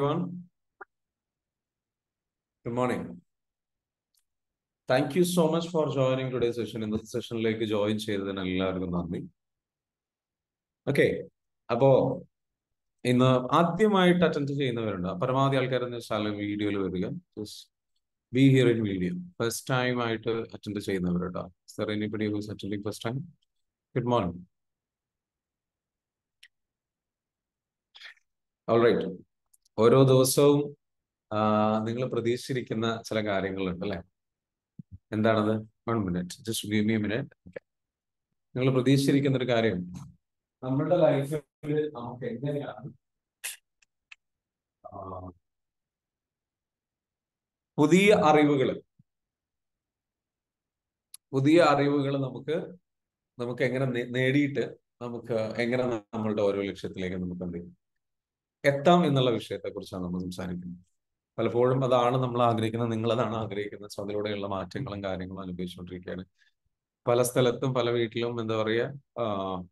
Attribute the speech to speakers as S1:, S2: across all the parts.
S1: everyone. Good morning. Thank you so much for joining today's session. ഇന്നത്തെ സെഷനിലേക്ക് join ചെയ്തതിന് എല്ലാവർക്കും നന്ദി ഓക്കെ അപ്പോ ഇന്ന് ആദ്യമായിട്ട് അറ്റൻഡ് ചെയ്യുന്നവരുണ്ട് പരമാവധി ആൾക്കാർ എന്ന് വെച്ചാൽ വീഡിയോയിൽ വരിക be here in video first time ആയിട്ട് അറ്റൻഡ് ചെയ്യുന്നവരുണ്ടോ sir anybody who's attending first time good morning alright ഓരോ ദിവസവും നിങ്ങൾ പ്രതീക്ഷിച്ചിരിക്കുന്ന ചില കാര്യങ്ങളുണ്ട് അല്ലെ എന്താണത് one minute just give me minute okay നിങ്ങൾ പ്രതീക്ഷിച്ചിരിക്കുന്ന ഒരു കാര്യം നമ്മുടെ ലൈഫിൽ നമുക്ക് എങ്ങനെയാണ് ആ, പുതിയ അറിവുകൾ പുതിയ അറിവുകൾ നമുക്ക് നമുക്ക് എങ്ങനെ നേ- നേടിയിട്ട് നമുക്ക് എങ്ങനെ നമ്മളുടെ ഓരോ ലക്ഷ്യത്തിലേക്ക് നമുക്ക് എന്ത് ചെയ്യും എത്താം എന്നുള്ള വിഷയത്തെ കുറിച്ചാണ് നമ്മൾ സംസാരിക്കുന്നത് പലപ്പോഴും അതാണ് നമ്മൾ ആഗ്രഹിക്കുന്നത് നിങ്ങൾ അതാണ് ആഗ്രഹിക്കുന്നത് സോ അതിലൂടെയുള്ള മാറ്റങ്ങളും കാര്യങ്ങളും അനുഭവിച്ചുകൊണ്ടിരിക്കുകയാണ് പല സ്ഥലത്തും പല വീട്ടിലും എന്താ പറയുക ആ,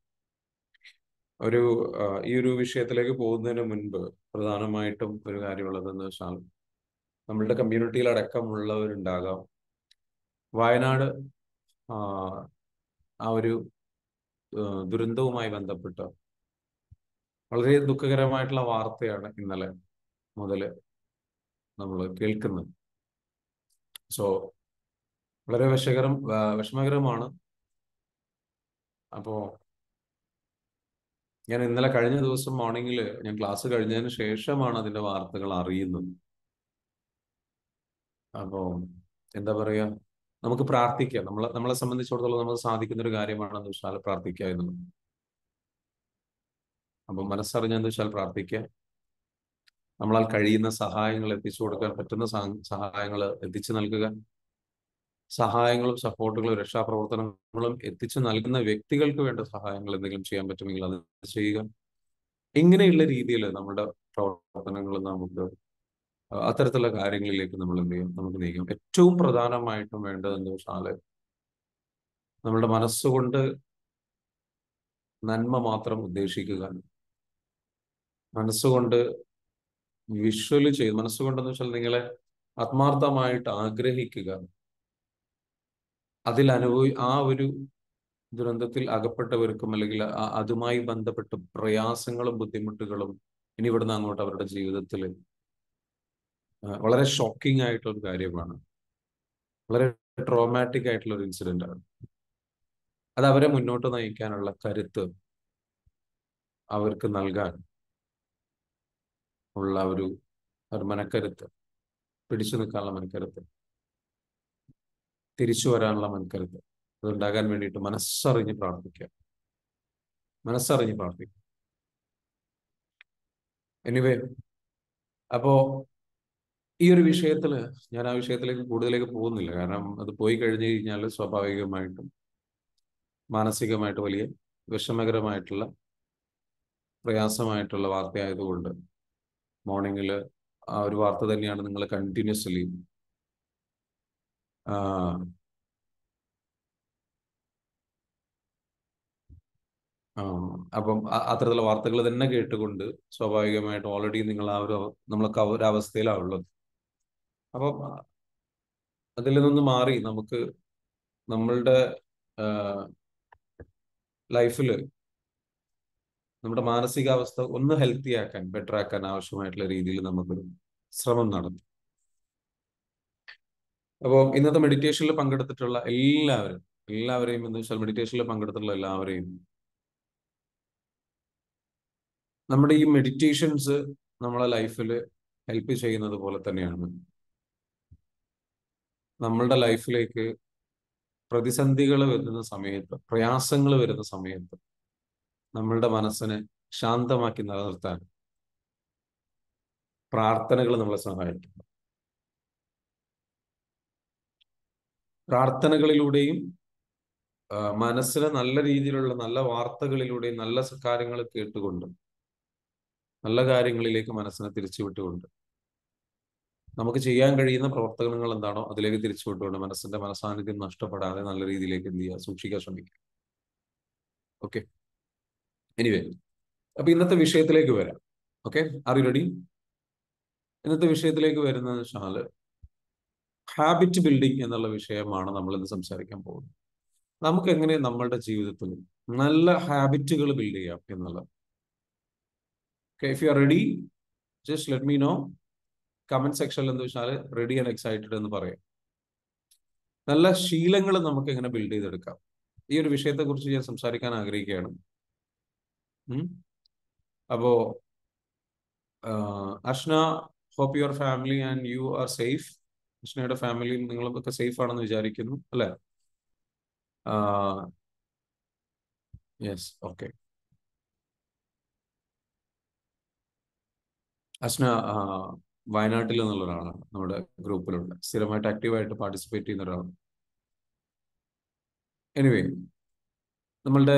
S1: ഒരു ആ, ഈ ഒരു വിഷയത്തിലേക്ക് പോകുന്നതിന് മുൻപ് പ്രധാനമായിട്ടും ഒരു കാര്യമുള്ളത് എന്ന് വെച്ചാൽ നമ്മളുടെ കമ്മ്യൂണിറ്റിയിൽ അടക്കമുള്ളവരുണ്ടാകാം വയനാട് ആ, ആ ഒരു ആ, ദുരന്തവുമായി ബന്ധപ്പെട്ട് വളരെ ദുഃഖകരമായിട്ടുള്ള വാർത്തയാണ് ഇന്നലെ മുതൽ നമ്മൾ കേൾക്കുന്നത് സോ വളരെ വിഷകരം ആ, വിഷമകരമാണ് അപ്പോ ഞാൻ ഇന്നലെ കഴിഞ്ഞ ദിവസം മോർണിംഗിൽ ഞാൻ ക്ലാസ് കഴിഞ്ഞതിന് ശേഷമാണ് അതിന്റെ വാർത്തകൾ അറിയുന്നത് അപ്പോ എന്താ പറയാ നമുക്ക് പ്രാർത്ഥിക്കാം നമ്മളെ നമ്മളെ സംബന്ധിച്ചിടത്തോളം നമുക്ക് സാധിക്കുന്ന ഒരു കാര്യമാണെന്ന് വെച്ചാൽ പ്രാർത്ഥിക്കുക എന്നുള്ളത് അപ്പൊ മനസ്സറിഞ്ഞെന്ന് വെച്ചാൽ പ്രാർത്ഥിക്കുക നമ്മളാൽ കഴിയുന്ന സഹായങ്ങൾ എത്തിച്ചു കൊടുക്കാൻ പറ്റുന്ന സഹ- സഹായങ്ങൾ എത്തിച്ചു നൽകുക സഹായങ്ങളും സപ്പോർട്ടുകളും രക്ഷാപ്രവർത്തനങ്ങളും എത്തിച്ചു നൽകുന്ന വ്യക്തികൾക്ക് വേണ്ട സഹായങ്ങൾ എന്തെങ്കിലും ചെയ്യാൻ പറ്റുമെങ്കിൽ അത് ചെയ്യുക ഇങ്ങനെയുള്ള രീതിയിൽ നമ്മുടെ പ്രവർത്തനങ്ങൾ നമുക്ക് അത്തരത്തിലുള്ള കാര്യങ്ങളിലേക്ക് നമ്മൾ എന്ത് ചെയ്യും നമുക്ക് നീങ്ങും ഏറ്റവും പ്രധാനമായിട്ടും വേണ്ടത് എന്താ വെച്ചാല് നമ്മളുടെ മനസ്സുകൊണ്ട് നന്മ മാത്രം ഉദ്ദേശിക്കുക മനസ്സുകൊണ്ട് വിഷ്വല് ചെയ്ത് മനസ്സുകൊണ്ടെന്ന് വെച്ചാൽ നിങ്ങളെ ആത്മാർത്ഥമായിട്ട് ആഗ്രഹിക്കുക അതിൽ അനുഭവി ആ ഒരു ദുരന്തത്തിൽ അകപ്പെട്ടവർക്കും അല്ലെങ്കിൽ ആ- അതുമായി ബന്ധപ്പെട്ട് പ്രയാസങ്ങളും ബുദ്ധിമുട്ടുകളും ഇനി ഇവിടുന്ന് അങ്ങോട്ട് അവരുടെ ജീവിതത്തിൽ വളരെ ഷോക്കിംഗ് ആയിട്ടുള്ള ഒരു കാര്യമാണ് വളരെ ട്രോമാറ്റിക് ആയിട്ടുള്ള ഒരു ഇൻസിഡന്റ് ആണ് അത് അവരെ മുന്നോട്ട് നയിക്കാനുള്ള കരുത്ത് അവർക്ക് നൽകാൻ ഉള്ള ഒരു ഒരു മനക്കരുത്ത് പിടിച്ചു നിൽക്കാനുള്ള മനക്കരുത്ത് തിരിച്ചു വരാനുള്ള മനക്കരുത്ത് അതുണ്ടാകാൻ വേണ്ടിയിട്ട് മനസ്സറിഞ്ഞ് പ്രാർത്ഥിക്കുക മനസ്സറിഞ്ഞ് പ്രാർത്ഥിക്കുക എനിവേ അപ്പോ ഈ ഒരു വിഷയത്തിൽ ഞാൻ ആ വിഷയത്തിലേക്ക് കൂടുതലേക്ക് പോകുന്നില്ല കാരണം അത് പോയി കഴിഞ്ഞു കഴിഞ്ഞാൽ സ്വാഭാവികമായിട്ടും മാനസികമായിട്ട് വലിയ വിഷമകരമായിട്ടുള്ള പ്രയാസമായിട്ടുള്ള വാർത്തയായതുകൊണ്ട് മോർണിംഗിൽ ആ ഒരു വാർത്ത തന്നെയാണ് നിങ്ങൾ കണ്ടിന്യൂസ്ലി അപ്പം അ- അത്തരത്തിലുള്ള വാർത്തകൾ തന്നെ കേട്ടുകൊണ്ട് സ്വാഭാവികമായിട്ടും ഓൾറെഡി നിങ്ങൾ ആ ഒരു അവ- നമ്മളൊക്കെ ആ ഒരു അവസ്ഥയിലാണ് ഉള്ളത് അപ്പം അതിൽ നിന്ന് മാറി നമുക്ക് നമ്മളുടെ ലൈഫിൽ നമ്മുടെ മാനസികാവസ്ഥ ഒന്ന് ഹെൽത്തി ആക്കാൻ ബെറ്റർ ആക്കാൻ ആവശ്യമായിട്ടുള്ള രീതിയിൽ നമുക്കൊരു ശ്രമം നടത്തും അപ്പോൾ ഇന്നത്തെ മെഡിറ്റേഷനിൽ പങ്കെടുത്തിട്ടുള്ള എല്ലാവരും എല്ലാവരെയും എന്ന് വെച്ചാൽ മെഡിറ്റേഷനിൽ പങ്കെടുത്തിട്ടുള്ള എല്ലാവരെയും നമ്മുടെ ഈ മെഡിറ്റേഷൻസ് നമ്മളെ ലൈഫിൽ ഹെൽപ്പ് ചെയ്യുന്നത് പോലെ തന്നെയാണ് നമ്മളുടെ ലൈഫിലേക്ക് പ്രതിസന്ധികൾ വരുന്ന സമയത്ത് പ്രയാസങ്ങൾ വരുന്ന സമയത്ത് നമ്മളുടെ മനസ്സിനെ ശാന്തമാക്കി നിലനിർത്താൻ പ്രാർത്ഥനകൾ നമ്മളെ സഹായിക്കും പ്രാർത്ഥനകളിലൂടെയും ആ, മനസ്സിനെ നല്ല രീതിയിലുള്ള നല്ല വാർത്തകളിലൂടെയും നല്ല സ- കാര്യങ്ങൾ കേട്ടുകൊണ്ട് നല്ല കാര്യങ്ങളിലേക്ക് മനസ്സിനെ തിരിച്ചുവിട്ടുകൊണ്ട് നമുക്ക് ചെയ്യാൻ കഴിയുന്ന പ്രവർത്തനങ്ങൾ എന്താണോ അതിലേക്ക് തിരിച്ചുവിട്ടുകൊണ്ട് മനസ്സിന്റെ മനസാന്നിധ്യം നഷ്ടപ്പെടാതെ നല്ല രീതിയിലേക്ക് എന്ത് ചെയ്യുക സൂക്ഷിക്കാൻ ശ്രമിക്കുക ഓക്കെ എനിവേ അപ്പൊ ഇന്നത്തെ വിഷയത്തിലേക്ക് വരാം ഓക്കെ ആർ യു റെഡി ഇന്നത്തെ വിഷയത്തിലേക്ക് വരുന്നത് വെച്ചാല് ഹാബിറ്റ് ബിൽഡിംഗ് എന്നുള്ള വിഷയമാണ് നമ്മൾ ഇന്ന് സംസാരിക്കാൻ പോകുന്നത് നമുക്ക് എങ്ങനെ നമ്മളുടെ ജീവിതത്തിൽ നല്ല ഹാബിറ്റുകൾ ബിൽഡ് ചെയ്യാം എന്നുള്ളത് if you are ready just let me know comment സെക്ഷനിൽ എന്ന് വെച്ചാൽ റെഡി ആൻഡ് എക്സൈറ്റഡ് എന്ന് പറയാം നല്ല ശീലങ്ങൾ നമുക്ക് എങ്ങനെ ബിൽഡ് ചെയ്തെടുക്കാം ഈ ഒരു വിഷയത്തെ കുറിച്ച് ഞാൻ സംസാരിക്കാൻ ആഗ്രഹിക്കുകയാണ് അപ്പോ Ashna hope your family and you are safe അഷ്നയുടെ ഫാമിലിയും നിങ്ങളൊക്കെ സേഫ് ആണെന്ന് വിചാരിക്കുന്നു അല്ലെ യെസ് ഓക്കെ അസ്ന വയനാട്ടിൽ നിന്നുള്ള ഒരാളാണ് നമ്മുടെ ഗ്രൂപ്പിലുള്ള സ്ഥിരമായിട്ട് ആക്റ്റീവായിട്ട് പാർട്ടിസിപ്പേറ്റ് ചെയ്യുന്ന ഒരാളാണ് എനിവേ നമ്മളുടെ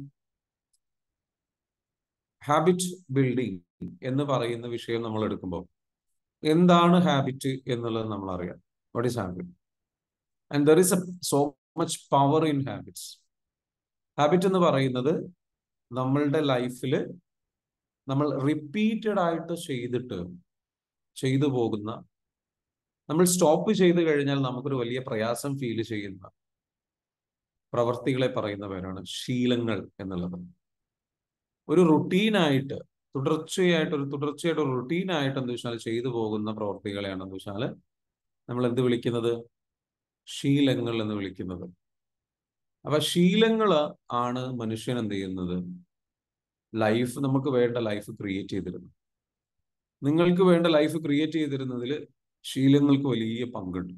S1: ഹാബിറ്റ് ബിൽഡിംഗ് എന്ന് പറയുന്ന വിഷയം നമ്മൾ എടുക്കുമ്പോൾ എന്താണ് ഹാബിറ്റ് എന്നുള്ളത് നമ്മൾ അറിയാം what is habit and there is a so much power in habits habit എന്ന് പറയുന്നത് നമ്മളുടെ ലൈഫിൽ നമ്മൾ റിപ്പീറ്റഡ് ആയിട്ട് ചെയ്തിട്ട് ചെയ്തു പോകുന്ന നമ്മൾ സ്റ്റോപ്പ് ചെയ്ത് കഴിഞ്ഞാൽ നമുക്കൊരു വലിയ പ്രയാസം ഫീൽ ചെയ്യുന്ന പ്രവർത്തികളെ പറയുന്ന പേരാണ് ശീലങ്ങൾ എന്നുള്ളത് ഒരു റുട്ടീനായിട്ട് തുടർച്ചയായിട്ട് ഒരു തുടർച്ചയായിട്ട് ഒരു റുട്ടീനായിട്ട് എന്ത് വെച്ചാൽ ചെയ്തു പോകുന്ന പ്രവർത്തികളെയാണ് എന്ത് വെച്ചാൽ നമ്മൾ എന്ത് വിളിക്കുന്നത് ശീലങ്ങൾ എന്ന് വിളിക്കുന്നത് അപ്പൊ ശീലങ്ങൾ ആണ് മനുഷ്യൻ എന്ത് ചെയ്യുന്നത് ലൈഫ് നമുക്ക് വേണ്ട ലൈഫ് ക്രിയേറ്റ് ചെയ്തിരുന്നു നിങ്ങൾക്ക് വേണ്ട ലൈഫ് ക്രിയേറ്റ് ചെയ്തിരുന്നതിൽ ശീലങ്ങൾക്ക് വലിയ പങ്കുണ്ട്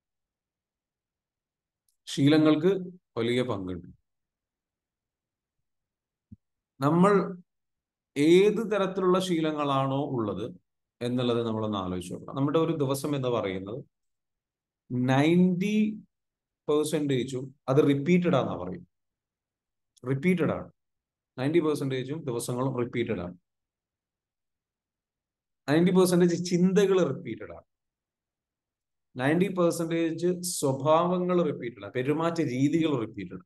S1: ശീലങ്ങൾക്ക് വലിയ പങ്കുണ്ട് നമ്മൾ ഏത് തരത്തിലുള്ള ശീലങ്ങളാണോ ഉള്ളത് എന്നുള്ളത് നമ്മളൊന്ന് ആലോചിച്ച് നോക്കണം നമ്മുടെ ഒരു ദിവസം എന്ന് പറയുന്നത് നയൻറ്റി പെർസെൻറ്റേജും അത് റിപ്പീറ്റഡ് ആണെന്നാ പറയും റിപ്പീറ്റഡ് ആണ് നയൻറ്റി പെർസെൻറ്റേജും ദിവസങ്ങളും റിപ്പീറ്റഡ് ആണ് നയൻറ്റി പെർസെൻറ്റേജ് ചിന്തകൾ റിപ്പീറ്റഡ് ആണ് നയൻറ്റി പെർസെൻറ്റേജ് സ്വഭാവങ്ങൾ റിപ്പീറ്റഡ് ആണ് പെരുമാറ്റ രീതികൾ റിപ്പീറ്റഡ്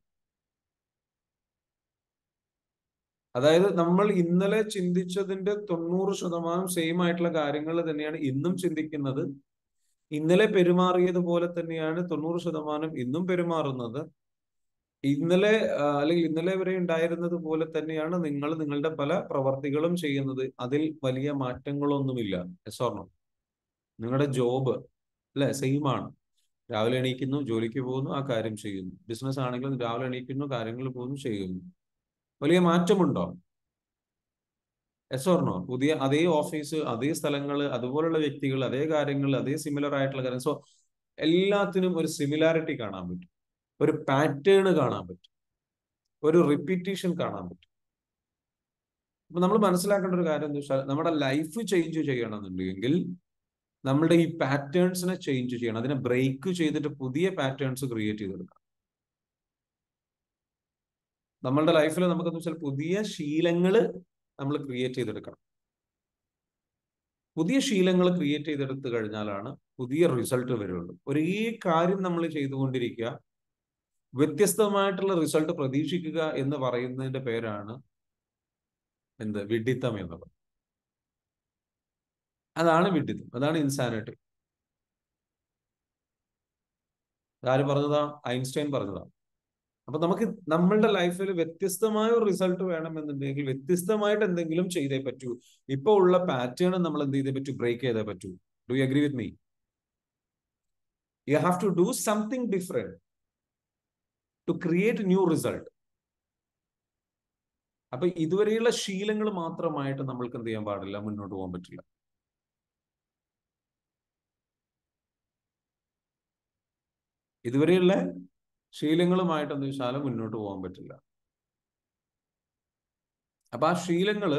S1: അതായത് നമ്മൾ ഇന്നലെ ചിന്തിച്ചതിന്റെ തൊണ്ണൂറ് ശതമാനം സെയിം ആയിട്ടുള്ള കാര്യങ്ങൾ തന്നെയാണ് ഇന്നും ചിന്തിക്കുന്നത് ഇന്നലെ പെരുമാറിയതുപോലെ തന്നെയാണ് തൊണ്ണൂറ് ശതമാനം ഇന്നും പെരുമാറുന്നത് ഇന്നലെ അല്ലെങ്കിൽ ഇന്നലെ വരെ ഉണ്ടായിരുന്നത് പോലെ തന്നെയാണ് നിങ്ങൾ നിങ്ങളുടെ പല പ്രവർത്തികളും ചെയ്യുന്നത് അതിൽ വലിയ മാറ്റങ്ങളൊന്നുമില്ല എസോർണം നിങ്ങളുടെ ജോബ് അല്ലെ സെയിം ആണ് രാവിലെ എണീക്കുന്നു ജോലിക്ക് പോകുന്നു ആ കാര്യം ചെയ്യുന്നു ബിസിനസ് ആണെങ്കിലും രാവിലെ എണീക്കുന്നു കാര്യങ്ങൾ പോകുന്നു ചെയ്യുന്നു വലിയ മാറ്റമുണ്ടോ എസോർണോ പുതിയ അതേ ഓഫീസ് അതേ സ്ഥലങ്ങൾ അതുപോലുള്ള വ്യക്തികൾ അതേ കാര്യങ്ങൾ അതേ സിമിലർ ആയിട്ടുള്ള കാര്യം സോ എല്ലാത്തിനും ഒരു സിമിലാരിറ്റി കാണാൻ പറ്റും ഒരു പാറ്റേൺ കാണാൻ പറ്റും ഒരു റിപ്പീറ്റേഷൻ കാണാൻ പറ്റും അപ്പൊ നമ്മൾ മനസ്സിലാക്കേണ്ട ഒരു കാര്യം എന്താ വെച്ചാൽ നമ്മുടെ ലൈഫ് ചേഞ്ച് ചെയ്യണമെന്നുണ്ടെങ്കിൽ നമ്മുടെ ഈ പാറ്റേൺസിനെ ചേഞ്ച് ചെയ്യണം അതിനെ ബ്രേക്ക് ചെയ്തിട്ട് പുതിയ പാറ്റേൺസ് ക്രിയേറ്റ് ചെയ്തെടുക്കണം നമ്മളുടെ ലൈഫിൽ നമുക്കെന്ന് വെച്ചാൽ പുതിയ ശീലങ്ങൾ നമ്മൾ ക്രിയേറ്റ് ചെയ്തെടുക്കണം പുതിയ ശീലങ്ങൾ ക്രിയേറ്റ് ചെയ്തെടുത്തു കഴിഞ്ഞാലാണ് പുതിയ റിസൾട്ട് വരുള്ളൂ ഒരേ കാര്യം നമ്മൾ ചെയ്തുകൊണ്ടിരിക്കുക വ്യത്യസ്തമായിട്ടുള്ള റിസൾട്ട് പ്രതീക്ഷിക്കുക എന്ന് പറയുന്നതിന്റെ പേരാണ് എന്ത് വിഡിത്തം എന്നുള്ളത് അതാണ് വിഡിത്തം അതാണ് ഇൻസാനിറ്റി ആര് പറഞ്ഞതാ ഐൻസ്റ്റൈൻ പറഞ്ഞതാ അപ്പൊ നമുക്ക് നമ്മളുടെ ലൈഫിൽ വ്യത്യസ്തമായ ഒരു റിസൾട്ട് വേണമെന്നുണ്ടെങ്കിൽ വ്യത്യസ്തമായിട്ട് എന്തെങ്കിലും ചെയ്തേ പറ്റൂ ഇപ്പൊ ഉള്ള പാറ്റേൺ നമ്മൾ എന്ത് ചെയ്തേ പറ്റൂ ബ്രേക്ക് ചെയ്തേ പറ്റൂ do you agree with me you have to do something different to create new result അപ്പൊ ഇതുവരെയുള്ള ശീലങ്ങൾ മാത്രമായിട്ട് നമ്മൾക്ക് എന്ത് ചെയ്യാൻ പാടില്ല മുന്നോട്ട് പോകാൻ പറ്റില്ല ഇതുവരെയുള്ള ശീലങ്ങളുമായിട്ട് എന്ത് വെച്ചാലും മുന്നോട്ട് പോകാൻ പറ്റില്ല അപ്പൊ ആ ശീലങ്ങള്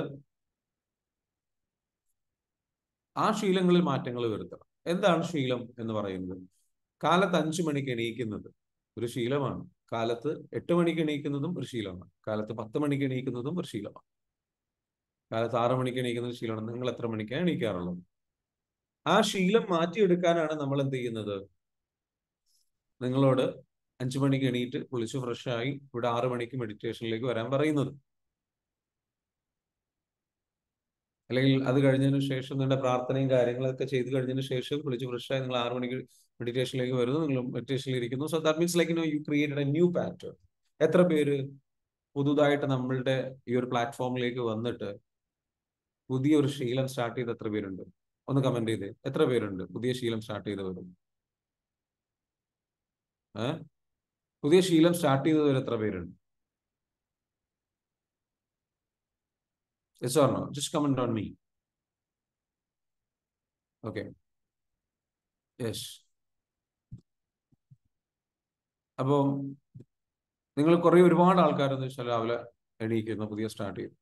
S1: ആ ശീലങ്ങളിൽ മാറ്റങ്ങൾ വരുത്തണം എന്താണ് ശീലം എന്ന് പറയുന്നത് കാലത്ത് അഞ്ചു മണിക്ക് എണീക്കുന്നത് ഒരു ശീലമാണ് കാലത്ത് എട്ട് മണിക്ക് എണീക്കുന്നതും ഒരു ശീലമാണ് കാലത്ത് പത്ത് മണിക്ക് എണീക്കുന്നതും ഒരു ശീലമാണ് കാലത്ത് ആറ് മണിക്ക് എണീക്കുന്ന ഒരു ശീലമാണ് നിങ്ങൾ എത്ര മണിക്കാണ് എണീക്കാറുള്ളത് ആ ശീലം മാറ്റിയെടുക്കാനാണ് നമ്മൾ എന്ത് ചെയ്യുന്നത് നിങ്ങളോട് അഞ്ചു മണിക്ക് എണീറ്റ് കുളിച്ച് ഫ്രഷായി ഇവിടെ ആറു മണിക്ക് മെഡിറ്റേഷനിലേക്ക് വരാൻ പറയുന്നത് അല്ലെങ്കിൽ അത് കഴിഞ്ഞതിന് ശേഷം നിങ്ങളുടെ പ്രാർത്ഥനയും കാര്യങ്ങളൊക്കെ ചെയ്ത് കഴിഞ്ഞതിന് ശേഷം കുളിച്ച് ഫ്രഷായി നിങ്ങൾ ആറ് മണിക്ക് മെഡിറ്റേഷനിലേക്ക് വരുന്നു നിങ്ങൾ മെഡിറ്റേഷനിൽ ഇരിക്കുന്നു so that means like no you created a new pattern എത്ര പേര് പുതുതായിട്ട് നമ്മളുടെ ഈ ഒരു പ്ലാറ്റ്ഫോമിലേക്ക് വന്നിട്ട് പുതിയ ഒരു ശീലം സ്റ്റാർട്ട് ചെയ്ത് എത്ര പേരുണ്ട് ഒന്ന് കമന്റ് ചെയ്തേ എത്ര പേരുണ്ട് പുതിയ ശീലം സ്റ്റാർട്ട് ചെയ്തവരും ഏ പുതിയ ശീലം സ്റ്റാർട്ട് ചെയ്തവർ എത്ര പേരുണ്ട് Yes or no? Just comment on me. Okay. Yes. അപ്പോൾ നിങ്ങൾ കുറെ ഒരുപാട് ആൾക്കാരെന്ന് വെച്ചാൽ രാവിലെ എണീക്കുന്നു പുതിയ സ്റ്റാർട്ട് ചെയ്യും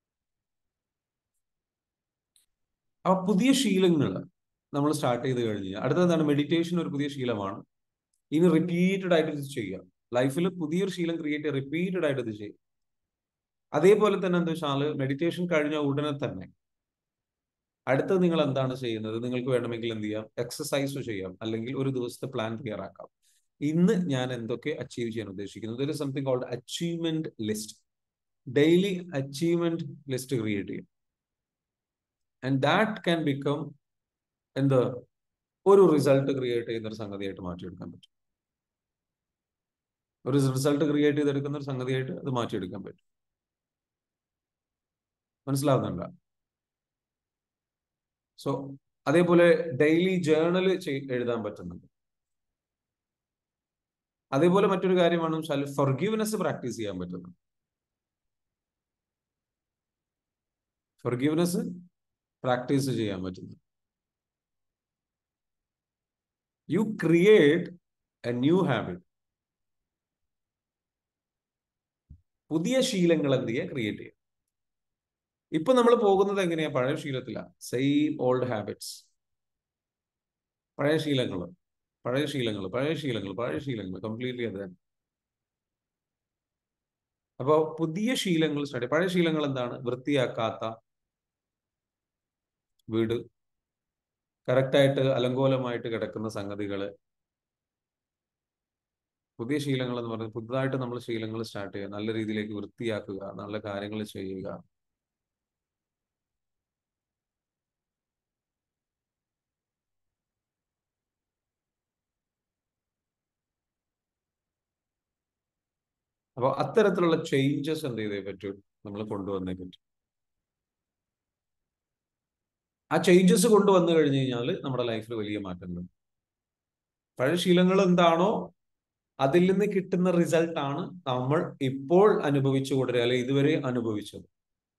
S1: അപ്പൊ പുതിയ ശീലങ്ങൾ നമ്മൾ സ്റ്റാർട്ട് ചെയ്ത് കഴിഞ്ഞ് അടുത്തത് എന്താണ് മെഡിറ്റേഷൻ ഒരു പുതിയ ശീലമാണ് ഇനി റിപ്പീറ്റഡ് ആയിട്ട് ഇത് ചെയ്യുക ലൈഫിൽ പുതിയൊരു ശീലം ക്രിയേറ്റ് ചെയ്യുക റിപ്പീറ്റഡ് ആയിട്ട് ഇത് ചെയ്യുക അതേപോലെ തന്നെ എന്താ വെച്ചാൽ മെഡിറ്റേഷൻ കഴിഞ്ഞ ഉടനെ തന്നെ അടുത്തത് നിങ്ങൾ എന്താണ് ചെയ്യുന്നത് നിങ്ങൾക്ക് വേണമെങ്കിൽ എന്ത് ചെയ്യാം എക്സസൈസ് ചെയ്യാം അല്ലെങ്കിൽ ഒരു ദിവസത്തെ പ്ലാൻ തയ്യാറാക്കാം ഇന്ന് ഞാൻ എന്തൊക്കെ അച്ചീവ് ചെയ്യാൻ ഉദ്ദേശിക്കുന്നു there is something called achievement list daily achievement list create ചെയ്യും ആൻഡ് ദാറ്റ് ക്യാൻ ബിക്കം എന്ത് ഒരു റിസൾട്ട് ക്രിയേറ്റ് ചെയ്യുന്ന ഒരു സംഗതിയായിട്ട് മാറ്റിയെടുക്കാൻ പറ്റും ഒരു റിസൾട്ട് ക്രിയേറ്റ് ചെയ്തെടുക്കുന്ന ഒരു സംഗതിയായിട്ട് അത് മാറ്റിയെടുക്കാൻ പറ്റും മനസ്സിലാവുന്നുണ്ടോ സോ അതേപോലെ ഡെയിലി ജേണൽ എഴുതാൻ പറ്റുന്നുണ്ട് അതേപോലെ മറ്റൊരു കാര്യമാണ് വെച്ചാൽ ഫൊർഗീവ്നെസ് പ്രാക്ടീസ് ചെയ്യാൻ പറ്റുന്നു ഫൊർഗീവ്നെസ് പ്രാക്ടീസ് ചെയ്യാൻ പറ്റുന്നു you create a new habit പുതിയ ശീലങ്ങൾ എന്ത് ചെയ്യുക ക്രിയേറ്റ് ചെയ്യുക ഇപ്പൊ നമ്മൾ പോകുന്നത് എങ്ങനെയാ പഴയ ശീലത്തില സെയിം ഓൾഡ് ഹാബിറ്റ്സ് പഴയ ശീലങ്ങൾ പഴയ ശീലങ്ങൾ പഴയ ശീലങ്ങൾ പഴയ ശീലങ്ങൾ കംപ്ലീറ്റ്ലി അത് തന്നെ അപ്പോൾ പുതിയ ശീലങ്ങൾ സ്റ്റാർട്ട് പഴയ ശീലങ്ങൾ എന്താണ് വൃത്തിയാക്കാത്ത വീട് കറക്റ്റായിട്ട് അലങ്കോലമായിട്ട് കിടക്കുന്ന സംഗതികള് പുതിയ ശീലങ്ങൾ എന്ന് പറയുന്നത് പുതുതായിട്ട് നമ്മൾ ശീലങ്ങൾ സ്റ്റാർട്ട് ചെയ്യുക നല്ല രീതിയിലേക്ക് വൃത്തിയാക്കുക നല്ല കാര്യങ്ങൾ ചെയ്യുക അപ്പോൾ അത്തരത്തിലുള്ള ചേഞ്ചസ് എന്ത് ചെയ്തേ പറ്റൂ നമ്മൾ കൊണ്ടുവന്നേ പറ്റും ആ ചേഞ്ചസ് കൊണ്ടുവന്നു കഴിഞ്ഞു കഴിഞ്ഞാൽ നമ്മുടെ ലൈഫിൽ വലിയ മാറ്റങ്ങൾ പഴയ ശീലങ്ങൾ എന്താണോ അതിൽ നിന്ന് കിട്ടുന്ന റിസൾട്ട് ആണ് നമ്മൾ ഇപ്പോൾ അനുഭവിച്ചു കൊണ്ടിരുക അല്ലെ ഇതുവരെ അനുഭവിച്ചത്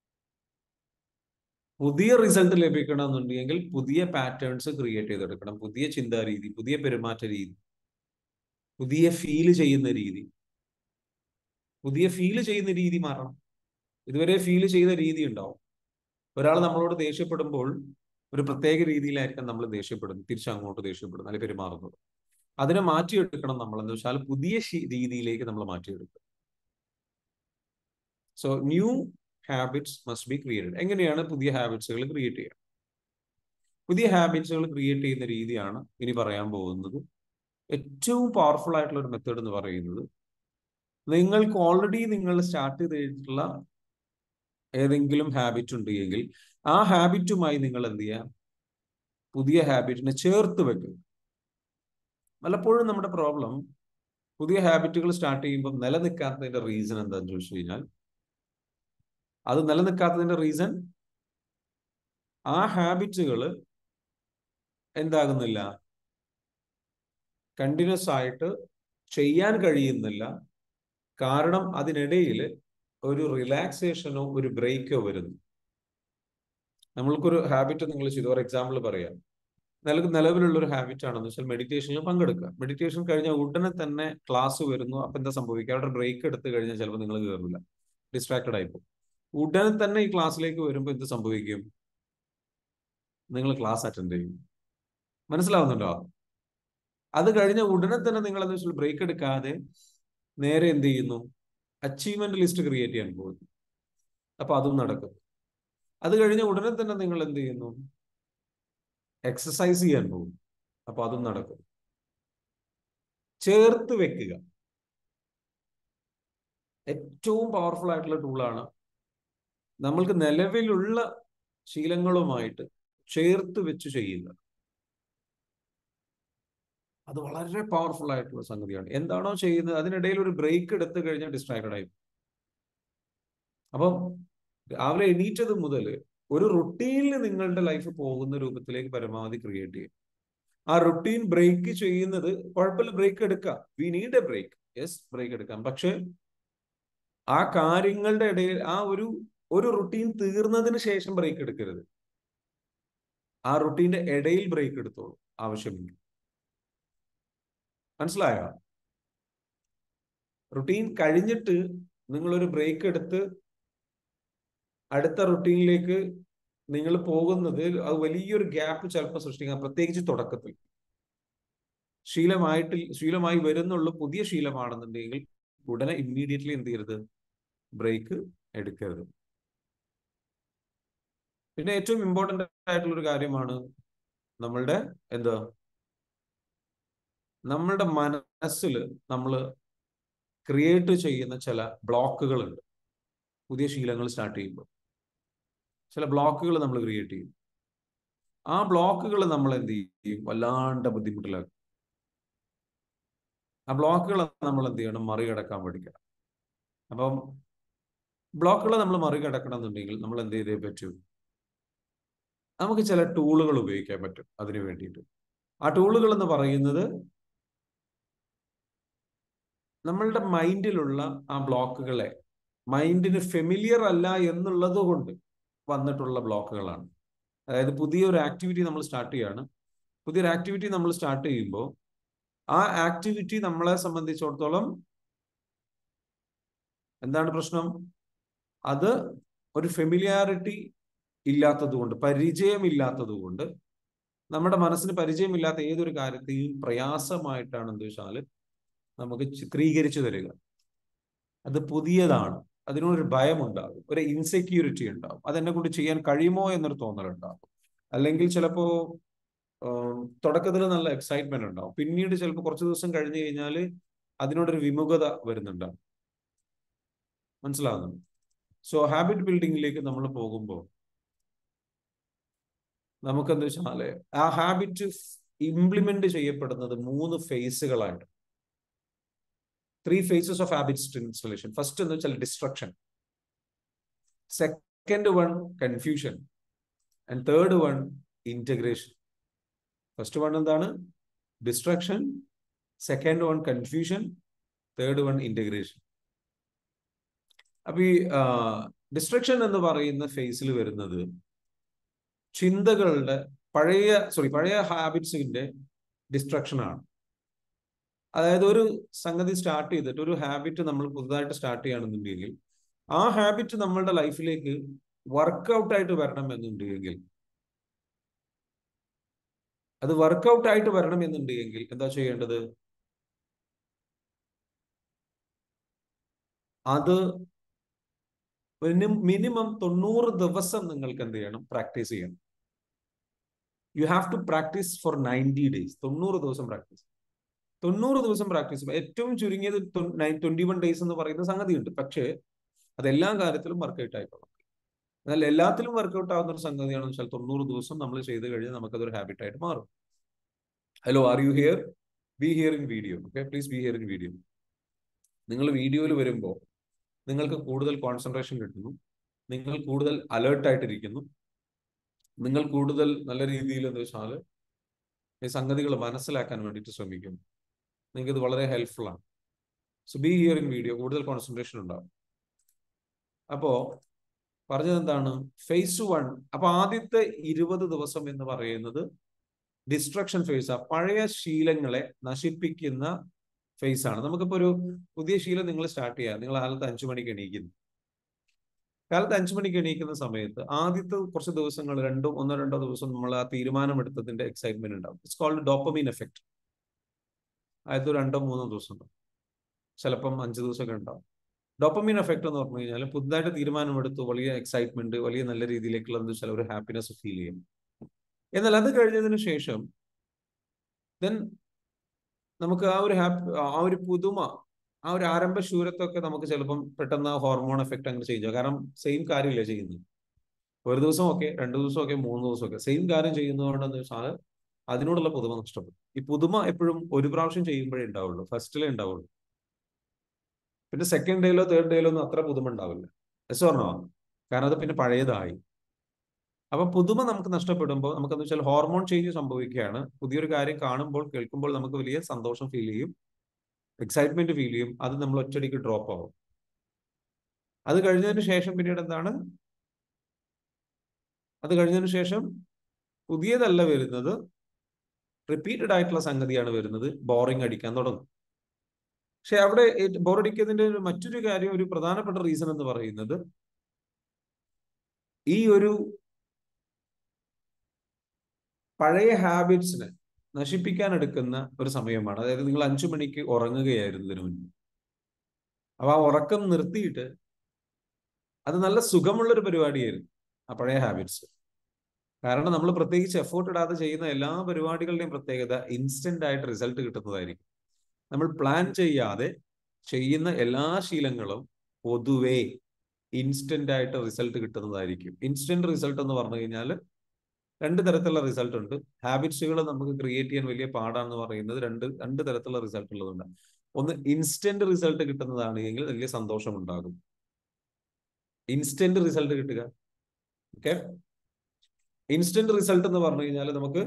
S1: പുതിയ റിസൾട്ട് ലഭിക്കണമെന്നുണ്ടെങ്കിൽ പുതിയ പാറ്റേൺസ് ക്രിയേറ്റ് ചെയ്തെടുക്കണം പുതിയ ചിന്താരീതി പുതിയ പെരുമാറ്റ രീതി പുതിയ ഫീൽ ചെയ്യുന്ന രീതി പുതിയ ഫീൽ ചെയ്യുന്ന രീതി മാറണം ഇതുവരെ ഫീൽ ചെയ്ത രീതി ഉണ്ടാവും ഒരാൾ നമ്മളോട് ദേഷ്യപ്പെടുമ്പോൾ ഒരു പ്രത്യേക രീതിയിലായിരിക്കും നമ്മൾ ദേഷ്യപ്പെടുന്നത് തിരിച്ചങ്ങോട്ട് ദേഷ്യപ്പെടുന്നത് അല്ലെങ്കിൽ പെരുമാറുന്നത് അതിനെ മാറ്റിയെടുക്കണം നമ്മൾ എന്ന് വെച്ചാൽ പുതിയ രീതിയിലേക്ക് നമ്മൾ മാറ്റിയെടുക്കുക so new habits must be created എങ്ങനെയാണ് പുതിയ ഹാബിറ്റ്സുകൾ ക്രിയേറ്റ് ചെയ്യുക പുതിയ ഹാബിറ്റ്സുകൾ ക്രിയേറ്റ് ചെയ്യുന്ന രീതിയാണ് ഇനി പറയാൻ പോകുന്നത് ഏറ്റവും പവർഫുൾ ആയിട്ടുള്ള ഒരു മെത്തേഡ് എന്ന് പറയുന്നത് നിങ്ങൾക്ക് ഓൾറെഡി നിങ്ങൾ സ്റ്റാർട്ട് ചെയ്തിട്ടുള്ള ഏതെങ്കിലും ഹാബിറ്റ് ഉണ്ടെങ്കിൽ ആ ഹാബിറ്റുമായി നിങ്ങൾ എന്ത് ചെയ്യുക പുതിയ ഹാബിറ്റിനെ ചേർത്ത് വെക്കുക പലപ്പോഴും നമ്മുടെ പ്രോബ്ലം പുതിയ ഹാബിറ്റുകൾ സ്റ്റാർട്ട് ചെയ്യുമ്പോൾ നിലനിൽക്കാത്തതിന്റെ റീസൺ എന്താണെന്ന് ചോദിച്ചു കഴിഞ്ഞാൽ അത് നിലനിൽക്കാത്തതിന്റെ റീസൺ ആ ഹാബിറ്റുകൾ എന്താകുന്നില്ല കണ്ടിന്യൂസ് ആയിട്ട് ചെയ്യാൻ കഴിയുന്നില്ല കാരണം അതിനിടയിൽ ഒരു റിലാക്സേഷനോ ഒരു ബ്രേക്കോ വരുന്നു നമ്മൾക്കൊരു ഹാബിറ്റ് നിങ്ങൾ ചെയ്തു ഫോർ എക്സാമ്പിൾ പറയാം നിലക്ക് നിലവിലുള്ള ഒരു ഹാബിറ്റ് ആണെന്ന് വെച്ചാൽ മെഡിറ്റേഷനിൽ പങ്കെടുക്കുക മെഡിറ്റേഷൻ കഴിഞ്ഞാൽ ഉടനെ തന്നെ ക്ലാസ് വരുന്നു അപ്പൊ എന്താ സംഭവിക്കുക അവിടെ ബ്രേക്ക് എടുത്ത് കഴിഞ്ഞാൽ ചിലപ്പോൾ നിങ്ങൾ കയറില്ല ഡിസ്ട്രാക്റ്റഡ് ആയിപ്പോ ഉടനെ തന്നെ ഈ ക്ലാസ്സിലേക്ക് വരുമ്പോൾ എന്ത് സംഭവിക്കും നിങ്ങൾ ക്ലാസ് അറ്റൻഡ് ചെയ്യും മനസ്സിലാവുന്നുണ്ടോ അത് കഴിഞ്ഞ ഉടനെ തന്നെ നിങ്ങൾ എന്താ വെച്ചാൽ ബ്രേക്ക് എടുക്കാതെ നേരെ എന്ത് ചെയ്യുന്നു അച്ചീവ്മെന്റ് ലിസ്റ്റ് ക്രിയേറ്റ് ചെയ്യാൻ പോകുന്നു അപ്പൊ അതും നടക്കും അത് കഴിഞ്ഞ ഉടനെ തന്നെ നിങ്ങൾ എന്ത് ചെയ്യുന്നു എക്സസൈസ് ചെയ്യാൻ പോകും അപ്പൊ അതും നടക്കും ചേർത്ത് വെക്കുക ഏറ്റവും പവർഫുൾ ആയിട്ടുള്ള ടൂളാണ് നമ്മൾക്ക് നിലവിലുള്ള ശീലങ്ങളുമായിട്ട് ചേർത്ത് വെച്ച് ചെയ്യുക അത് വളരെ പവർഫുൾ ആയിട്ടുള്ള സംഗതിയാണ് എന്താണോ ചെയ്യുന്നത് അതിനിടയിൽ ഒരു ബ്രേക്ക് എടുത്തു കഴിഞ്ഞാൽ ഡിസ്ട്രാക്റ്റഡ് ആയി അപ്പം രാവിലെ എണീറ്റത് മുതൽ ഒരു റുട്ടീനിൽ നിങ്ങളുടെ ലൈഫ് പോകുന്ന രൂപത്തിലേക്ക് പരമാവധി ക്രിയേറ്റ് ചെയ്യും ആ റുട്ടീൻ ബ്രേക്ക് ചെയ്യുന്നത് കുഴപ്പമില്ല ബ്രേക്ക് എടുക്കാം we need a break yes break എടുക്കാം പക്ഷെ ആ കാര്യങ്ങളുടെ ഇടയിൽ ആ ഒരു ഒരു റുട്ടീൻ തീർന്നതിന് ശേഷം ബ്രേക്ക് എടുക്കരുത് ആ റുട്ടീന്റെ ഇടയിൽ ബ്രേക്ക് എടുത്തോളൂ ആവശ്യമില്ല മനസ്സിലായോ റുട്ടീൻ കഴിഞ്ഞിട്ട് നിങ്ങളൊരു ബ്രേക്ക് എടുത്ത് അടുത്ത റുട്ടീനിലേക്ക് നിങ്ങൾ പോകുന്നത് അത് വലിയൊരു ഗ്യാപ്പ് ചിലപ്പോൾ സൃഷ്ടിക്കാം പ്രത്യേകിച്ച് തുടക്കത്തിൽ ശീലമായിട്ട് ശീലമായി വരുന്നുള്ള പുതിയ ശീലമാണെന്നുണ്ടെങ്കിൽ ഉടനെ ഇമ്മീഡിയറ്റ്ലി എന്ത് ചെയ്യരുത് ബ്രേക്ക് എടുക്കരുത് പിന്നെ ഏറ്റവും ഇമ്പോർട്ടൻ്റ് ആയിട്ടുള്ള ഒരു കാര്യമാണ് നമ്മളുടെ എന്താ നമ്മളുടെ മനസ്സിൽ നമ്മൾ ക്രിയേറ്റ് ചെയ്യുന്ന ചില ബ്ലോക്കുകളുണ്ട് പുതിയ ശീലങ്ങൾ സ്റ്റാർട്ട് ചെയ്യുമ്പോൾ ചില ബ്ലോക്കുകൾ നമ്മൾ ക്രിയേറ്റ് ചെയ്യും ആ ബ്ലോക്കുകൾ നമ്മൾ എന്ത് ചെയ്യും വല്ലാണ്ട് ബുദ്ധിമുട്ടിലാക്കും ആ ബ്ലോക്കുകൾ നമ്മൾ എന്ത് ചെയ്യണം മറികടക്കാൻ പഠിക്കണം അപ്പം ബ്ലോക്കുകൾ നമ്മൾ മറികടക്കണം എന്നുണ്ടെങ്കിൽ നമ്മൾ എന്ത് ചെയ്തേ പറ്റൂ നമുക്ക് ചില ടൂളുകൾ ഉപയോഗിക്കാൻ പറ്റും അതിനു വേണ്ടിയിട്ട് ആ ടൂളുകൾ എന്ന് പറയുന്നത് നമ്മളുടെ മൈൻഡിലുള്ള ആ ബ്ലോക്കുകളെ മൈൻഡിന് ഫെമിലിയർ അല്ല എന്നുള്ളത് കൊണ്ട് വന്നിട്ടുള്ള ബ്ലോക്കുകളാണ് അതായത് പുതിയൊരു ആക്ടിവിറ്റി നമ്മൾ സ്റ്റാർട്ട് ചെയ്യാണ് പുതിയൊരു ആക്ടിവിറ്റി നമ്മൾ സ്റ്റാർട്ട് ചെയ്യുമ്പോൾ ആ ആക്ടിവിറ്റി നമ്മളെ സംബന്ധിച്ചിടത്തോളം എന്താണ് പ്രശ്നം അത് ഒരു ഫെമിലിയാരിറ്റി ഇല്ലാത്തത് കൊണ്ട് പരിചയമില്ലാത്തത് കൊണ്ട് നമ്മുടെ മനസ്സിന് പരിചയമില്ലാത്ത ഏതൊരു കാര്യത്തെയും പ്രയാസമായിട്ടാണ് എന്ത് വെച്ചാൽ നമുക്ക് ചിത്രീകരിച്ചു തരിക അത് പുതിയതാണ് അതിനോടൊരു ഭയം ഉണ്ടാകും ഒരു ഇൻസെക്യൂരിറ്റി ഉണ്ടാകും അതെന്നെ കൊണ്ട് ചെയ്യാൻ കഴിയുമോ എന്നൊരു തോന്നലുണ്ടാകും അല്ലെങ്കിൽ ചിലപ്പോ തുടക്കത്തിൽ നല്ല എക്സൈറ്റ്മെന്റ് ഉണ്ടാവും പിന്നീട് ചിലപ്പോൾ കുറച്ച് ദിവസം കഴിഞ്ഞു കഴിഞ്ഞാൽ അതിനോടൊരു വിമുഖത വരുന്നുണ്ടാവും മനസ്സിലാകുന്നു സോ ഹാബിറ്റ് ബിൽഡിങ്ങിലേക്ക് നമ്മൾ പോകുമ്പോൾ നമുക്കെന്ത് വെച്ചാല് ആ ഹാബിറ്റ് ഇംപ്ലിമെന്റ് ചെയ്യപ്പെടുന്നത് മൂന്ന് ഫേസുകളായിട്ട് three phases of habit installation first എന്ന് വെച്ചാൽ destruction second one confusion and third one integration first one എന്താണ് destruction second one confusion third one integration അപ്പൊ ഈ ഡിസ്ട്രക്ഷൻ എന്ന് പറയുന്ന ഫേസിൽ വരുന്നത് ചിന്തകളുടെ പഴയ സോറി പഴയ ഹാബിറ്റ്സിന്റെ ഡിസ്ട്രക്ഷൻ ആണ് അതായത് ഒരു സംഗതി സ്റ്റാർട്ട് ചെയ്തിട്ട് ഒരു ഹാബിറ്റ് നമ്മൾ പുതുതായിട്ട് സ്റ്റാർട്ട് ചെയ്യുകയാണെന്നുണ്ടെങ്കിൽ ആ ഹാബിറ്റ് നമ്മളുടെ ലൈഫിലേക്ക് വർക്കൗട്ട് ആയിട്ട് വരണം എന്നുണ്ടെങ്കിൽ അത് വർക്കൗട്ട് ആയിട്ട് വരണം എന്നുണ്ടെങ്കിൽ എന്താ ചെയ്യേണ്ടത് അത് മിനിമം തൊണ്ണൂറ് ദിവസം നിങ്ങൾക്ക് എന്ത് ചെയ്യണം പ്രാക്ടീസ് ചെയ്യണം you have to practice for ninety days തൊണ്ണൂറ് ദിവസം പ്രാക്ടീസ് തൊണ്ണൂറ് ദിവസം പ്രാക്ടീസ് ചെയ്യുമ്പോൾ ഏറ്റവും ചുരുങ്ങിയത് ട്വന്റി വൺ ഡേയ്സ് എന്ന് പറയുന്ന സംഗതിയുണ്ട് പക്ഷേ അതെല്ലാ കാര്യത്തിലും വർക്കൗട്ട് ആയിക്കോളും എന്നാൽ എല്ലാത്തിലും വർക്കൗട്ട് ആവുന്ന ഒരു സംഗതിയാണെന്ന് വെച്ചാൽ തൊണ്ണൂറ് ദിവസം നമ്മൾ ചെയ്ത് കഴിഞ്ഞാൽ നമുക്കതൊരു ഹാബിറ്റ് ആയിട്ട് മാറും hello are you here be here in video okay please be here in video നിങ്ങൾ വീഡിയോയിൽ വരുമ്പോൾ നിങ്ങൾക്ക് കൂടുതൽ കോൺസെൻട്രേഷൻ കിട്ടുന്നു നിങ്ങൾ കൂടുതൽ അലേർട്ട് ആയിട്ടിരിക്കുന്നു നിങ്ങൾ കൂടുതൽ നല്ല രീതിയിൽ എന്താ വെച്ചാൽ ഈ സംഗതികൾ മനസ്സിലാക്കാൻ വേണ്ടിയിട്ട് ശ്രമിക്കുന്നു നിങ്ങൾക്ക് ഇത് വളരെ ഹെൽപ്ഫുൾ ആണ് so be here in video കൂടുതൽ കോൺസെൻട്രേഷൻ ഉണ്ടാവും അപ്പോ പറഞ്ഞത് എന്താണ് ഫേസ് വൺ അപ്പൊ ആദ്യത്തെ ഇരുപത് ദിവസം എന്ന് പറയുന്നത് ഡിസ്ട്രക്ഷൻ ഫേസ് ആ പഴയ ശീലങ്ങളെ നശിപ്പിക്കുന്ന ഫേസ് ആണ് നമുക്കിപ്പോ ഒരു പുതിയ ശീലം നിങ്ങൾ സ്റ്റാർട്ട് ചെയ്യാം നിങ്ങൾ കാലത്ത് അഞ്ചു മണിക്ക് എണീക്കുന്നു കാലത്ത് അഞ്ചു മണിക്ക് എണീക്കുന്ന സമയത്ത് ആദ്യത്തെ കുറച്ച് ദിവസങ്ങൾ രണ്ടോ ഒന്നോ രണ്ടോ ദിവസം നമ്മൾ ആ തീരുമാനമെടുത്തതിന്റെ എക്സൈറ്റ്മെന്റ് ഉണ്ടാവും ഇറ്റ്സ് കോൾഡ് ഡോപ്പമീൻ എഫക്ട് ആദ്യത്തെ രണ്ടോ മൂന്നോ ദിവസം ഉണ്ടാവും ചിലപ്പം അഞ്ച് ദിവസമൊക്കെ ഉണ്ടാവും ഡോപ്പമീൻ എഫക്ട് എന്ന് പറഞ്ഞു കഴിഞ്ഞാൽ പുതുതായിട്ട് തീരുമാനമെടുത്തു വലിയ എക്സൈറ്റ്മെന്റ് വലിയ നല്ല രീതിയിലേക്കുള്ള എന്താ വെച്ചാൽ ഒരു ഹാപ്പിനെസ് ഫീൽ ചെയ്യും എന്നാൽ അത് കഴിഞ്ഞതിന് ശേഷം ദെൻ നമുക്ക് ആ ഒരു ഹാപ്പി ആ ഒരു പുതുമ ആ ഒരു ആരംഭ ശൂരത്വമൊക്കെ നമുക്ക് ചിലപ്പം പെട്ടെന്ന് ആ ഹോർമോൺ എഫക്ട് അങ്ങനെ ചേഞ്ച് കാരണം സെയിം കാര്യമില്ല ചെയ്യുന്നത് ഒരു ദിവസം ഒക്കെ രണ്ട് ദിവസം ഒക്കെ മൂന്ന് ദിവസം ഒക്കെ സെയിം കാര്യം ചെയ്യുന്നതുകൊണ്ട് എന്താ വെച്ചാൽ അതിനോടുള്ള പുതുമ നഷ്ടപ്പെടും ഈ പുതുമ എപ്പോഴും ഒരു പ്രാവശ്യം ചെയ്യുമ്പോഴേ ഉണ്ടാവുള്ളൂ ഫസ്റ്റിലേ ഉണ്ടാവുള്ളൂ പിന്നെ സെക്കൻഡ് ഡേയിലോ തേർഡ് ഡേയിലോ ഒന്നും അത്ര പുതുമ ഉണ്ടാവില്ല എസ് പറഞ്ഞോ കാരണം അത് പിന്നെ പഴയതായി അപ്പൊ പുതുമ നമുക്ക് നഷ്ടപ്പെടുമ്പോൾ നമുക്കെന്ന് വെച്ചാൽ ഹോർമോൺ ചേഞ്ച് സംഭവിക്കുകയാണ് പുതിയൊരു കാര്യം കാണുമ്പോൾ കേൾക്കുമ്പോൾ നമുക്ക് വലിയ സന്തോഷം ഫീൽ ചെയ്യും എക്സൈറ്റ്മെന്റ് ഫീൽ ചെയ്യും അത് നമ്മൾ ഒറ്റയടിക്ക് ഡ്രോപ്പ് ആവും അത് കഴിഞ്ഞതിന് ശേഷം പിന്നീട് എന്താണ് അത് കഴിഞ്ഞതിന് ശേഷം പുതിയതല്ല വരുന്നത് റിപ്പീറ്റഡ് ആയിട്ടുള്ള സംഗതിയാണ് വരുന്നത് ബോറിംഗ് അടിക്കാൻ തുടങ്ങും പക്ഷെ അവിടെ ബോറടിക്കുന്നതിന്റെ ഒരു മറ്റൊരു കാര്യം ഒരു പ്രധാനപ്പെട്ട റീസൺ എന്ന് പറയുന്നത് ഈ ഒരു പഴയ ഹാബിറ്റ്സിനെ നശിപ്പിക്കാൻ എടുക്കുന്ന ഒരു സമയമാണ് അതായത് നിങ്ങൾ അഞ്ചു മണിക്ക് ഉറങ്ങുകയായിരുന്നു ഇതിനു മുൻപ് അപ്പൊ ആ ഉറക്കം നിർത്തിയിട്ട് അത് നല്ല സുഖമുള്ളൊരു പരിപാടിയായിരുന്നു ആ പഴയ ഹാബിറ്റ്സ് കാരണം നമ്മൾ പ്രത്യേകിച്ച് എഫേർട്ട് ഇടാതെ ചെയ്യുന്ന എല്ലാ പരിപാടികളുടെയും പ്രത്യേകത ഇൻസ്റ്റന്റ് ആയിട്ട് റിസൾട്ട് കിട്ടുന്നതായിരിക്കും നമ്മൾ പ്ലാൻ ചെയ്യാതെ ചെയ്യുന്ന എല്ലാ ശീലങ്ങളും പൊതുവേ ഇൻസ്റ്റന്റ് ആയിട്ട് റിസൾട്ട് കിട്ടുന്നതായിരിക്കും ഇൻസ്റ്റന്റ് റിസൾട്ട് എന്ന് പറഞ്ഞു കഴിഞ്ഞാൽ രണ്ട് തരത്തിലുള്ള റിസൾട്ട് ഉണ്ട് ഹാബിറ്റ്സുകൾ നമുക്ക് ക്രിയേറ്റ് ചെയ്യാൻ വലിയ പാടാന്ന് പറയുന്നത് രണ്ട് രണ്ട് തരത്തിലുള്ള റിസൾട്ട് ഉള്ളതുണ്ട് ഒന്ന് ഇൻസ്റ്റന്റ് റിസൾട്ട് കിട്ടുന്നതാണ് എങ്കിൽ വലിയ സന്തോഷം ഉണ്ടാകും ഇൻസ്റ്റന്റ് റിസൾട്ട് കിട്ടുക ഓക്കെ ഇൻസ്റ്റന്റ് റിസൾട്ട് എന്ന് പറഞ്ഞു കഴിഞ്ഞാൽ നമുക്ക്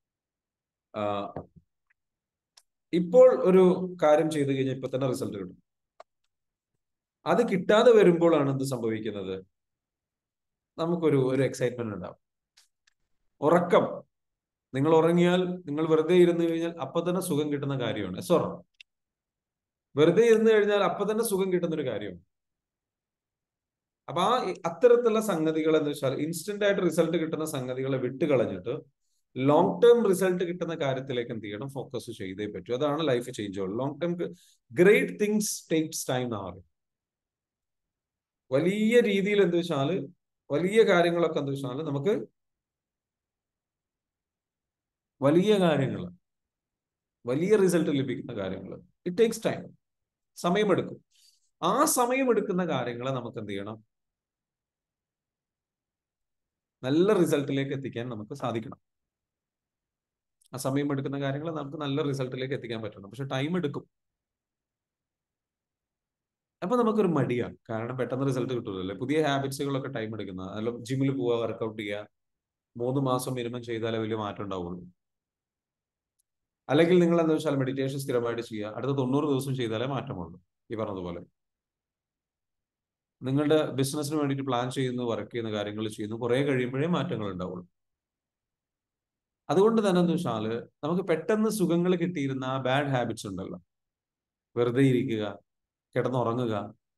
S1: ഇപ്പോൾ ഒരു കാര്യം ചെയ്തു കഴിഞ്ഞാൽ ഇപ്പൊ തന്നെ റിസൾട്ട് കിട്ടും അത് കിട്ടാതെ വരുമ്പോഴാണ് എന്ത് സംഭവിക്കുന്നത് നമുക്കൊരു ഒരു എക്സൈറ്റ്മെന്റ് ഉണ്ടാവും ഉറക്കം നിങ്ങൾ ഉറങ്ങിയാൽ നിങ്ങൾ വെറുതെ ഇരുന്ന് കഴിഞ്ഞാൽ അപ്പൊ തന്നെ സുഖം കിട്ടുന്ന കാര്യമാണ് സോറ വെറുതെ ഇരുന്ന് കഴിഞ്ഞാൽ അപ്പൊ തന്നെ സുഖം കിട്ടുന്ന ഒരു കാര്യമാണ് അപ്പൊ ആ അത്തരത്തിലുള്ള സംഗതികൾ എന്ന് വെച്ചാൽ ഇൻസ്റ്റന്റ് ആയിട്ട് റിസൾട്ട് കിട്ടുന്ന സംഗതികളെ വിട്ടുകളഞ്ഞിട്ട് ലോങ് ടേം റിസൾട്ട് കിട്ടുന്ന കാര്യത്തിലേക്ക് എന്ത് ചെയ്യണം ഫോക്കസ് ചെയ്തേ പറ്റൂ അതാണ് ലൈഫ് ചേഞ്ച് ഉള്ളത് long term great things takes time എന്നാ പറയും വലിയ രീതിയിൽ എന്ത് വെച്ചാല് വലിയ കാര്യങ്ങളൊക്കെ എന്ത് വെച്ചാല് നമുക്ക് വലിയ കാര്യങ്ങൾ വലിയ റിസൾട്ട് ലഭിക്കുന്ന കാര്യങ്ങൾ ഇറ്റ് ടേക്സ് ടൈം സമയമെടുക്കും ആ സമയമെടുക്കുന്ന കാര്യങ്ങളെ നമുക്ക് എന്ത് ചെയ്യണം നല്ല റിസൾട്ടിലേക്ക് എത്തിക്കാൻ നമുക്ക് സാധിക്കണം ആ സമയം എടുക്കുന്ന കാര്യങ്ങൾ നമുക്ക് നല്ല റിസൾട്ടിലേക്ക് എത്തിക്കാൻ പറ്റണം പക്ഷെ ടൈം എടുക്കും അപ്പൊ നമുക്കൊരു മടിയാണ് കാരണം പെട്ടെന്ന് റിസൾട്ട് കിട്ടൂലല്ലേ പുതിയ ഹാബിറ്റ്സുകളൊക്കെ ടൈം എടുക്കുന്ന അല്ല ജിമ്മിൽ പോവുക വർക്കൗട്ട് ചെയ്യുക മൂന്ന് മാസം മിനിമം ചെയ്താലേ വലിയ മാറ്റം ഉണ്ടാവുള്ളൂ അല്ലെങ്കിൽ നിങ്ങൾ എന്താ വെച്ചാൽ മെഡിറ്റേഷൻ സ്ഥിരമായിട്ട് ചെയ്യുക അടുത്ത തൊണ്ണൂറ് ദിവസം ചെയ്താലേ മാറ്റമുള്ളൂ ഈ പറഞ്ഞതുപോലെ നിങ്ങളുടെ ബിസിനസ്സിന് വേണ്ടിയിട്ട് പ്ലാൻ ചെയ്യുന്നു വർക്ക് ചെയ്യുന്ന കാര്യങ്ങൾ ചെയ്യുന്നു കുറെ കഴിയുമ്പോഴേ മാറ്റങ്ങൾ ഉണ്ടാവുള്ളൂ അതുകൊണ്ട് തന്നെ എന്താ വെച്ചാൽ നമുക്ക് പെട്ടെന്ന് സുഖങ്ങൾ കിട്ടിയിരുന്ന ആ ബാഡ് ഹാബിറ്റ്സ് ഉണ്ടല്ലോ വെറുതെ ഇരിക്കുക കിടന്നുറങ്ങുക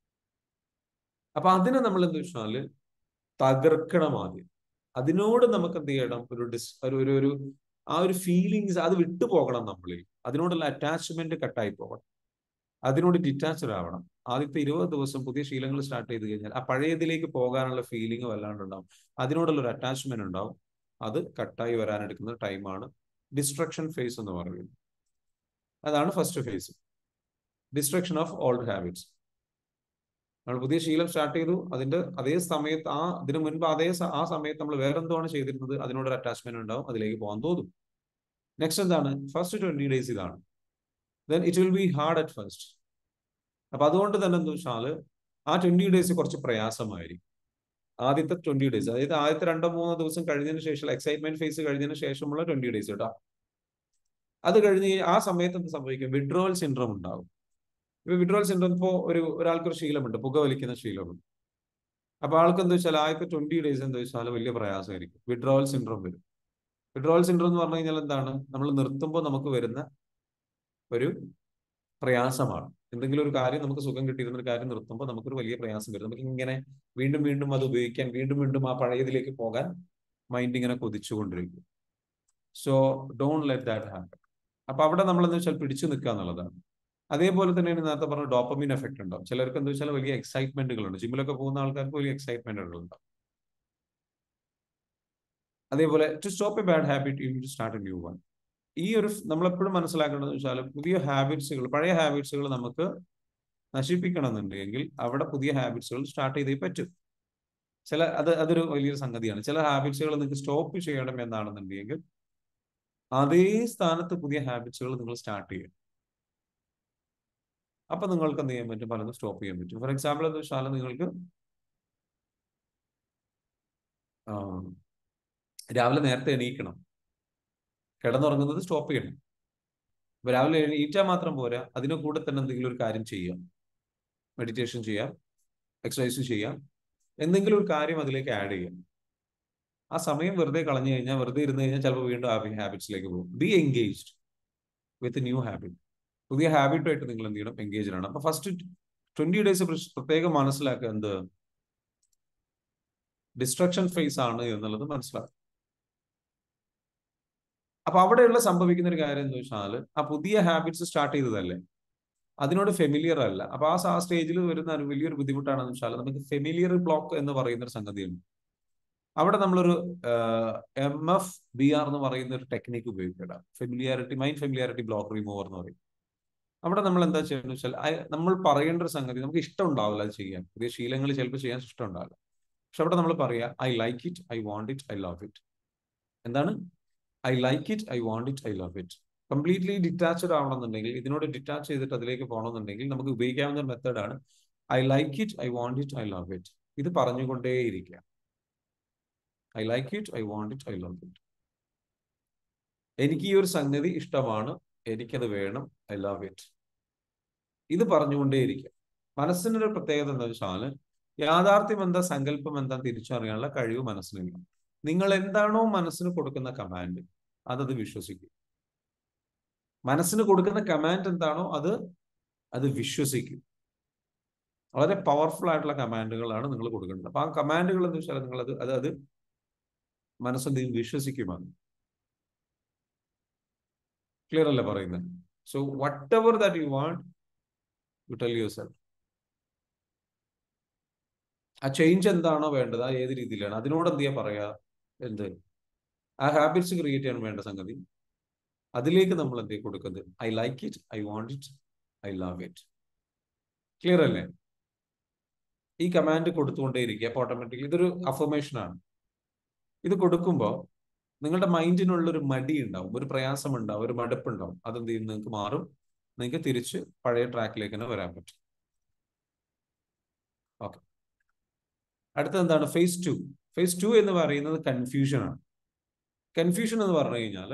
S1: അപ്പൊ അതിനെ നമ്മൾ എന്താ വെച്ചാല് തകർക്കണം ആദ്യം അതിനോട് നമുക്ക് എന്ത് ചെയ്യണം ഒരു ഡിസ് ഒരു ഒരു ഒരു ആ ഒരു ഫീലിങ്സ് അത് വിട്ടു പോകണം നമ്മളിൽ അതിനോടുള്ള അറ്റാച്ച്മെന്റ് കട്ടായി പോകണം അതിനോട് ഡിറ്റാച്ച്ഡ് ആവണം ആദ്യത്തെ ഇരുപത് ദിവസം പുതിയ ശീലങ്ങൾ സ്റ്റാർട്ട് ചെയ്ത് കഴിഞ്ഞാൽ ആ പഴയതിലേക്ക് പോകാനുള്ള ഫീലിംഗ് വല്ലാണ്ട് ഉണ്ടാവും അതിനോടുള്ള ഒരു അറ്റാച്ച്മെന്റ് ഉണ്ടാവും അത് കട്ടായി വരാനെടുക്കുന്ന ടൈമാണ് ഡിസ്ട്രക്ഷൻ ഫേസ് എന്ന് പറയുന്നത് അതാണ് first phase destruction of old habits നമ്മൾ പുതിയ ശീലം സ്റ്റാർട്ട് ചെയ്തു അതിന്റെ അതേ സമയത്ത് ആ ഇതിനു മുൻപ് അതേ ആ സമയത്ത് നമ്മൾ വേറെ എന്താണ് ചെയ്തിരുന്നത് അതിനോടൊരു അറ്റാച്ച്മെന്റ് ഉണ്ടാവും അതിലേക്ക് പോകാൻ തോന്നും നെക്സ്റ്റ് എന്താണ് ഫസ്റ്റ് ട്വന്റി ഡേയ്സ് ഇതാണ് then it will be hard at first അപ്പൊ അതുകൊണ്ട് തന്നെ എന്താ വെച്ചാൽ ആ ട്വന്റി ഡേയ്സ് കുറച്ച് പ്രയാസമായിരിക്കും ആദ്യത്തെ ട്വന്റി ഡേയ്സ് അതായത് ആദ്യത്തെ രണ്ടോ മൂന്നോ ദിവസം കഴിഞ്ഞതിന് ശേഷം എക്സൈറ്റ്മെന്റ് ഫേസ് കഴിഞ്ഞതിന് ശേഷമുള്ള ട്വന്റി ഡേയ്സ് കേട്ടോ അത് കഴിഞ്ഞ് ആ സമയത്ത് എന്ത് സംഭവിക്കും വിഡ്രോവൽ സിൻഡ്രോം ഉണ്ടാവും ഇപ്പൊ വിഡ്രോവൽ സിൻഡ്രോം ഇപ്പോൾ ഒരു ഒരാൾക്കൊരു ശീലമുണ്ട് പുക വലിക്കുന്ന ശീലമുണ്ട് അപ്പൊ ആൾക്ക് എന്താ വെച്ചാൽ ആദ്യത്തെ ട്വന്റി ഡേയ്സ് എന്താ വെച്ചാൽ വലിയ പ്രയാസമായിരിക്കും വിഡ്രോവൽ സിൻഡ്രോം വരും വിഡ്രോവൽ സിൻഡ്രോം എന്ന് പറഞ്ഞു കഴിഞ്ഞാൽ എന്താണ് നമ്മൾ നിർത്തുമ്പോൾ നമുക്ക് വരുന്ന ഒരു പ്രയാസമാണ് എന്തെങ്കിലും ഒരു കാര്യം നമുക്ക് സുഖം കിട്ടിയിരുന്ന ഒരു കാര്യം നിർത്തുമ്പോൾ നമുക്കൊരു വലിയ പ്രയാസം വരും നമുക്ക് ഇങ്ങനെ വീണ്ടും വീണ്ടും അത് ഉപയോഗിക്കാൻ വീണ്ടും വീണ്ടും ആ പഴയതിലേക്ക് പോകാൻ മൈൻഡ് ഇങ്ങനെ കൊതിച്ചുകൊണ്ടിരിക്കും so don't let that happen അപ്പൊ അവിടെ നമ്മൾ എന്താ വെച്ചാൽ പിടിച്ചു നിൽക്കുക എന്നുള്ളതാണ് അതേപോലെ തന്നെയാണ് നേരത്തെ പറഞ്ഞ ഡോപ്പമിൻ എഫക്ട് ഉണ്ടാവും ചിലർക്ക് എന്താ വെച്ചാൽ വലിയ എക്സൈറ്റ്മെന്റുകളുണ്ട് ജിമ്മിലൊക്കെ പോകുന്ന ആൾക്കാർക്ക് വലിയ എക്സൈറ്റ്മെന്റുകൾ ഉണ്ടാവും അതേപോലെ to stop a bad habit you to start a new one ഈ ഒരു നമ്മളെപ്പോഴും മനസ്സിലാക്കേണ്ടത് വെച്ചാൽ പുതിയ ഹാബിറ്റ്സുകൾ പഴയ ഹാബിറ്റ്സുകൾ നമുക്ക് നശിപ്പിക്കണം എന്നുണ്ടെങ്കിൽ അവിടെ പുതിയ ഹാബിറ്റ്സുകൾ സ്റ്റാർട്ട് ചെയ്തേ പറ്റും ചില അത് അതൊരു വലിയൊരു സംഗതിയാണ് ചില ഹാബിറ്റ്സുകൾ നിങ്ങൾക്ക് സ്റ്റോപ്പ് ചെയ്യണം എന്നാണെന്നുണ്ടെങ്കിൽ അതേ സ്ഥാനത്ത് പുതിയ ഹാബിറ്റ്സുകൾ നിങ്ങൾ സ്റ്റാർട്ട് ചെയ്യും അപ്പൊ നിങ്ങൾക്ക് എന്ത് ചെയ്യാൻ പറ്റും പലതും സ്റ്റോപ്പ് ചെയ്യാൻ പറ്റും ഫോർ എക്സാമ്പിൾ എന്ന് വെച്ചാൽ നിങ്ങൾക്ക് ആ, രാവിലെ നേരത്തെ എണീക്കണം കിടന്നുറങ്ങുന്നത് സ്റ്റോപ്പ് ചെയ്യണം അപ്പൊ രാവിലെ എണീറ്റാൽ മാത്രം പോരാ അതിന് കൂടെ തന്നെ എന്തെങ്കിലും ഒരു കാര്യം ചെയ്യാം മെഡിറ്റേഷൻ ചെയ്യാം എക്സസൈസ് ചെയ്യാം എന്തെങ്കിലും ഒരു കാര്യം അതിലേക്ക് ആഡ് ചെയ്യാം ആ സമയം വെറുതെ കളഞ്ഞു കഴിഞ്ഞാൽ വെറുതെ ഇരുന്ന് കഴിഞ്ഞാൽ ചിലപ്പോൾ വീണ്ടും ആ ഹാബിറ്റ്സിലേക്ക് പോകും be engaged with new habit പുതിയ ഹാബിറ്റുമായിട്ട് നിങ്ങൾ എന്ത് ചെയ്യണം എൻഗേജ് ആണ് അപ്പൊ ഫസ്റ്റ് ട്വന്റി ഡേയ്സ് പ്രത്യേകം മനസ്സിലാക്കുക എന്ത് ഡിസ്ട്രക്ഷൻ ഫേസ് ആണ് എന്നുള്ളത് മനസ്സിലാക്കുക അപ്പൊ അവിടെയുള്ള സംഭവിക്കുന്ന ഒരു കാര്യം എന്ന് വെച്ചാൽ ആ പുതിയ ഹാബിറ്റ്സ് സ്റ്റാർട്ട് ചെയ്തതല്ലേ അതിനോട് ഫെമിലിയർ അല്ല അപ്പൊ ആ ആ സ്റ്റേജിൽ വരുന്ന ഒരു വലിയൊരു ബുദ്ധിമുട്ടാണെന്ന് വെച്ചാൽ നമുക്ക് ഫെമിലിയർ ബ്ലോക്ക് എന്ന് പറയുന്ന ഒരു സംഗതിയുണ്ട് അവിടെ നമ്മളൊരു എം എഫ് ബി ആർ എന്ന് പറയുന്ന ഒരു ടെക്നിക്ക് ഉപയോഗിക്കണം familiarity mind familiarity block remover എന്ന് പറയും അവിടെ നമ്മൾ എന്താ ചെയ്യുന്നത് വെച്ചാൽ അയ- നമ്മൾ പറയേണ്ട ഒരു സംഗതി നമുക്ക് ഇഷ്ടം ഉണ്ടാവില്ല അത് ചെയ്യാൻ പുതിയ ശീലങ്ങൾ ചിലപ്പോൾ ചെയ്യാൻ ഇഷ്ടം ഉണ്ടാവില്ല പക്ഷെ അവിടെ നമ്മൾ പറയാ I like it I want it I love it എന്താണ് I like it I want it I love it completely detached ആവണമെന്നുണ്ടെങ്കിൽ ഇതിനോട് ഡിറ്റാച്ച് ചെയ്തിട്ട് അതിലേക്ക് പോകണമെന്നുണ്ടെങ്കിൽ നമുക്ക് ഉപയോഗിക്കാവുന്ന ഒരു മെത്തേഡാണ് I like it I want it I love it ഇത് പറഞ്ഞുകൊണ്ടേയിരിക്കുക I like it I want it I love it എനിക്ക് ഈ ഒരു സംഗതി ഇഷ്ടമാണ് എനിക്കത് വേണം ഐ ലവ് ഇറ്റ് ഇത് പറഞ്ഞുകൊണ്ടേയിരിക്കുക മനസ്സിനൊരു പ്രത്യേകത എന്താ വെച്ചാൽ യാഥാർത്ഥ്യം എന്താ സങ്കല്പം എന്താ തിരിച്ചറിയാനുള്ള കഴിവ് മനസ്സിനില്ല നിങ്ങൾ എന്താണോ മനസ്സിന് കൊടുക്കുന്ന കമാൻഡ് അതത് വിശ്വസിക്കും മനസ്സിന് കൊടുക്കുന്ന കമാൻഡ് എന്താണോ അത് അത് വിശ്വസിക്കും വളരെ പവർഫുൾ ആയിട്ടുള്ള കമാൻഡുകളാണ് നിങ്ങൾ കൊടുക്കേണ്ടത് അപ്പൊ ആ കമാൻഡുകൾ എന്ന് വെച്ചാൽ നിങ്ങൾ അത് അത് അത് മനസ്സെന്ത് ചെയ്യും വിശ്വസിക്കുമെന്ന് ക്ലിയർ അല്ലേ പറയുന്നത് so whatever that you want you tell yourself ആ ചേഞ്ച് എന്താണോ വേണ്ടത് ആ ഏത് രീതിയിലാണ് അതിനോട് എന്ത് ചെയ്യാ പറയാ എന്ത് ആ ഹാബിറ്റ്സ് ക്രിയേറ്റ് ചെയ്യാൻ വേണ്ട സംഗതി അതിലേക്ക് നമ്മൾ എന്ത് ചെയ്യും കൊടുക്കുന്നത് I like it I want it I love it clear അല്ലേ ഈ കമാൻഡ് കൊടുത്തുകൊണ്ടേയിരിക്കുക അപ്പൊ ഓട്ടോമാറ്റിക്കലി ഇതൊരു അഫർമേഷൻ ആണ് ഇത് കൊടുക്കുമ്പോൾ നിങ്ങളുടെ മൈൻഡിനുള്ള ഒരു മടി ഉണ്ടാവും ഒരു പ്രയാസം ഉണ്ടാവും ഒരു മടുപ്പുണ്ടാവും അതെന്ത് ചെയ്യും നിങ്ങൾക്ക് മാറും നിങ്ങൾക്ക് തിരിച്ച് പഴയ ട്രാക്കിലേക്ക് തന്നെ വരാൻ പറ്റും ഓക്കെ അടുത്തത് എന്താണ് ഫേസ് ടു ഫേസ് ടു എന്ന് പറയുന്നത് കൺഫ്യൂഷൻ ആണ് കൺഫ്യൂഷൻ എന്ന് പറഞ്ഞു കഴിഞ്ഞാൽ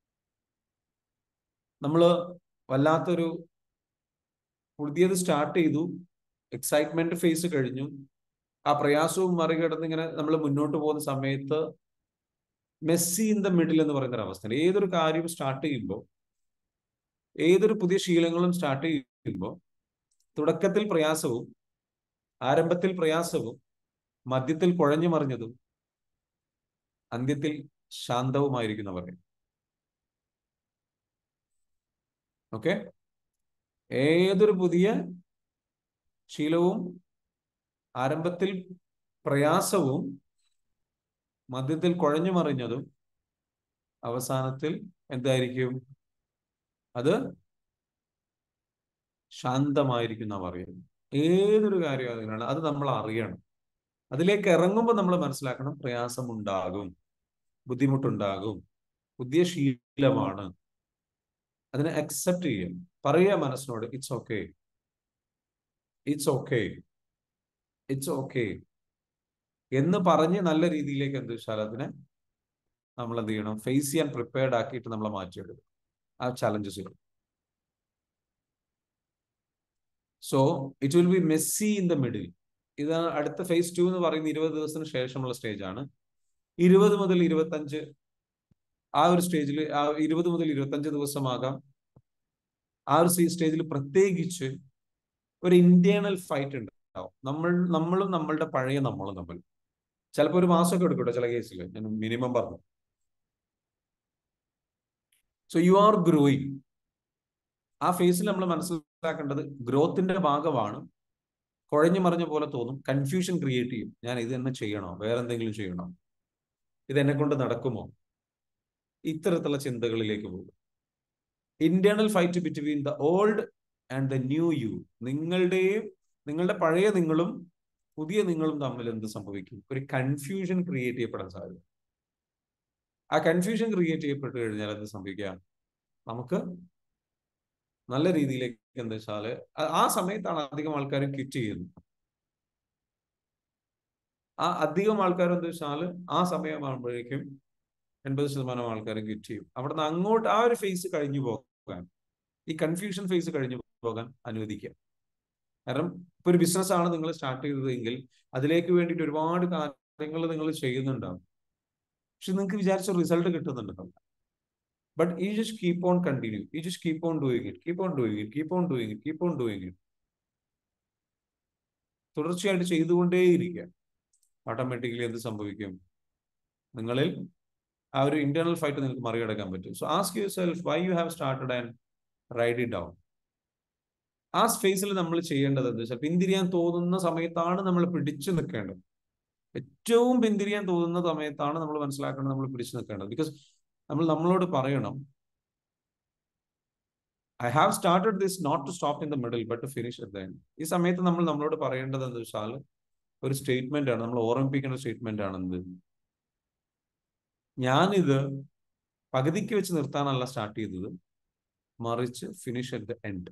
S1: നമ്മൾ വല്ലാത്തൊരു പുതിയത് സ്റ്റാർട്ട് ചെയ്തു എക്സൈറ്റ്മെന്റ് ഫേസ് കഴിഞ്ഞു ആ പ്രയാസവും മറികടന്ന് ഇങ്ങനെ നമ്മൾ മുന്നോട്ട് പോകുന്ന സമയത്ത് മെസ്സി ഇൻ ദ മിഡിൽ എന്ന് പറയുന്ന ഒരു അവസ്ഥ ഏതൊരു കാര്യം സ്റ്റാർട്ട് ചെയ്യുമ്പോൾ ഏതൊരു പുതിയ ശീലങ്ങളും സ്റ്റാർട്ട് ചെയ്യുമ്പോൾ തുടക്കത്തിൽ പ്രയാസവും ആരംഭത്തിൽ പ്രയാസവും മധ്യത്തിൽ കുഴഞ്ഞു മറിഞ്ഞതും അന്ത്യത്തിൽ ശാന്തവുമായിരിക്കുന്ന പറയും ഓക്കെ ഏതൊരു പുതിയ ശീലവും ആരംഭത്തിൽ പ്രയാസവും മധ്യത്തിൽ കുഴഞ്ഞു മറിഞ്ഞതും അവസാനത്തിൽ എന്തായിരിക്കും അത് ശാന്തമായിരിക്കുന്ന പറയുന്നത് ഏതൊരു കാര്യം അതിനാണ് അത് നമ്മൾ അറിയണം അതിലേക്ക് ഇറങ്ങുമ്പോൾ നമ്മൾ മനസ്സിലാക്കണം പ്രയാസമുണ്ടാകും ബുദ്ധിമുട്ടുണ്ടാകും പുതിയ ശീലമാണ് അതിനെ അക്സെപ്റ്റ് ചെയ്യും പറയുക മനസ്സിനോട് it's okay it's okay it's okay എന്ന് പറഞ്ഞ് നല്ല രീതിയിലേക്ക് എന്ത് വെച്ചാൽ അതിനെ നമ്മൾ എന്ത് ചെയ്യണം ഫേസ് ചെയ്യാൻ പ്രിപ്പയർഡ് ആക്കിയിട്ട് നമ്മളെ മാറ്റിയെടുക്കും ആ ചലഞ്ചസുകൾ so it will be messy in the middle ഇത് അടുത്ത ഫേസ് ടു എന്ന് പറയുന്ന ഇരുപത് ദിവസത്തിന് ശേഷമുള്ള സ്റ്റേജ് ആണ് ഇരുപത് മുതൽ ഇരുപത്തഞ്ച് ആ ഒരു സ്റ്റേജിൽ ആ ഇരുപത് മുതൽ ഇരുപത്തഞ്ച് ദിവസമാകാം ആ ഒരു സ്റ്റേജിൽ പ്രത്യേകിച്ച് ഒരു ഇന്റേണൽ ഫൈറ്റ് ഉണ്ടാവും നമ്മൾ നമ്മളും നമ്മളുടെ പഴയ നമ്മളും തമ്മിൽ ചിലപ്പോൾ ഒരു മാസമൊക്കെ എടുക്കട്ടോ ചില കേസിൽ ഞാൻ മിനിമം പറഞ്ഞു സോ യു ആർ ഗ്രോയിങ് ആ ഫേസിൽ നമ്മൾ മനസ്സിലാക്കേണ്ടത് ഗ്രോത്തിന്റെ ഭാഗമാണ് കുഴഞ്ഞു മറിഞ്ഞ പോലെ തോന്നും കൺഫ്യൂഷൻ ക്രിയേറ്റ് ചെയ്യും ഞാൻ ഇത് തന്നെ ചെയ്യണോ വേറെ എന്തെങ്കിലും ചെയ്യണോ ഇത് എന്നെ കൊണ്ട് നടക്കുമോ ഇത്തരത്തിലുള്ള ചിന്തകളിലേക്ക് പോകും internal fight between the old and the new you നിങ്ങളുടെയും നിങ്ങളുടെ പഴയ നിങ്ങളും പുതിയ നിങ്ങളും തമ്മിൽ എന്ത് സംഭവിക്കും ഒരു കൺഫ്യൂഷൻ ക്രിയേറ്റ് ചെയ്യപ്പെടാൻ സാധ്യത ആ കൺഫ്യൂഷൻ ക്രിയേറ്റ് ചെയ്യപ്പെട്ട് കഴിഞ്ഞാൽ എന്ത് സംഭവിക്കുക നമുക്ക് നല്ല രീതിയിലേക്ക് എന്താ വെച്ചാല് ആ സമയത്താണ് അധികം ആൾക്കാർ ക്വിറ്റ് ചെയ്യുന്നത് ആ അധികം ആൾക്കാർ എന്താ വെച്ചാൽ ആ സമയമാകുമ്പോഴേക്കും എൺപത് ശതമാനം ആൾക്കാർ ക്വിറ്റ് ചെയ്യും അവിടെ നിന്ന് അങ്ങോട്ട് ആ ഒരു ഫേസ് കഴിഞ്ഞു പോകാൻ ഈ കൺഫ്യൂഷൻ ഫേസ് കഴിഞ്ഞു പോകാൻ അനുവദിക്കുക കാരണം ഇപ്പൊ ഒരു ബിസിനസ് ആണ് നിങ്ങൾ സ്റ്റാർട്ട് ചെയ്തതെങ്കിൽ അതിലേക്ക് വേണ്ടിയിട്ട് ഒരുപാട് കാര്യങ്ങൾ നിങ്ങൾ ചെയ്യുന്നുണ്ടാവും പക്ഷെ നിങ്ങൾക്ക് വിചാരിച്ച റിസൾട്ട് കിട്ടുന്നുണ്ടാവില്ല ബട്ട് ഈ ജസ്റ്റ് കീപ്പ് ഓൺ കണ്ടിന്യൂ ഈ just keep on doing it keep on doing it keep on doing it keep on doing it തുടർച്ചയായിട്ട് ചെയ്തുകൊണ്ടേയിരിക്കുക ഓട്ടോമാറ്റിക്കലി എന്ത് സംഭവിക്കും നിങ്ങളിൽ ആ ഒരു ഇന്റേണൽ ഫൈറ്റ് നിങ്ങൾക്ക് മറികടക്കാൻ പറ്റും so ask yourself why you have started and ride it down ആ സ്പേസിൽ നമ്മൾ ചെയ്യേണ്ടത് എന്താ വെച്ചാൽ പിന്തിരിയാൻ തോന്നുന്ന സമയത്താണ് നമ്മൾ പിടിച്ചു നിൽക്കേണ്ടത് ഏറ്റവും പിന്തിരിയാൻ തോന്നുന്ന സമയത്താണ് നമ്മൾ മനസ്സിലാക്കേണ്ടത് നമ്മൾ പിടിച്ചു നിൽക്കേണ്ടത് ബിക്കോസ് നമ്മൾ നമ്മളോട് പറയണം I have started this not to stop in the middle but to finish at the end ഈ സമയത്ത് നമ്മൾ നമ്മളോട് പറയേണ്ടത് എന്താ വെച്ചാൽ ഒരു സ്റ്റേറ്റ്മെന്റ് ആണ് നമ്മൾ ഓർമ്മിപ്പിക്കേണ്ട സ്റ്റേറ്റ്മെന്റ് ആണ് എന്ത് ഞാനിത് പകുതിക്ക് വെച്ച് നിർത്താനല്ല സ്റ്റാർട്ട് ചെയ്തത് മറിച്ച് ഫിനിഷ് അറ്റ് ദ എൻഡ്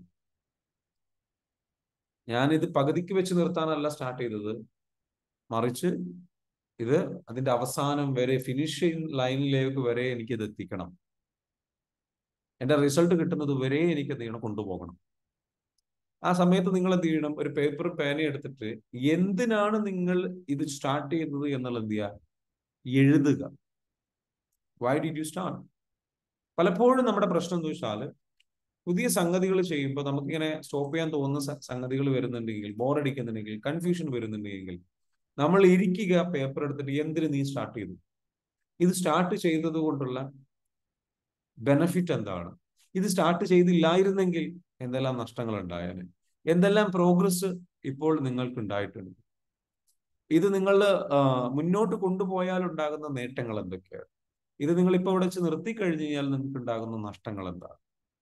S1: ഞാനിത് പകുതിക്ക് വെച്ച് നിർത്താനല്ല സ്റ്റാർട്ട് ചെയ്തത് മറിച്ച് ഇത് അതിന്റെ അവസാനം വരെ ഫിനിഷിംഗ് ലൈനിലേക്ക് വരെ എനിക്കിത് എത്തിക്കണം എന്റെ റിസൾട്ട് കിട്ടുന്നത് വരെ എനിക്ക് എന്ത് ചെയ്യണം കൊണ്ടുപോകണം ആ സമയത്ത് നിങ്ങൾ എന്ത് ചെയ്യണം ഒരു പേപ്പർ പേന എടുത്തിട്ട് എന്തിനാണ് നിങ്ങൾ ഇത് സ്റ്റാർട്ട് ചെയ്യുന്നത് എന്നുള്ള എന്ത് ചെയ്യുക എഴുതുക വൈ ഡിഡ് യു സ്റ്റാർട്ട് പലപ്പോഴും നമ്മുടെ പ്രശ്നം എന്താ വെച്ചാൽ പുതിയ സംഗതികൾ ചെയ്യുമ്പോൾ നമുക്കിങ്ങനെ സ്റ്റോപ്പ് ചെയ്യാൻ തോന്നുന്ന സംഗതികൾ വരുന്നുണ്ടെങ്കിൽ ബോറടിക്കുന്നുണ്ടെങ്കിൽ കൺഫ്യൂഷൻ വരുന്നുണ്ടെങ്കിൽ നമ്മൾ ഇരിക്കുക പേപ്പർ എടുത്തിട്ട് എന്തിന് നീ സ്റ്റാർട്ട് ചെയ്തു ഇത് സ്റ്റാർട്ട് ചെയ്തത് കൊണ്ടുള്ള ബെനഫിറ്റ് എന്താണ് ഇത് സ്റ്റാർട്ട് ചെയ്തില്ലായിരുന്നെങ്കിൽ എന്തെല്ലാം നഷ്ടങ്ങൾ ഉണ്ടായാൽ എന്തെല്ലാം പ്രോഗ്രസ് ഇപ്പോൾ നിങ്ങൾക്ക് ഉണ്ടായിട്ടുണ്ട് ഇത് നിങ്ങൾ മുന്നോട്ട് കൊണ്ടുപോയാൽ ഉണ്ടാകുന്ന നേട്ടങ്ങൾ എന്തൊക്കെയാണ് ഇത് നിങ്ങൾ ഇപ്പോൾ ഇവിടെ വെച്ച് നിർത്തി കഴിഞ്ഞു കഴിഞ്ഞാൽ നിങ്ങൾക്ക് ഉണ്ടാകുന്ന നഷ്ടങ്ങൾ എന്താണ്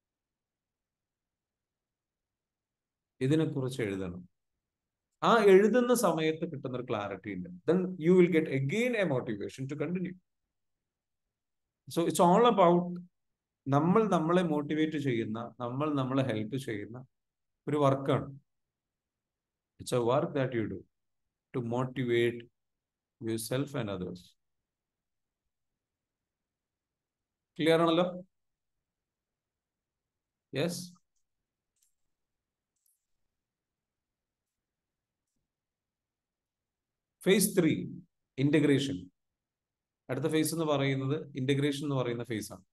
S1: ഇതിനെക്കുറിച്ച് എഴുതണം ആ എഴുതുന്ന സമയത്ത് കിട്ടുന്ന ഒരു ക്ലാരിറ്റി ഉണ്ട് then you will get again a motivation to continue so it's all about നമ്മൾ നമ്മളെ മോട്ടിവേറ്റ് ചെയ്യുന്ന നമ്മൾ നമ്മളെ ഹെൽപ്പ് ചെയ്യുന്ന ഒരു വർക്കാണ് it's a work that you do to motivate yourself and others clear ആണല്ലോ യെസ് ഫേസ് ത്രീ ഇന്റഗ്രേഷൻ അടുത്ത ഫേസ് എന്ന് പറയുന്നത് ഇന്റഗ്രേഷൻ എന്ന് പറയുന്ന ഫേസ് ആണ്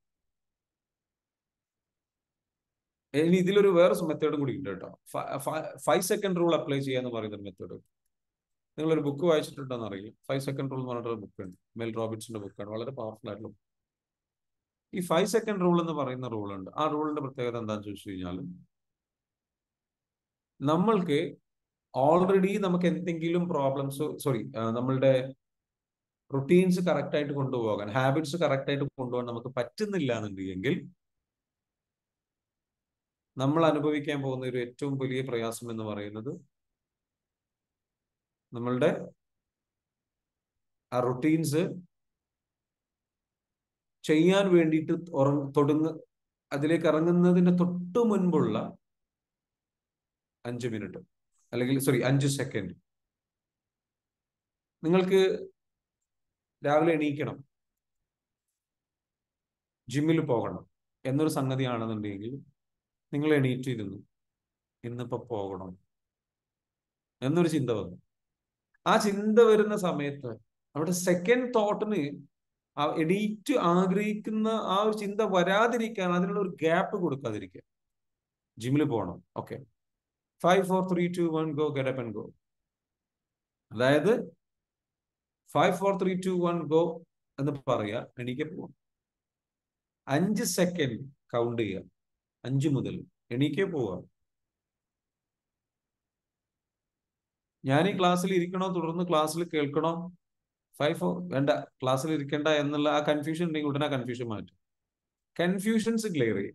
S1: ഇനി ഇതിലൊരു വേറെ മെത്തേഡും കൂടി ഉണ്ട് കേട്ടോ ഫൈവ് സെക്കൻഡ് റൂൾ അപ്ലൈ ചെയ്യാന്ന് പറയുന്ന ഒരു മെത്തേഡ് നിങ്ങളൊരു ബുക്ക് വായിച്ചിട്ടുണ്ടോന്ന് അറിയില്ല ഫൈവ് സെക്കൻഡ് റൂൾ എന്ന് പറഞ്ഞിട്ടൊരു ബുക്ക് ഉണ്ട് മെൽ റോബിൻസിന്റെ ബുക്കാണ് വളരെ പവർഫുൾ ആയിട്ടുള്ള ഈ ഫൈവ് സെക്കൻഡ് റൂൾ എന്ന് പറയുന്ന റൂൾ ഉണ്ട് ആ റൂളിന്റെ പ്രത്യേകത എന്താണെന്ന് ചോദിച്ചു കഴിഞ്ഞാൽ നമ്മൾക്ക് ഓൾറെഡി നമുക്ക് എന്തെങ്കിലും പ്രോബ്ലംസ് സോറി നമ്മളുടെ റുട്ടീൻസ് കറക്റ്റ് ആയിട്ട് കൊണ്ടുപോകാൻ ഹാബിറ്റ്സ് കറക്റ്റ് ആയിട്ട് കൊണ്ടുപോകാൻ നമുക്ക് പറ്റുന്നില്ല എന്നുണ്ടെങ്കിൽ നമ്മൾ അനുഭവിക്കാൻ പോകുന്ന ഒരു ഏറ്റവും വലിയ പ്രയാസം എന്ന് പറയുന്നത് നമ്മളുടെ ആ റുട്ടീൻസ് ചെയ്യാൻ വേണ്ടിയിട്ട് തുടങ്ങ അതിലേക്ക് ഇറങ്ങുന്നതിന് തൊട്ട് മുൻപുള്ള അഞ്ച് മിനിറ്റ് അല്ലെങ്കിൽ സോറി അഞ്ച് സെക്കൻഡ് നിങ്ങൾക്ക് രാവിലെ എണീക്കണം ജിമ്മിൽ പോകണം എന്നൊരു സംഗതിയാണെന്നുണ്ടെങ്കിൽ നിങ്ങൾ എണീറ്റിരുന്നു ഇന്നിപ്പോ പോകണം എന്നൊരു ചിന്ത വന്നു ആ ചിന്ത വരുന്ന സമയത്ത് അവിടെ സെക്കൻഡ് തോട്ടിന് ആ എണീറ്റ് ആഗ്രഹിക്കുന്ന ആ ഒരു ചിന്ത വരാതിരിക്കാൻ അതിനുള്ള ഒരു ഗ്യാപ്പ് കൊടുക്കാതിരിക്കുക ജിമ്മിൽ പോകണം okay five four three two one go get up and go അതായത് five four three two one go എന്ന് പറയുക എണീക്കെ പോവാം അഞ്ച് സെക്കൻഡ് കൗണ്ട് ചെയ്യുക അഞ്ച് മുതൽ എണീക്കെ പോവുക ഞാൻ ഈ ക്ലാസ്സിൽ ഇരിക്കണോ തുടർന്ന് ക്ലാസ്സിൽ കേൾക്കണോ ഫൈവ് ഫോർ വേണ്ട ക്ലാസ്സിൽ ഇരിക്കേണ്ട എന്നുള്ള ആ കൺഫ്യൂഷൻ ഉണ്ടെങ്കിൽ ഉടനെ കൺഫ്യൂഷൻ മാറ്റും കൺഫ്യൂഷൻസ് ക്ലിയർ ചെയ്യുക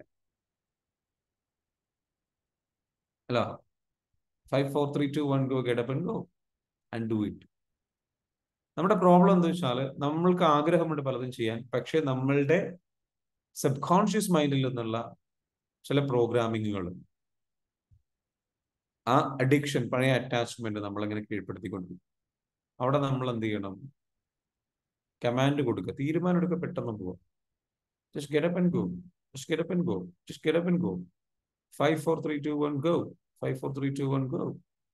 S1: അല്ല five four three two one go get up and go and do it നമ്മുടെ പ്രോബ്ലം എന്താ വെച്ചാൽ നമ്മൾക്ക് ആഗ്രഹമുണ്ട് പലതും ചെയ്യാൻ പക്ഷെ നമ്മളുടെ സബ് കോൺഷ്യസ് മൈൻഡിൽ നിന്നുള്ള ചില പ്രോഗ്രാമിങ്ങുകൾ ആ അഡിക്ഷൻ പഴയ അറ്റാച്ച്മെന്റ് നമ്മളിങ്ങനെ കീഴ്പ്പെടുത്തിക്കൊണ്ടിരിക്കും അവിടെ നമ്മൾ എന്ത് ചെയ്യണം കമാൻഡ് കൊടുക്കുക തീരുമാനം എടുക്കുക പെട്ടെന്ന് പോവാം just get and go just get and go just get and go five four three two one go five four three two one go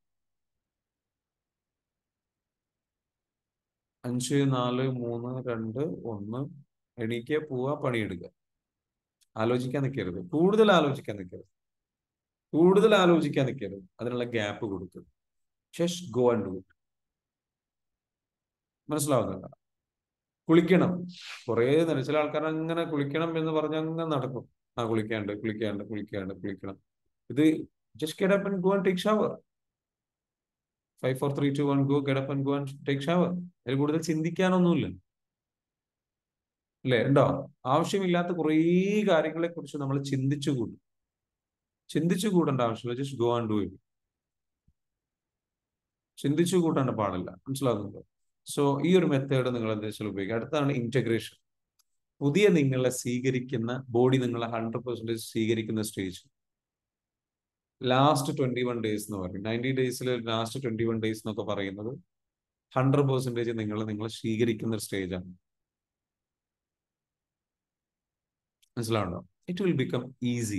S1: അഞ്ച് നാല് മൂന്ന് രണ്ട് ഒന്ന് എണീക്കുക പോവുക പണിയെടുക്കുക ആലോചിക്കാൻ നിൽക്കരുത് കൂടുതൽ ആലോചിക്കാൻ നിൽക്കരുത് കൂടുതൽ ആലോചിക്കാൻ നിൽക്കരുത് അതിനുള്ള ഗ്യാപ്പ് കൊടുക്കുക just go and do it മനസ്സിലാവുന്നുണ്ടോ കുളിക്കണം കുറേ നേരം ചില ആൾക്കാർ അങ്ങനെ കുളിക്കണം എന്ന് പറഞ്ഞ് അങ്ങനെ നടക്കും ആ കുളിക്കാണ്ട് കുളിക്കാണ്ട് കുളിക്കാണ്ട് കുളിക്കണം ഇത് just get up and go and take shower five four three two one go get up and go and take shower അതിൽ കൂടുതൽ ചിന്തിക്കാനൊന്നുമില്ല അല്ലേ ഉണ്ടോ ആവശ്യമില്ലാത്ത കുറേ കാര്യങ്ങളെ കുറിച്ച് നമ്മൾ ചിന്തിച്ചു കൂടും ചിന്തിച്ചു കൂടേണ്ട ആവശ്യമില്ല just go and do it ചിന്തിച്ചു കൂട്ടേണ്ട പാടില്ല മനസ്സിലാകുന്നുണ്ടോ സോ ഈ ഒരു മെത്തേഡ് നിങ്ങൾ എന്താ വെച്ചാൽ ഉപയോഗിക്കുക അടുത്താണ് ഇന്റഗ്രേഷൻ പുതിയ നിങ്ങളെ സ്വീകരിക്കുന്ന ബോഡി നിങ്ങളെ ഹൺഡ്രഡ് പെർസെന്റേജ് സ്വീകരിക്കുന്ന stage last twenty one days എന്ന് പറയും നയൻറ്റി ഡേയ്സിൽ ലാസ്റ്റ് ട്വന്റി വൺ ഡേയ്സ് എന്നൊക്കെ പറയുന്നത് ഹൺഡ്രഡ് പെർസെന്റേജ് നിങ്ങൾ നിങ്ങളെ സ്വീകരിക്കുന്ന ഒരു സ്റ്റേജാണ് മനസ്സിലാവുണ്ടോ it will become easy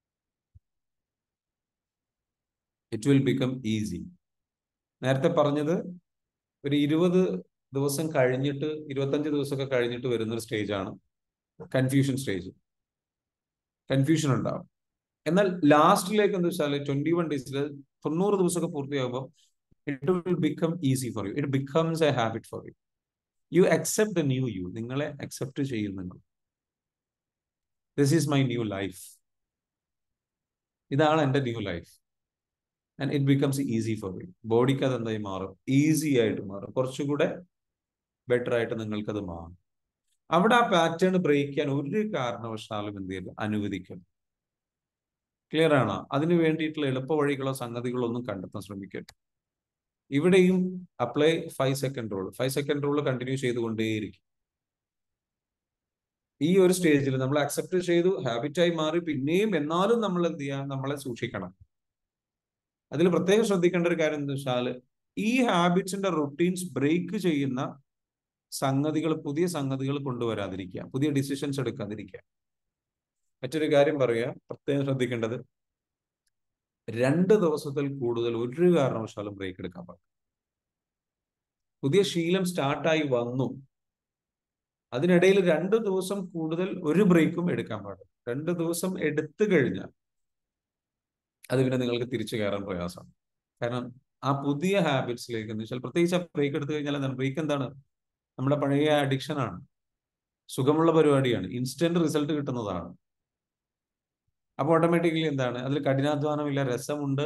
S1: it will become easy നേരത്തെ പറഞ്ഞത് ഒരു ഇരുപത് ദിവസം കഴിഞ്ഞിട്ട് ഇരുപത്തഞ്ച് ദിവസമൊക്കെ കഴിഞ്ഞിട്ട് വരുന്ന ഒരു സ്റ്റേജാണ് കൺഫ്യൂഷൻ സ്റ്റേജ് കൺഫ്യൂഷൻ ഉണ്ടാവും എന്നാൽ ലാസ്റ്റിലേക്ക് എന്താ വെച്ചാൽ ട്വന്റി വൺ ഡേയ്സിൽ തൊണ്ണൂറ് ദിവസമൊക്കെ പൂർത്തിയാകുമ്പോൾ it will become easy for you it becomes a habit for you you accept the new you നിങ്ങളെ അക്സെപ്റ്റ് ചെയ്യും നിങ്ങൾ this is my new life ഇതാണ് എൻ്റെ new life and it becomes easy for you ബോഡിക്ക് അത് എന്തായി മാറും easy ആയിട്ട് മാറും കുറച്ചുകൂടെ ബെറ്റർ ആയിട്ട് നിങ്ങൾക്കത് മാറും അവിടെ ആ പാറ്റേൺ ബ്രേക്ക് ചെയ്യാൻ ഒരു കാരണവശാലും എന്ത് ചെയ്യില്ല അനുവദിക്കും ക്ലിയർ ആണോ അതിന് വേണ്ടിയിട്ടുള്ള എളുപ്പ വഴികളോ സംഗതികളോ ഒന്നും കണ്ടെത്താൻ ശ്രമിക്കരുത് ഇവിടെയും apply five second rule five second rule continue ചെയ്തുകൊണ്ടേയിരിക്കും ഈ ഒരു സ്റ്റേജിൽ നമ്മൾ അക്സെപ്റ്റ് ചെയ്തു ഹാബിറ്റായി മാറി പിന്നെയും എന്നാലും നമ്മൾ എന്ത് ചെയ്യുക നമ്മളെ സൂക്ഷിക്കണം അതിൽ പ്രത്യേകം ശ്രദ്ധിക്കേണ്ട ഒരു കാര്യം എന്താ വെച്ചാൽ ഈ ഹാബിറ്റ്സിന്റെ റുട്ടീൻസ് ബ്രേക്ക് ചെയ്യുന്ന സംഗതികൾ പുതിയ സംഗതികൾ കൊണ്ടുവരാതിരിക്കുക പുതിയ ഡിസിഷൻസ് എടുക്കാതിരിക്കുക മറ്റൊരു കാര്യം പറയുക പ്രത്യേകം ശ്രദ്ധിക്കേണ്ടത് രണ്ട് ദിവസത്തിൽ കൂടുതൽ ഒരു കാരണവശാലും ബ്രേക്ക് എടുക്കാൻ പാടില്ല പുതിയ ശീലം സ്റ്റാർട്ടായി വന്നു അതിനിടയിൽ രണ്ട് ദിവസം കൂടുതൽ ഒരു ബ്രേക്കും എടുക്കാൻ പാടില്ല രണ്ട് ദിവസം എടുത്തു കഴിഞ്ഞാൽ അത് പിന്നെ നിങ്ങൾക്ക് തിരിച്ചു കയറാൻ പ്രയാസമാണ് കാരണം ആ പുതിയ ഹാബിറ്റ്സിലേക്ക് എന്ന് വെച്ചാൽ പ്രത്യേകിച്ച് ആ ബ്രേക്ക് എടുത്തു കഴിഞ്ഞാൽ എന്താണ് ബ്രേക്ക് എന്താണ് നമ്മുടെ പഴയ അഡിക്ഷൻ ആണ് സുഖമുള്ള പരിപാടിയാണ് ഇൻസ്റ്റന്റ് റിസൾട്ട് കിട്ടുന്നതാണ് അപ്പൊ ഓട്ടോമാറ്റിക്കലി എന്താണ് അതിൽ കഠിനാധ്വാനമില്ല രസമുണ്ട്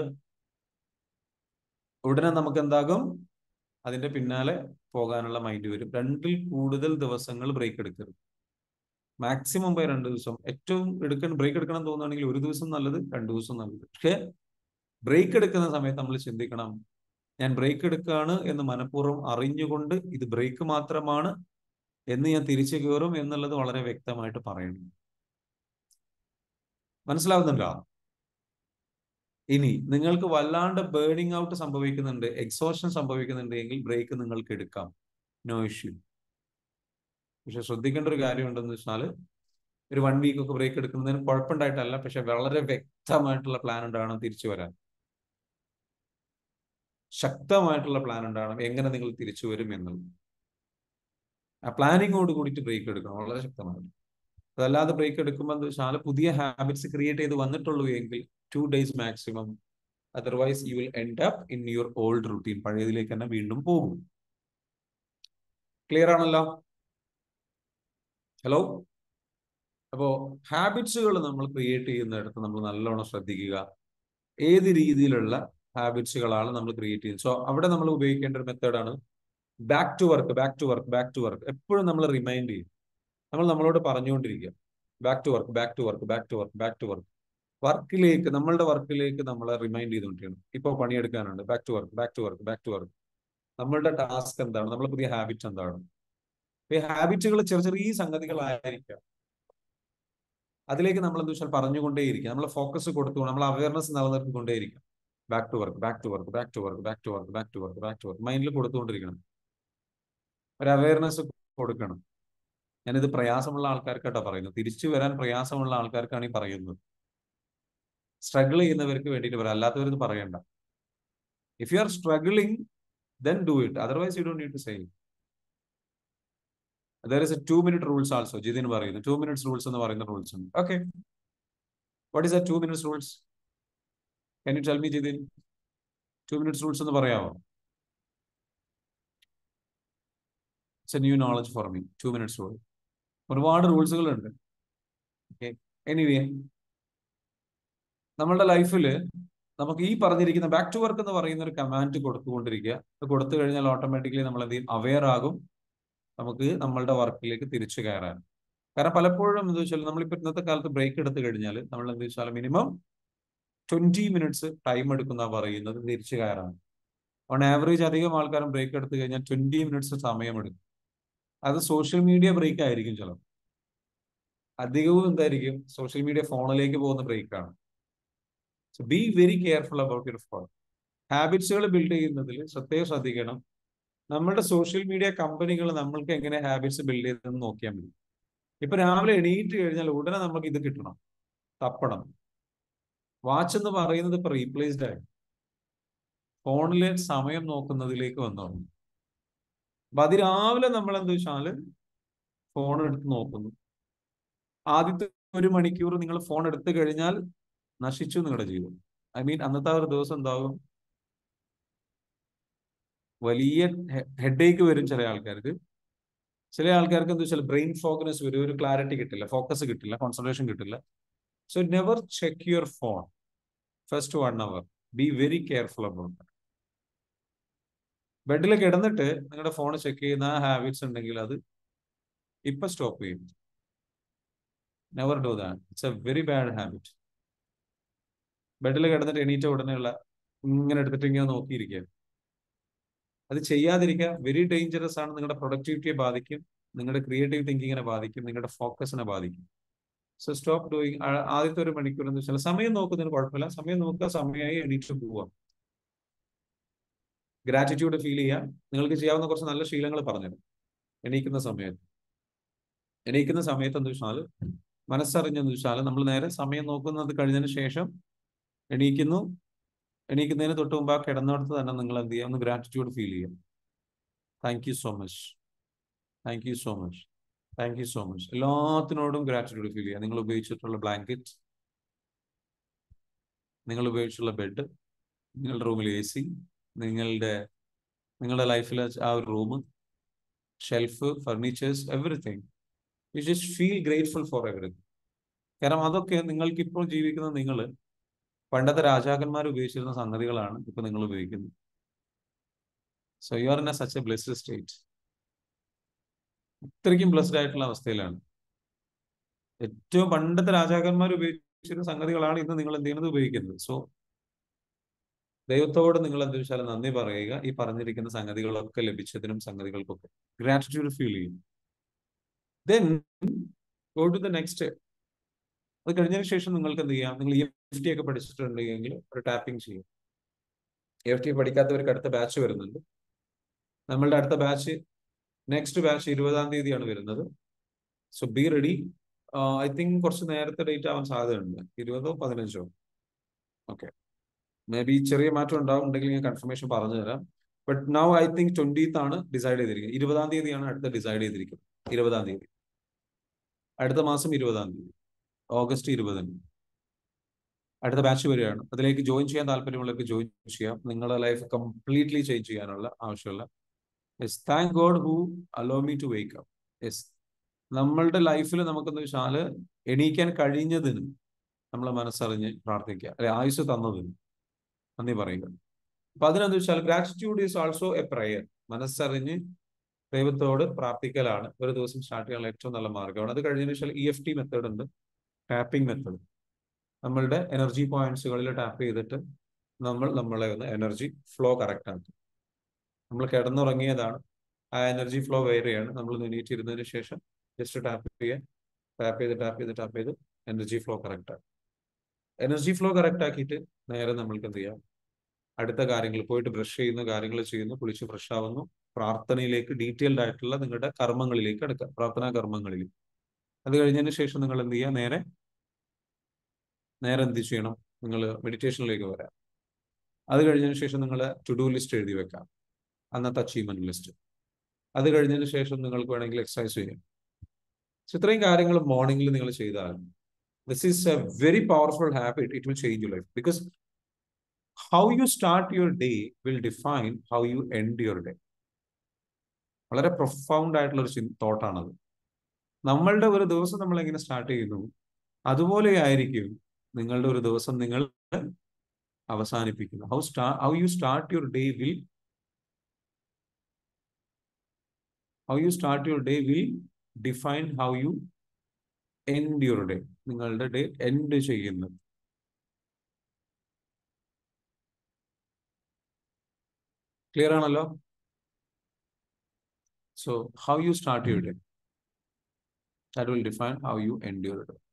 S1: ഉടനെ നമുക്ക് എന്താകും അതിന്റെ പിന്നാലെ പോകാനുള്ള മൈൻഡ് വരും രണ്ടിൽ കൂടുതൽ ദിവസങ്ങൾ ബ്രേക്ക് എടുക്കരുത് മാക്സിമം പോയി രണ്ട് ദിവസം ഏറ്റവും എടുക്കണം ബ്രേക്ക് എടുക്കണം തോന്നുകയാണെങ്കിൽ ഒരു ദിവസം നല്ലത് രണ്ട് ദിവസം നല്ലത് പക്ഷെ ബ്രേക്ക് എടുക്കുന്ന സമയത്ത് നമ്മൾ ചിന്തിക്കണം ഞാൻ ബ്രേക്ക് എടുക്കുകയാണ് എന്ന് മനഃപൂർവ്വം അറിഞ്ഞുകൊണ്ട് ഇത് ബ്രേക്ക് മാത്രമാണ് എന്ന് ഞാൻ തിരിച്ചു കയറും എന്നുള്ളത് വളരെ വ്യക്തമായിട്ട് പറയണം മനസ്സിലാവുന്നുണ്ടോ ഇനി നിങ്ങൾക്ക് വല്ലാണ്ട് ബേണിംഗ് ഔട്ട് സംഭവിക്കുന്നുണ്ട് എക്സോഷൻ സംഭവിക്കുന്നുണ്ട് എങ്കിൽ ബ്രേക്ക് നിങ്ങൾക്ക് എടുക്കാം നോ ഇഷ്യൂ പക്ഷെ ശ്രദ്ധിക്കേണ്ട ഒരു കാര്യം ഉണ്ടെന്ന് വെച്ചാൽ ഒരു വൺ വീക്ക് ഒക്കെ ബ്രേക്ക് എടുക്കുന്നതിന് കുഴപ്പമുണ്ടായിട്ടല്ല പക്ഷെ വളരെ വ്യക്തമായിട്ടുള്ള പ്ലാൻ ഉണ്ടാകണം തിരിച്ചു വരാൻ ശക്തമായിട്ടുള്ള പ്ലാൻ ഉണ്ടാകണം എങ്ങനെ നിങ്ങൾ തിരിച്ചു വരും എന്നുള്ളത് ആ പ്ലാനിങ്ങോട് കൂടിയിട്ട് ബ്രേക്ക് എടുക്കണം വളരെ ശക്തമായിട്ട് അതല്ലാതെ ബ്രേക്ക് എടുക്കുമ്പോൾ എന്താ വെച്ചാൽ പുതിയ ഹാബിറ്റ്സ് ക്രിയേറ്റ് ചെയ്ത് വന്നിട്ടുള്ളൂ എങ്കിൽ two days maximum otherwise you will end up in your old routine പഴയതിലേക്ക് തന്നെ വീണ്ടും പോകും ക്ലിയർ ആണല്ലോ ഹലോ അപ്പോ ഹാബിറ്റ്സുകൾ നമ്മൾ ക്രിയേറ്റ് ചെയ്യുന്നിടത്ത് നമ്മൾ നല്ലോണം ശ്രദ്ധിക്കുക ഏത് രീതിയിലുള്ള ഹാബിറ്റ്സുകളാണ് നമ്മൾ ക്രിയേറ്റ് ചെയ്യുന്നത് സോ അവിടെ നമ്മൾ ഉപയോഗിക്കേണ്ട ഒരു മെത്തേഡാണ് back to work back to work back to work എപ്പോഴും നമ്മൾ റിമൈൻഡ് ചെയ്യും നമ്മൾ നമ്മളോട് പറഞ്ഞുകൊണ്ടിരിക്കുക back to work back to work back to work back to work വർക്കിലേക്ക് നമ്മളുടെ വർക്കിലേക്ക് നമ്മളെ റിമൈൻഡ് ചെയ്തുകൊണ്ടിരിക്കണം ഇപ്പോൾ പണിയെടുക്കാനുണ്ട് back to work back to work back to work നമ്മളുടെ ടാസ്ക് എന്താണ് നമ്മുടെ പുതിയ ഹാബിറ്റ് എന്താണ് ഈ ഹാബിറ്റുകൾ ചെറിയ ചെറിയ സംഗതികളായിരിക്കാം അതിലേക്ക് നമ്മൾ എന്താ വെച്ചാൽ പറഞ്ഞുകൊണ്ടേയിരിക്കുക നമ്മൾ ഫോക്കസ് കൊടുത്തുകൊണ്ട് നമ്മൾ അവയർനെസ് നിലനിർത്തിക്കൊണ്ടേയിരിക്കും back to work back to work back to work back to work back to work back to work മൈൻഡിൽ കൊടുത്തുകൊണ്ടിരിക്കണം ഒരു അവയർനെസ് കൊടുക്കണം ഞാനിത് പ്രയാസമുള്ള ആൾക്കാർക്കാട്ടോ പറയുന്നത് തിരിച്ചു വരാൻ പ്രയാസമുള്ള ആൾക്കാർക്കാണ് ഈ പറയുന്നത് സ്ട്രഗിൾ ചെയ്യുന്നവർക്ക് വേണ്ടിയിട്ട് പറയാം അല്ലാത്തവർക്ക് പറയണ്ട if you are struggling then do it otherwise you don't need to say there is a two minute rules also Jithin പറയുന്നു ടു മിനിറ്റ്സ് റൂൾസ് എന്ന് പറയുന്ന റൂൾസ് ഉണ്ട് okay what is a two minutes rules can you tell me Jithin two minutes rules എന്ന് പറയാമോ it's a new knowledge for me two minutes rule ഒരുപാട് റൂൾസുകളുണ്ട് okay anyway നമ്മളുടെ ലൈഫിൽ നമുക്ക് ഈ പറഞ്ഞിരിക്കുന്ന ബാക്ക് ടു വർക്ക് എന്ന് പറയുന്ന ഒരു കമാൻഡ് കൊടുത്തുകൊണ്ടിരിക്കുക അത് കൊടുത്തു കഴിഞ്ഞാൽ ഓട്ടോമാറ്റിക്കലി നമ്മൾ എന്ത് ചെയ്യും അവെയർ ആകും നമുക്ക് നമ്മളുടെ വർക്കിലേക്ക് തിരിച്ചു കയറാൻ കാരണം പലപ്പോഴും എന്താ വെച്ചാൽ നമ്മളിപ്പോൾ ഇന്നത്തെ കാലത്ത് ബ്രേക്ക് എടുത്തു കഴിഞ്ഞാൽ നമ്മൾ എന്താ വെച്ചാൽ മിനിമം ട്വന്റി മിനിറ്റ്സ് ടൈം എടുക്കുന്ന പറയുന്നത് തിരിച്ചു കയറാൻ ഓൺ ആവറേജ് അധികം ആൾക്കാരും ബ്രേക്ക് എടുത്തു കഴിഞ്ഞാൽ ട്വന്റി മിനിറ്റ്സ് സമയമെടുക്കും അത് സോഷ്യൽ മീഡിയ ബ്രേക്ക് ആയിരിക്കും ചിലപ്പോൾ അധികവും എന്തായിരിക്കും സോഷ്യൽ മീഡിയ ഫോണിലേക്ക് പോകുന്ന ബ്രേക്കാണ് so be very careful about your phone ഹാബിറ്റ്സുകൾ ബിൽഡ് ചെയ്യുന്നതിൽ പ്രത്യേകം ശ്രദ്ധിക്കണം നമ്മുടെ സോഷ്യൽ മീഡിയ കമ്പനികൾ നമ്മൾക്ക് എങ്ങനെ ഹാബിറ്റ്സ് ബിൽഡ് ചെയ്തെന്ന് നോക്കിയാൽ മതി ഇപ്പൊ രാവിലെ എണീറ്റ് കഴിഞ്ഞാൽ ഉടനെ നമുക്ക് ഇത് കിട്ടണം തപ്പണം വാച്ച് എന്ന് പറയുന്നത് ഇപ്പൊ റീപ്ലേസ്ഡ് ആയി ഫോണിലെ സമയം നോക്കുന്നതിലേക്ക് വന്നോളൂ അപ്പൊ അതിരാവിലെ നമ്മൾ എന്താ വെച്ചാല് ഫോൺ എടുത്ത് നോക്കുന്നു ആദ്യത്തെ ഒരു മണിക്കൂർ നിങ്ങൾ ഫോൺ എടുത്തു കഴിഞ്ഞാൽ നശിച്ചു നിങ്ങളുടെ ജീവിതം ഐ മീൻ അന്നത്തെ ആ ഒരു ദിവസം എന്താകും വലിയ ഹെഡേക്ക് വരും ചില ആൾക്കാർക്ക് ചില ആൾക്കാർക്ക് എന്താ വെച്ചാൽ ബ്രെയിൻ ഫോക്കസ് വരും ഒരു ക്ലാരിറ്റി കിട്ടില്ല ഫോക്കസ് കിട്ടില്ല കോൺസെൻട്രേഷൻ കിട്ടില്ല so never check your phone first one hour be very careful about ബെഡിൽ കിടന്നിട്ട് നിങ്ങളുടെ ഫോൺ ചെക്ക് ചെയ്യുന്ന ആ ഹാബിറ്റ്സ് ഉണ്ടെങ്കിൽ അത് ഇപ്പൊ സ്റ്റോപ്പ് ചെയ്യും never do that it's a very bad habit ബെഡിൽ കിടന്നിട്ട് എണീറ്റ ഉടനെയുള്ള ഇങ്ങനെ എടുത്തിട്ട് ഇങ്ങനെ നോക്കിയിരിക്കുക അത് ചെയ്യാതിരിക്കുക വെരി ഡേഞ്ചറസ് ആണ് നിങ്ങളുടെ പ്രൊഡക്ടിവിറ്റിയെ ബാധിക്കും നിങ്ങളുടെ ക്രിയേറ്റീവ് തിങ്കിങ്ങിനെ ബാധിക്കും നിങ്ങളുടെ ഫോക്കസിനെ ബാധിക്കും സോ സ്റ്റോപ്പ് ഡൂയിങ് ആദ്യത്തെ ഒരു മണിക്കൂർ എന്ന് വെച്ചാൽ സമയം നോക്കുന്നതിന് കുഴപ്പമില്ല സമയം നോക്കുക സമയമായി എണീറ്റ് പോവാം ഗ്രാറ്റിറ്റ്യൂഡ് ഫീൽ ചെയ്യാം നിങ്ങൾക്ക് ചെയ്യാവുന്ന കുറച്ച് നല്ല ശീലങ്ങൾ പറഞ്ഞത് എണീക്കുന്ന സമയത്ത് എണീക്കുന്ന സമയത്ത് എന്ന് വെച്ചാൽ മനസ്സറിഞ്ഞെന്ന് വെച്ചാൽ നമ്മൾ നേരെ സമയം നോക്കുന്നത് കഴിഞ്ഞതിന് ശേഷം എണീക്കുന്നു എണീക്കുന്നതിന് തൊട്ട് മുമ്പ് ആ കിടന്നിടത്ത് തന്നെ നിങ്ങൾ എന്ത് ചെയ്യുക ഒന്ന് ഗ്രാറ്റിറ്റ്യൂഡ് ഫീൽ ചെയ്യാം thank you so much thank you so much thank you so much എല്ലാത്തിനോടും ഗ്രാറ്റിറ്റ്യൂഡ് ഫീൽ ചെയ്യുക നിങ്ങൾ ഉപയോഗിച്ചിട്ടുള്ള ബ്ലാങ്കറ്റ് നിങ്ങൾ ഉപയോഗിച്ചിട്ടുള്ള ബെഡ് നിങ്ങളുടെ റൂമിൽ എ സി നിങ്ങളുടെ നിങ്ങളുടെ ലൈഫിലെ ആ ഒരു room shelf furnitures everything you just feel grateful for everything കാരണം അതൊക്കെ നിങ്ങൾക്ക് ഇപ്പോൾ ജീവിക്കുന്ന നിങ്ങൾ പണ്ടത്തെ രാജാക്കന്മാർ ഉപയോഗിച്ചിരുന്ന സംഗതികളാണ് ഇപ്പൊ നിങ്ങൾ ഉപയോഗിക്കുന്നത് so you are in a such a blessed state ഇത്രയ്ക്കും ബ്ലെസ്ഡ് ആയിട്ടുള്ള അവസ്ഥയിലാണ് ഏറ്റവും പണ്ടത്തെ രാജാക്കന്മാർ ഉപയോഗിച്ചിരുന്ന സംഗതികളാണ് ഇന്ന് നിങ്ങൾ എന്ത് ചെയ്യുന്നത് ഉപയോഗിക്കുന്നത് സോ ദൈവത്തോട് നിങ്ങൾ എന്ത് വെച്ചാൽ നന്ദി പറയുക ഈ പറഞ്ഞിരിക്കുന്ന സംഗതികളൊക്കെ ലഭിച്ചതിനും സംഗതികൾക്കൊക്കെ ഗ്രാറ്റിറ്റ്യൂഡ് ഫീൽ ചെയ്യും then go to the next അത് കഴിഞ്ഞതിന് ശേഷം നിങ്ങൾക്ക് എന്ത് ചെയ്യാം നിങ്ങൾ എഫ് ടി ഒക്കെ പഠിച്ചിട്ടുണ്ടെങ്കിൽ ഒരു ടാപ്പിംഗ് ചെയ്യും എഫ് ടി പഠിക്കാത്തവർക്ക് അടുത്ത ബാച്ച് വരുന്നുണ്ട് നമ്മളുടെ അടുത്ത ബാച്ച് നെക്സ്റ്റ് ബാച്ച് ഇരുപതാം തീയതിയാണ് വരുന്നത് so be ready I think കുറച്ച് നേരത്തെ ഡേറ്റ് ആവാൻ സാധ്യതയുണ്ട് ഇരുപതോ പതിനഞ്ചോ ഓക്കെ മേ ബി ചെറിയ മാറ്റം ഉണ്ടാവും ഉണ്ടെങ്കിൽ ഞാൻ കൺഫർമേഷൻ പറഞ്ഞു തരാം but now I think twentieth ആണ് ഡിസൈഡ് ചെയ്തിരിക്കുന്നത് ഇരുപതാം തീയതിയാണ് അടുത്ത ഡിസൈഡ് ചെയ്തിരിക്കുന്നത് ഇരുപതാം തീയതി അടുത്ത മാസം ഇരുപതാം തീയതി ഓഗസ്റ്റ് ഇരുപതിന് അടുത്ത ബാച്ച് വരികയാണ് അതിലേക്ക് ജോയിൻ ചെയ്യാൻ താല്പര്യമുള്ളവർക്ക് ജോയിൻ ചെയ്യാം നിങ്ങളുടെ ലൈഫ് കംപ്ലീറ്റ്ലി ചേഞ്ച് ചെയ്യാനുള്ള ആവശ്യമുള്ള yes thank God who allow me to wake up yes നമ്മളുടെ ലൈഫിൽ നമുക്കെന്ന് വെച്ചാൽ എണീക്കാൻ കഴിഞ്ഞതിന് നമ്മൾ മനസ്സറിഞ്ഞ് പ്രാർത്ഥിക്കുക അല്ലെ ആയുസ് തന്നതിന് നന്ദി പറയുക അപ്പൊ അതിനെന്ത് വെച്ചാൽ gratitude is also a prayer മനസ്സറിഞ്ഞ് ദൈവത്തോട് പ്രാർത്ഥിക്കലാണ് ഒരു ദിവസം സ്റ്റാർട്ട് ചെയ്യാനുള്ള ഏറ്റവും നല്ല മാർഗമാണ് അത് കഴിഞ്ഞതിന് ശേഷം ഇ എഫ് ടി മെത്തേഡ് ഉണ്ട് ടാപ്പിംഗ് മെത്തേഡ് നമ്മളുടെ എനർജി പോയിന്റ്സുകളിൽ ടാപ്പ് ചെയ്തിട്ട് നമ്മൾ നമ്മളെ ഒന്ന് എനർജി ഫ്ലോ കറക്റ്റ് ആക്കും നമ്മൾ കിടന്നുറങ്ങിയതാണ് ആ എനർജി ഫ്ലോ വേറെയാണ് നമ്മൾ എണീറ്റിരുന്നതിന് ശേഷം ജസ്റ്റ് ടാപ്പ് ചെയ്യുക ടാപ്പ് ചെയ്ത് ടാപ്പ് ചെയ്ത് ടാപ്പ് ചെയ്ത് എനർജി ഫ്ലോ കറക്റ്റ് ആണ് എനർജി ഫ്ലോ കറക്റ്റ് ആക്കിയിട്ട് നേരെ നമ്മൾക്ക് എന്ത് ചെയ്യാം അടുത്ത കാര്യങ്ങൾ പോയിട്ട് ബ്രഷ് ചെയ്യുന്നു കാര്യങ്ങൾ ചെയ്യുന്നു കുളിച്ച് ഫ്രഷ് ആവുന്നു പ്രാർത്ഥനയിലേക്ക് ഡീറ്റെയിൽഡ് ആയിട്ടുള്ള നിങ്ങളുടെ കർമ്മങ്ങളിലേക്ക് എടുക്കുക പ്രാർത്ഥനാ കർമ്മങ്ങളിൽ അത് കഴിഞ്ഞതിന് ശേഷം നിങ്ങൾ എന്ത് ചെയ്യുക നേരെ നേരെ എന്ത് ചെയ്യണം നിങ്ങൾ മെഡിറ്റേഷനിലേക്ക് വരാം അത് കഴിഞ്ഞതിന് ശേഷം നിങ്ങൾ ടു ഡു ലിസ്റ്റ് എഴുതി വെക്കാം അന്നത്തെ അച്ചീവ്മെന്റ് ലിസ്റ്റ് അത് കഴിഞ്ഞതിന് ശേഷം നിങ്ങൾക്ക് വേണമെങ്കിൽ എക്സസൈസ് ചെയ്യാം സോ ഇത്രയും കാര്യങ്ങൾ മോർണിംഗിൽ നിങ്ങൾ ചെയ്താൽ this is a very powerful habit it will change you life because how you start your day will define how you end your day വളരെ പ്രൊഫൗണ്ട് ആയിട്ടുള്ള ഒരു തോട്ടാണത് നമ്മളുടെ ഒരു ദിവസം നമ്മൾ എങ്ങനെ സ്റ്റാർട്ട് ചെയ്യുന്നു അതുപോലെ ആയിരിക്കും നിങ്ങളുടെ ഒരു ദിവസം നിങ്ങൾ അവസാനിപ്പിക്കുന്നു how start how you start your day will how you start your day will define how you end your day നിങ്ങളുടെ ഡേ എൻഡ് ചെയ്യുന്നത് ക്ലിയർ ആണല്ലോ so how you start your day that will define how you end your day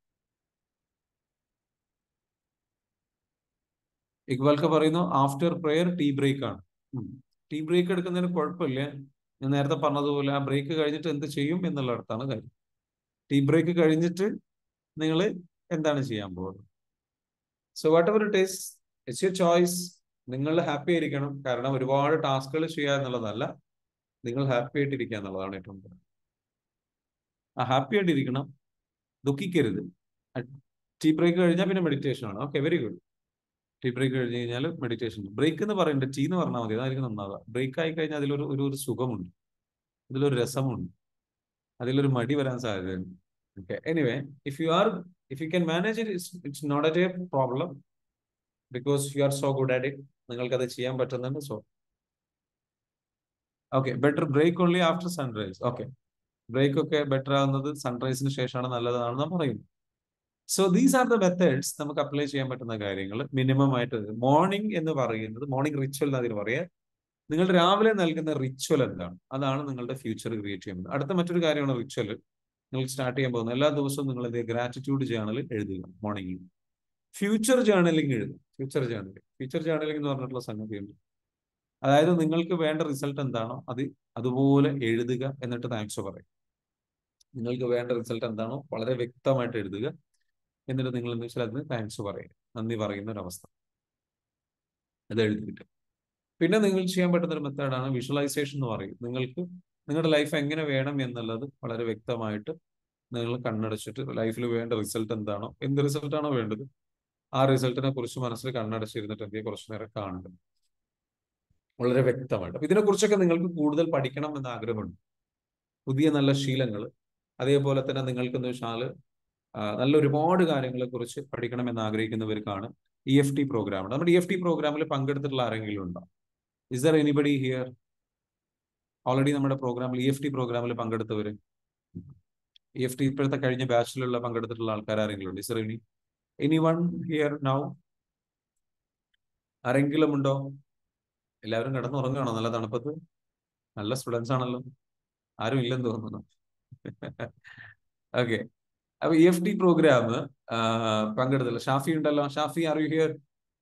S1: ഇക്ബാൽക്ക് പറയുന്നു after prayer tea break ആണ് tea break എടുക്കുന്നതിന് കുഴപ്പമില്ല ഞാൻ നേരത്തെ പറഞ്ഞതുപോലെ ആ ബ്രേക്ക് കഴിഞ്ഞിട്ട് എന്ത് ചെയ്യും എന്നുള്ള അടുത്താണ് കാര്യം ടീ ബ്രേക്ക് കഴിഞ്ഞിട്ട് നിങ്ങൾ എന്താണ് ചെയ്യാൻ പോകുന്നത് so whatever it is it's your choice നിങ്ങൾ ഹാപ്പി ആയിരിക്കണം കാരണം ഒരുപാട് ടാസ്കുകൾ ചെയ്യുക എന്നുള്ളതല്ല നിങ്ങൾ ഹാപ്പി ആയിട്ടിരിക്കുക എന്നുള്ളതാണ് ഏറ്റവും പ്രധാനം ആ ഹാപ്പി ആയിട്ടിരിക്കണം ദുഃഖിക്കരുത് ടീ ബ്രേക്ക് കഴിഞ്ഞാൽ പിന്നെ മെഡിറ്റേഷൻ ആണ് okay very good tea break കഴിഞ്ഞ് കഴിഞ്ഞാൽ മെഡിറ്റേഷൻ ബ്രേക്ക് എന്ന് പറയുന്നത് ടീ എന്ന് പറഞ്ഞാൽ മതി അതായിരിക്കും നന്നാവുക ബ്രേക്ക് ആയി കഴിഞ്ഞാൽ അതിലൊരു ഒരു ഒരു സുഖമുണ്ട് അതിലൊരു രസമുണ്ട് അതിലൊരു മടി വരാൻ സാധ്യതയുണ്ട് okay anyway if you are if you can manage it it's not a problem because you are so good at it നിങ്ങൾക്ക് അത് ചെയ്യാൻ പറ്റുന്നുണ്ട് so okay better break only after sunrise okay break ഒക്കെ ബെറ്റർ ആകുന്നത് സൺറൈസിന് ശേഷമാണ് നല്ലതാണെന്ന് പറയുന്നു so these are the methods നമുക്ക് അപ്ലൈ ചെയ്യാൻ പറ്റുന്ന കാര്യങ്ങൾ മിനിമം ആയിട്ട് മോർണിംഗ് എന്ന് പറയുന്നത് മോർണിംഗ് റിച്വൽ എന്ന് അതിന് പറയാ നിങ്ങൾ രാവിലെ നൽകുന്ന റിച്വൽ എന്താണ് അതാണ് നിങ്ങളുടെ ഫ്യൂച്ചർ ക്രിയേറ്റ് ചെയ്യുന്നത് അടുത്ത മറ്റൊരു കാര്യമാണ് റിച്വൽ നിങ്ങൾ സ്റ്റാർട്ട് ചെയ്യാൻ പോകുന്നത് എല്ലാ ദിവസവും നിങ്ങൾ ഇത് ഗ്രാറ്റിറ്റ്യൂഡ് ജേണലിൽ എഴുതുക മോർണിംഗിൽ ഫ്യൂച്ചർ ജേണലിംഗ് എഴുതും ഫ്യൂച്ചർ ജേണലിംഗ് ഫ്യൂച്ചർ ജേണലിംഗ് എന്ന് പറഞ്ഞിട്ടുള്ള സംഗതിയുണ്ട് അതായത് നിങ്ങൾക്ക് വേണ്ട റിസൾട്ട് എന്താണോ അത് അതുപോലെ എഴുതുക എന്നിട്ട് താങ്ക്സ് പറയും നിങ്ങൾക്ക് വേണ്ട റിസൾട്ട് എന്താണോ വളരെ വ്യക്തമായിട്ട് എഴുതുക എന്നിട്ട് നിങ്ങൾ എന്ന് വെച്ചാൽ അതിന് താങ്ക്സ് പറയുക നന്ദി പറയുന്ന ഒരു അവസ്ഥ അത് എഴുതിയിട്ട് പിന്നെ നിങ്ങൾ ചെയ്യാൻ പറ്റുന്ന ഒരു മെത്തേഡാണ് വിഷ്വലൈസേഷൻ എന്ന് പറയും നിങ്ങൾക്ക് നിങ്ങളുടെ ലൈഫ് എങ്ങനെ വേണം എന്നുള്ളത് വളരെ വ്യക്തമായിട്ട് നിങ്ങൾ കണ്ണടച്ചിട്ട് ലൈഫിൽ വേണ്ട റിസൾട്ട് എന്താണോ എന്ത് റിസൾട്ടാണോ വേണ്ടത് ആ റിസൾട്ടിനെ കുറിച്ച് മനസ്സിൽ കണ്ണടച്ചിരുന്നിട്ട് എന്തെങ്കിലും കുറച്ചു നേരം കാണുക വളരെ വ്യക്തമായിട്ട് അപ്പൊ ഇതിനെ കുറിച്ചൊക്കെ നിങ്ങൾക്ക് കൂടുതൽ പഠിക്കണം എന്ന ആഗ്രഹമുണ്ട് പുതിയ നല്ല ശീലങ്ങൾ അതേപോലെ തന്നെ നിങ്ങൾക്ക് എന്ന് വെച്ചാൽ നല്ല ഒരുപാട് കാര്യങ്ങളെ കുറിച്ച് പഠിക്കണം എന്ന് ആഗ്രഹിക്കുന്നവർക്കാണ് ഇ എഫ് ടി പ്രോഗ്രാം നമ്മുടെ ഇ എഫ് ടി പ്രോഗ്രാമിൽ പങ്കെടുത്തിട്ടുള്ള ആരെങ്കിലും ഉണ്ടോ is there anybody here already നമ്മുടെ പ്രോഗ്രാമിൽ ഇ എഫ് ടി പ്രോഗ്രാമിൽ പങ്കെടുത്തവർ ഇ എഫ് ടി ഇപ്പോഴത്തെ കഴിഞ്ഞ ബാച്ചിലുള്ള പങ്കെടുത്തിട്ടുള്ള ആൾക്കാർ ആരെങ്കിലും ഉണ്ട് is there any anyone here now ആരെങ്കിലും ഉണ്ടോ എല്ലാവരും കിടന്നുറങ്ങുകയാണോ നല്ല തണുപ്പത്ത് നല്ല സ്റ്റുഡൻസ് ആണല്ലോ ആരും ഇല്ലെന്ന് തോന്നുന്നു ഓക്കെ അപ്പൊ ഇ എഫ് ടി പ്രോഗ്രാം പങ്കെടുത്തില്ല ഷാഫി ഉണ്ടല്ലോ Shafi are you here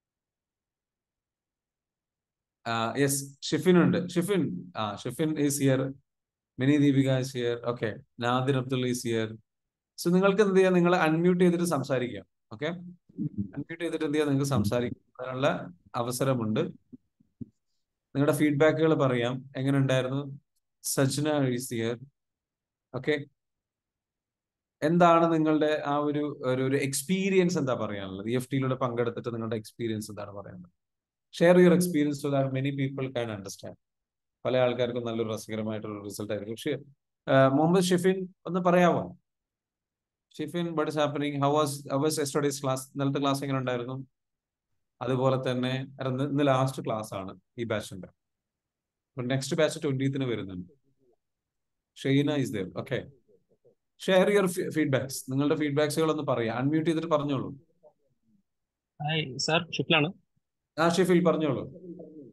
S1: yes Shifin ഉണ്ട് ഷിഫിൻ ആ Shifin is here Mini Deepika is here okay Nadir Abdul is here so നിങ്ങൾക്ക് എന്ത് ചെയ്യാം നിങ്ങൾ അൺമ്യൂട്ട് ചെയ്തിട്ട് സംസാരിക്കാം ഓക്കെ അൺമ്യൂട്ട് ചെയ്തിട്ട് എന്ത് ചെയ്യാം നിങ്ങൾക്ക് സംസാരിക്കാനുള്ള അവസരമുണ്ട് നിങ്ങളുടെ ഫീഡ്ബാക്കുകൾ പറയാം എങ്ങനെ ഉണ്ടായിരുന്നു സജ്ന ഈസ് ഹിയർ ഓക്കെ എന്താണ് നിങ്ങളുടെ ആ ഒരു ഒരു എക്സ്പീരിയൻസ് എന്താ പറയാനുള്ളത് ഇ എഫ് ടിയിലൂടെ പങ്കെടുത്തിട്ട് നിങ്ങളുടെ എക്സ്പീരിയൻസ് എന്താണ് പറയാനുള്ളത് share your experience to that many people can understand പല ആൾക്കാർക്കും നല്ലൊരു രസകരമായിട്ടുള്ള റിസൾട്ട് ആയിരിക്കും പക്ഷേ മുഹമ്മദ് ഷിഫിൻ ഒന്ന് പറയാമോ Shifin but is happening how was how was yesterdays class ഇന്നലത്തെ ക്ലാസ് എങ്ങനെ ഉണ്ടായിരുന്നു അതുപോലെ തന്നെ ഇന്ന് ലാസ്റ്റ് ക്ലാസ് ആണ് ഈ ബാച്ചിന്റെ നെക്സ്റ്റ് ബാച്ച് ട്വന്റീത്തിന് വരുന്നുണ്ട് Shaina is there okay share your feedbacks നിങ്ങളുടെ ഫീഡ്ബാക്സുകൾ ഒന്ന് പറയാം അൺമ്യൂട്ട് ചെയ്തിട്ട് പറഞ്ഞോളൂ
S2: ഹായ് സാർ ഷിഫിലാണ്
S1: ആ ഷിഫിൽ പറഞ്ഞോളൂ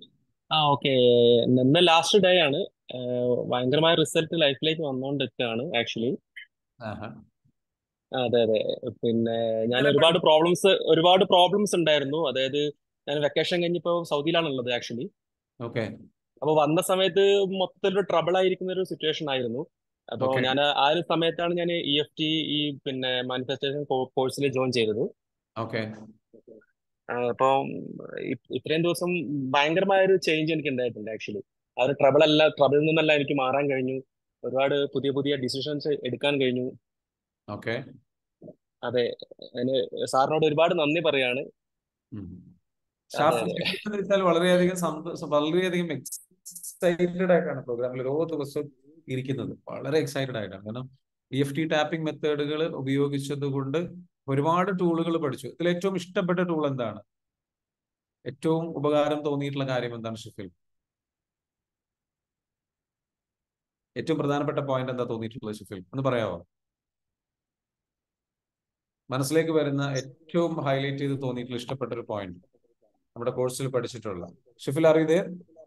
S2: ആ ഓക്കെ ഇന്ന് ലാസ്റ്റ് ഡേ ആണ് ഏഹ് ഭയങ്കരമായ റിസൾട്ട് ലൈഫിലേക്ക് വന്നുകൊണ്ടിരിക്കുകയാണ് ആക്ച്വലി
S1: ആഹാ
S2: അതെ അതെ പിന്നെ ഞാൻ
S1: എങ്ങനെ
S2: ഒരുപാട്
S1: പഠിച്ചു
S2: പ്രോബ്ലംസ് ഒരുപാട് പ്രോബ്ലംസ് ഉണ്ടായിരുന്നു അതായത് ഞാൻ വെക്കേഷൻ കഴിഞ്ഞപ്പോൾ സൗദിയിലാണ് ഉള്ളത് ആക്ച്വലി
S1: ഓക്കെ
S2: അപ്പൊ വന്ന സമയത്ത് മൊത്തത്തിൽ ട്രബിൾ ആയിരിക്കുന്ന ഒരു സിറ്റുവേഷൻ ആയിരുന്നു അപ്പോൾ
S1: ഓക്കെ
S2: ഞാൻ ആ ഒരു സമയത്താണ് ഞാൻ ഇ എഫ് ടി ഈ പിന്നെ മാനിഫെസ്റ്റേഷൻ കോഴ്സിൽ ജോയിൻ ചെയ്തത്
S1: ഓക്കെ
S2: ആ, അപ്പം ഇ- ഇത്രയും ദിവസം ഭയങ്കരമായ ഒരു ചേഞ്ച് എനിക്ക് ഉണ്ടായിട്ടുണ്ട് ആക്ച്വലി ആ ഒരു ട്രബിൾ അല്ല ട്രബിളിൽ നിന്നല്ല എനിക്ക് മാറാൻ കഴിഞ്ഞു ഒരുപാട് പുതിയ പുതിയ ഡിസിഷൻസ് എടുക്കാൻ കഴിഞ്ഞു
S1: ഓക്കെ
S2: അതെ അതിന് സാറിനോട് ഒരുപാട് നന്ദി പറയാണ് അതെ
S1: ഷാഫി
S2: അതെ
S1: എന്ന് വെച്ചാൽ വളരെയധികം സന്തോഷം വളരെയധികം എക്സൈറ്റഡ് ആയിട്ടാണ് പ്രോഗ്രാമിൽ ഓരോ ദിവസവും ഇരിക്കുന്നത് വളരെ എക്സൈറ്റഡ് ആയിട്ടാണ് കാരണം ഇ എഫ് ടി ടാപ്പിംഗ് മെത്തേഡുകൾ ഉപയോഗിച്ചത് കൊണ്ട് ഒരുപാട് ടൂളുകൾ പഠിച്ചു ഇതിൽ ഏറ്റവും ഇഷ്ടപ്പെട്ട ടൂൾ എന്താണ് ഏറ്റവും ഉപകാരം തോന്നിയിട്ടുള്ള കാര്യം എന്താണ് ഷിഫിൽ ഏറ്റവും പ്രധാനപ്പെട്ട പോയിന്റ് എന്താ തോന്നിയിട്ടുള്ളത് ഷിഫിൽ ഒന്ന് പറയാമോ മനസ്സിലേക്ക് വരുന്ന ഏറ്റവും ഹൈലൈറ്റ് ചെയ്ത് തോന്നിയിട്ടുള്ള ഇഷ്ടപ്പെട്ട ഒരു പോയിന്റ് നമ്മുടെ കോഴ്സിൽ പഠിച്ചിട്ടുള്ള ഷിഫിൽ അറിയതേ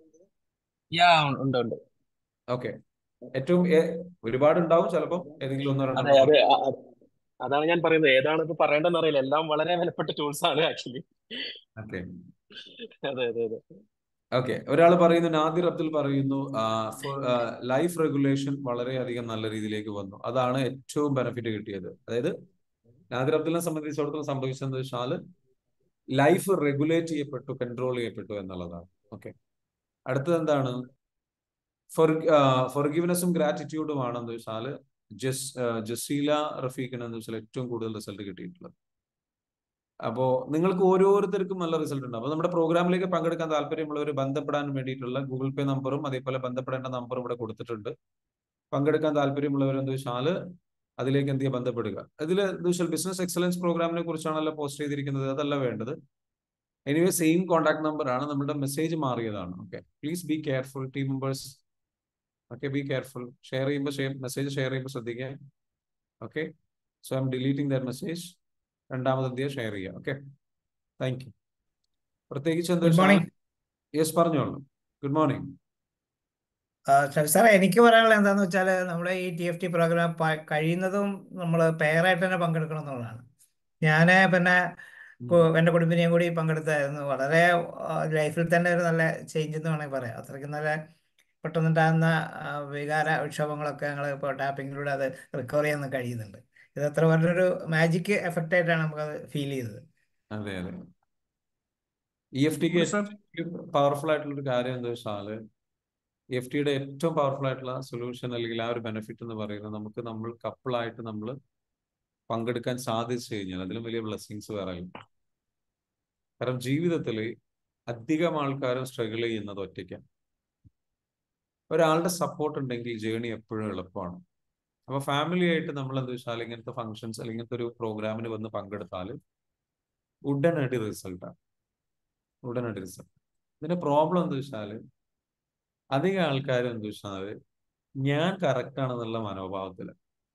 S2: യാ ഉണ്ട് ഉണ്ട്
S1: ഓക്കെ ഏറ്റവും ഏ- ഒരുപാട് ഉണ്ടാവും ചിലപ്പോൾ ഏതെങ്കിലും ഒന്നോ
S2: അതെ
S1: രണ്ടെണ്ണം
S2: അതെ
S1: പറയാം
S2: അ- അ- അതാണ് ഞാൻ പറയുന്നത് ഏതാണ് ഇപ്പൊ പറയേണ്ടതെന്ന് അറിയില്ല എല്ലാം വളരെ വിലപ്പെട്ട ടൂൾസ് ആണ് ആക്ച്വലി
S1: ഓക്കെ
S2: അതെ അതെ അതെ
S1: ഓക്കെ ഒരാൾ പറയുന്നു നാദിർ അബ്ദുൽ പറയുന്നു ലൈഫ് റെഗുലേഷൻ വളരെയധികം നല്ല രീതിയിലേക്ക് വന്നു അതാണ് ഏറ്റവും ബെനിഫിറ്റ് കിട്ടിയത് അതായത് നാദിർ അബ്ദുലിനെ സംബന്ധിച്ചിടത്തോളം സംഭവിച്ചതെന്ന് വെച്ചാൽ ലൈഫ് റെഗുലേറ്റ് ചെയ്യപ്പെട്ടു കൺട്രോൾ ചെയ്യപ്പെട്ടു എന്നുള്ളതാണ് ഓക്കെ അടുത്തത് എന്താണ് ഫോർ ഫോർഗിവ്നെസ്സും ഗ്രാറ്റിറ്റ്യൂഡും ആണെന്ന് വെച്ചാൽ ജസ് ജസീല റഫീഖിന് എന്ന് വെച്ചാൽ ഏറ്റവും കൂടുതൽ റിസൾട്ട് കിട്ടിയിട്ടുള്ളത് അപ്പോ നിങ്ങൾക്ക് ഓരോരുത്തർക്കും നല്ല റിസൾട്ട് ഉണ്ട് അപ്പൊ നമ്മുടെ പ്രോഗ്രാമിലേക്ക് പങ്കെടുക്കാൻ താല്പര്യമുള്ളവർ ബന്ധപ്പെടാൻ വേണ്ടിയിട്ടുള്ള ഗൂഗിൾ പേ നമ്പറും അതേപോലെ ബന്ധപ്പെടേണ്ട നമ്പറും ഇവിടെ കൊടുത്തിട്ടുണ്ട് പങ്കെടുക്കാൻ താല്പര്യമുള്ളവർ എന്താ വെച്ചാൽ അതിലേക്ക് എന്ത് ചെയ്യുക ബന്ധപ്പെടുക ഇതിൽ എന്താ വെച്ചാൽ ബിസിനസ് എക്സലൻസ് പ്രോഗ്രാമിനെ കുറിച്ചാണല്ലോ പോസ്റ്റ് ചെയ്തിരിക്കുന്നത് അതല്ല വേണ്ടത് എനിവേ സെയിം കോൺടാക്ട് നമ്പർ ആണ് നമ്മുടെ മെസ്സേജ് മാറിയതാണ് okay please be careful team members okay be careful share ചെയ്യുമ്പോൾ മെസ്സേജ് ഷെയർ ചെയ്യുമ്പോൾ ശ്രദ്ധിക്കുക okay so I'm deleting that message രണ്ടാമത് എന്ത് ചെയ്യുക ഷെയർ ചെയ്യുക ഓക്കെ താങ്ക് യു പ്രത്യേകിച്ച് എന്താ
S3: ഗുഡ്
S1: വെച്ചാൽ
S3: മോർണിംഗ്
S1: യെസ് പറഞ്ഞോളൂ ഗുഡ് മോർണിംഗ്
S3: സാറേ എനിക്ക് പറയാനുള്ളത് എന്താന്ന് വെച്ചാൽ നമ്മുടെ ഈ ടി എഫ് ടി പ്രോഗ്രാം കഴിയുന്നതും നമ്മൾ പെയറായിട്ട് തന്നെ പങ്കെടുക്കണം എന്നുള്ളതാണ് ഞാൻ പിന്നെ കു- എൻ്റെ കുടുംബിനെയും കൂടി പങ്കെടുത്തായിരുന്നു വളരെ ലൈഫിൽ തന്നെ ഒരു നല്ല ചേഞ്ച് എന്ന് വേണമെങ്കിൽ പറയാം അത്രയ്ക്ക് നല്ല പെട്ടെന്നുണ്ടാകുന്ന ആ, വികാര വിക്ഷോഭങ്ങളൊക്കെ ഞങ്ങൾ ഇപ്പോൾ ടാപ്പിങ്ങിലൂടെ അത് റിക്കവർ ചെയ്യാൻ കഴിയുന്നുണ്ട് ഇത് അത്ര വലിയൊരു മാജിക് എഫക്റ്റ് ആയിട്ടാണ് നമുക്കത് ഫീൽ ചെയ്തത്
S1: അതെ അതെ ഇ എഫ് ടിക്ക് ഏറ്റവും പവർഫുൾ ആയിട്ടുള്ള ഒരു കാര്യം എന്താ വെച്ചാൽ ഇ എഫ് ടിയുടെ ഏറ്റവും പവർഫുൾ ആയിട്ടുള്ള സൊല്യൂഷൻ അല്ലെങ്കിൽ ആ ഒരു ബെനിഫിറ്റ് എന്ന് പറയുന്നത് നമുക്ക് നമ്മൾ കപ്പിളായിട്ട് നമ്മൾ പങ്കെടുക്കാൻ സാധിച്ചു കഴിഞ്ഞാൽ അതിലും വലിയ ബ്ലെസ്സിങ്സ് വേറെ ഇല്ല കാരണം ജീവിതത്തിൽ അധികം ആൾക്കാരും സ്ട്രഗിൾ ചെയ്യുന്നത് ഒറ്റയ്ക്കാണ് ഒരാളുടെ സപ്പോർട്ട് ഉണ്ടെങ്കിൽ ജേണി എപ്പോഴും എളുപ്പമാണ് അപ്പൊ ഫാമിലി ആയിട്ട് നമ്മൾ എന്താ വെച്ചാൽ ഇങ്ങനത്തെ ഫംഗ്ഷൻസ് അല്ലെങ്കിൽ ഇങ്ങനത്തെ ഒരു പ്രോഗ്രാമിന് വന്ന് പങ്കെടുത്താൽ ഉടനടി റിസൾട്ടാണ് ഉടനടി റിസൾട്ട് ഇതിന്റെ പ്രോബ്ലം എന്താ വെച്ചാൽ അധികം ആൾക്കാരും എന്താ വെച്ചാൽ ഞാൻ കറക്റ്റ് ആണെന്നുള്ള മനോഭാവത്തില്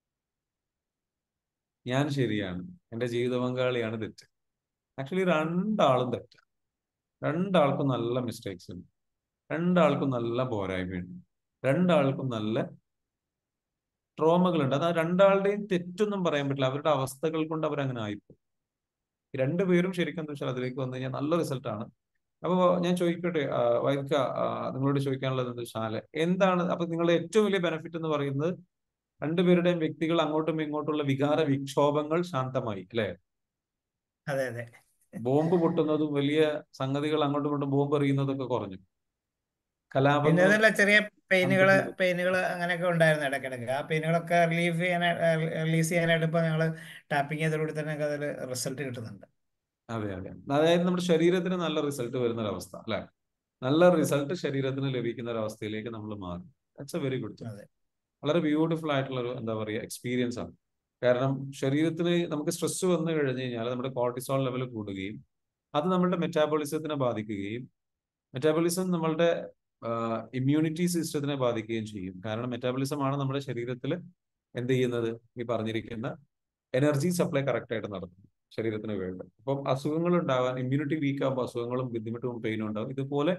S1: ഞാൻ ശരിയാണ് എന്റെ ജീവിത പങ്കാളിയാണ് തെറ്റ് ആക്ച്വലി രണ്ടാളും തെറ്റ് രണ്ടാൾക്കും നല്ല മിസ്റ്റേക്സ് ഉണ്ട് രണ്ടാൾക്കും നല്ല പോരായ്മയുണ്ട് രണ്ടാൾക്കും നല്ല ട്രോമകളുണ്ട് അത് ആ രണ്ടാളുടെയും തെറ്റൊന്നും പറയാൻ പറ്റില്ല അവരുടെ അവസ്ഥകൾ കൊണ്ട് അവരങ്ങനെ ആയിപ്പോയി രണ്ടുപേരും ശരിക്കും എന്താ വെച്ചാൽ അതിലേക്ക് വന്നു കഴിഞ്ഞാൽ നല്ല റിസൾട്ടാണ് അപ്പൊ ഞാൻ ചോദിക്കട്ടെ ആ, വൈദ്യ ആ, നിങ്ങളോട് ചോദിക്കാനുള്ളത് എന്താ വെച്ചാൽ എന്താണ് അപ്പൊ നിങ്ങളുടെ ഏറ്റവും വലിയ ബെനിഫിറ്റ് എന്ന് പറയുന്നത് രണ്ടുപേരുടെയും വ്യക്തികൾ അങ്ങോട്ടും ഇങ്ങോട്ടുള്ള വികാര വിക്ഷോഭങ്ങൾ ശാന്തമായി അല്ലെ
S3: അതെ അതെ
S1: ബോംബ് പൊട്ടുന്നതും വലിയ സംഗതികൾ അങ്ങോട്ടും ഇങ്ങോട്ടും ബോംബ് എറിയുന്നതൊക്കെ കുറഞ്ഞു
S3: പിന്നെ
S1: കലാപങ്ങൾ
S3: അതല്ല ചെറിയ പെയിനുകൾ
S1: അന്തരീക്ഷം
S3: പെയിനുകൾ അങ്ങനെയൊക്കെ ഉണ്ടായിരുന്നു ഇടയ്ക്കിടയ്ക്ക് ആ പെയിനുകളൊക്കെ റിലീഫ് ചെയ്യാൻ റിലീസ് ചെയ്യാനായിട്ട് ഇപ്പോൾ ഞങ്ങൾ ടാപ്പിംഗ് ചെയ്തതോടുകൂടി തന്നെ ഞങ്ങൾക്ക് അതിൽ റിസൾട്ട് കിട്ടുന്നുണ്ട്
S1: അതെ അതെ അതായത് നമ്മുടെ ശരീരത്തിന് നല്ല റിസൾട്ട് വരുന്ന ഒരു അവസ്ഥ അല്ലെ നല്ല റിസൾട്ട് ശരീരത്തിന് ലഭിക്കുന്ന ഒരു അവസ്ഥയിലേക്ക് നമ്മൾ മാറും that's a very good thing
S3: അതെ
S1: വളരെ ബ്യൂട്ടിഫുൾ ആയിട്ടുള്ള ഒരു എന്താ പറയുക എക്സ്പീരിയൻസ് ആണ് കാരണം ശരീരത്തിന് നമുക്ക് സ്ട്രെസ് വന്നു കഴിഞ്ഞു കഴിഞ്ഞാൽ നമ്മുടെ കോർട്ടിസോൾ ലെവൽ കൂടുകയും അത് നമ്മുടെ മെറ്റാബോളിസത്തിനെ ബാധിക്കുകയും മെറ്റാബോളിസം നമ്മളുടെ ഇമ്മ്യൂണിറ്റി സിസ്റ്റത്തിനെ ബാധിക്കുകയും ചെയ്യും കാരണം മെറ്റാബോളിസം ആണ് നമ്മുടെ ശരീരത്തിൽ എന്ത് ചെയ്യുന്നത് ഈ പറഞ്ഞിരിക്കുന്ന എനർജി സപ്ലൈ കറക്റ്റ് ആയിട്ട് നടത്തുന്നത് ശരീരത്തിന് വേണ്ടി അപ്പം അസുഖങ്ങൾ ഉണ്ടാവാൻ ഇമ്മ്യൂണിറ്റി വീക്ക് ആകുമ്പോൾ അസുഖങ്ങളും ബുദ്ധിമുട്ടും പെയിനും ഉണ്ടാവും ഇതുപോലെ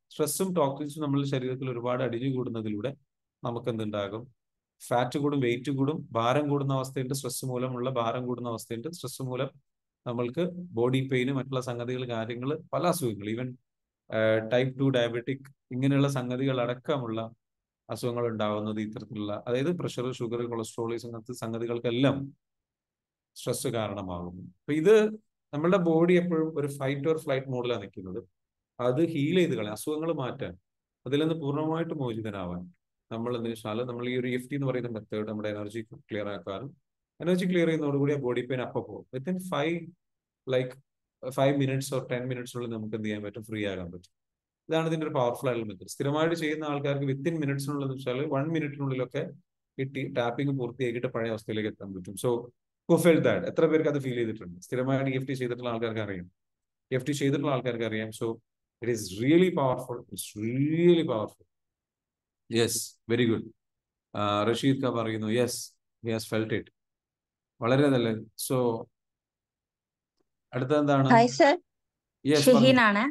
S1: സ്ട്രെസ്സും ടോക്സിൻസും നമ്മുടെ ശരീരത്തിൽ ഒരുപാട് അടിഞ്ഞു കൂടുന്നതിലൂടെ നമുക്ക് എന്തുണ്ടാകും ഫാറ്റ് കൂടും വെയിറ്റ് കൂടും ഭാരം കൂടുന്ന അവസ്ഥയുണ്ട് സ്ട്രെസ് മൂലമുള്ള ഭാരം കൂടുന്ന അവസ്ഥയുണ്ട് സ്ട്രെസ് മൂലം നമ്മൾക്ക് ബോഡി പെയിന് മറ്റുള്ള സംഗതികൾ കാര്യങ്ങൾ പല അസുഖങ്ങൾ ഈവൻ ടൈപ്പ് ടു ഡയബറ്റിക് ഇങ്ങനെയുള്ള സംഗതികൾ അടക്കമുള്ള അസുഖങ്ങൾ ഉണ്ടാവുന്നത് ഇത്തരത്തിലുള്ള അതായത് പ്രഷർ ഷുഗർ കൊളസ്ട്രോൾ അങ്ങനത്തെ സംഗതികൾക്കെല്ലാം സ്ട്രെസ് കാരണമാകുന്നു അപ്പൊ ഇത് നമ്മളുടെ ബോഡി എപ്പോഴും ഒരു ഫൈറ്റ് ഓർ ഫ്ലൈറ്റ് മോഡിലാണ് നിൽക്കുന്നത് അത് ഹീൽ ചെയ്ത് കളയാം അസുഖങ്ങൾ മാറ്റാൻ അതിൽ നിന്ന് പൂർണ്ണമായിട്ട് മോചിതനാവാൻ നമ്മൾ എന്താ വെച്ചാൽ നമ്മൾ ഈ ഒരു എഫ് ടി എന്ന് പറയുന്ന മെത്തേഡ് നമ്മുടെ എനർജി ക്ലിയർ ആക്കാനും എനർജി ക്ലിയർ ചെയ്യുന്നതോടുകൂടി ആ ബോഡി പെയിൻ അപ്പം പോകും within five like five minutes or ten മിനിറ്റ്സിനുള്ളിൽ നമുക്ക് എന്ത് ചെയ്യാൻ പറ്റും ഫ്രീ ആകാൻ പറ്റും ഇതാണ് ഇതിന്റെ ഒരു പവർഫുൾ ആയിട്ടുള്ള മെത്തേഡ് സ്ഥിരമായിട്ട് ചെയ്യുന്ന ആൾക്കാർക്ക് വിത്തിൻ മിനിറ്റ്സിനുള്ളിൽ എന്ന് വെച്ചാൽ വൺ മിനിറ്റിനുള്ളിലൊക്കെ കിട്ടി ടാപ്പിംഗ് പൂർത്തിയാക്കിയിട്ട് പഴയ അവസ്ഥയിലേക്ക് എത്താൻ പറ്റും സോ ഹു ഫെൽ ദാറ്റ് എത്ര പേർക്ക് അത് ഫീൽ ചെയ്തിട്ടുണ്ട് സ്ഥിരമായിട്ട് എഫ് ടി ചെയ്തിട്ടുള്ള ആൾക്കാർക്ക് അറിയാം എഫ് ടി ചെയ്തിട്ടുള്ള ആൾക്കാർക്ക് അറിയാം so it is really powerful it's really powerful yes very good Rasheed ഖ പറയുന്നു yes he has felt it വളരെ നല്ലത് സോ അടുത്ത എന്താണ്
S4: ഹായ് സർ
S1: യെസ്
S4: ഷഹീൻ ആണ്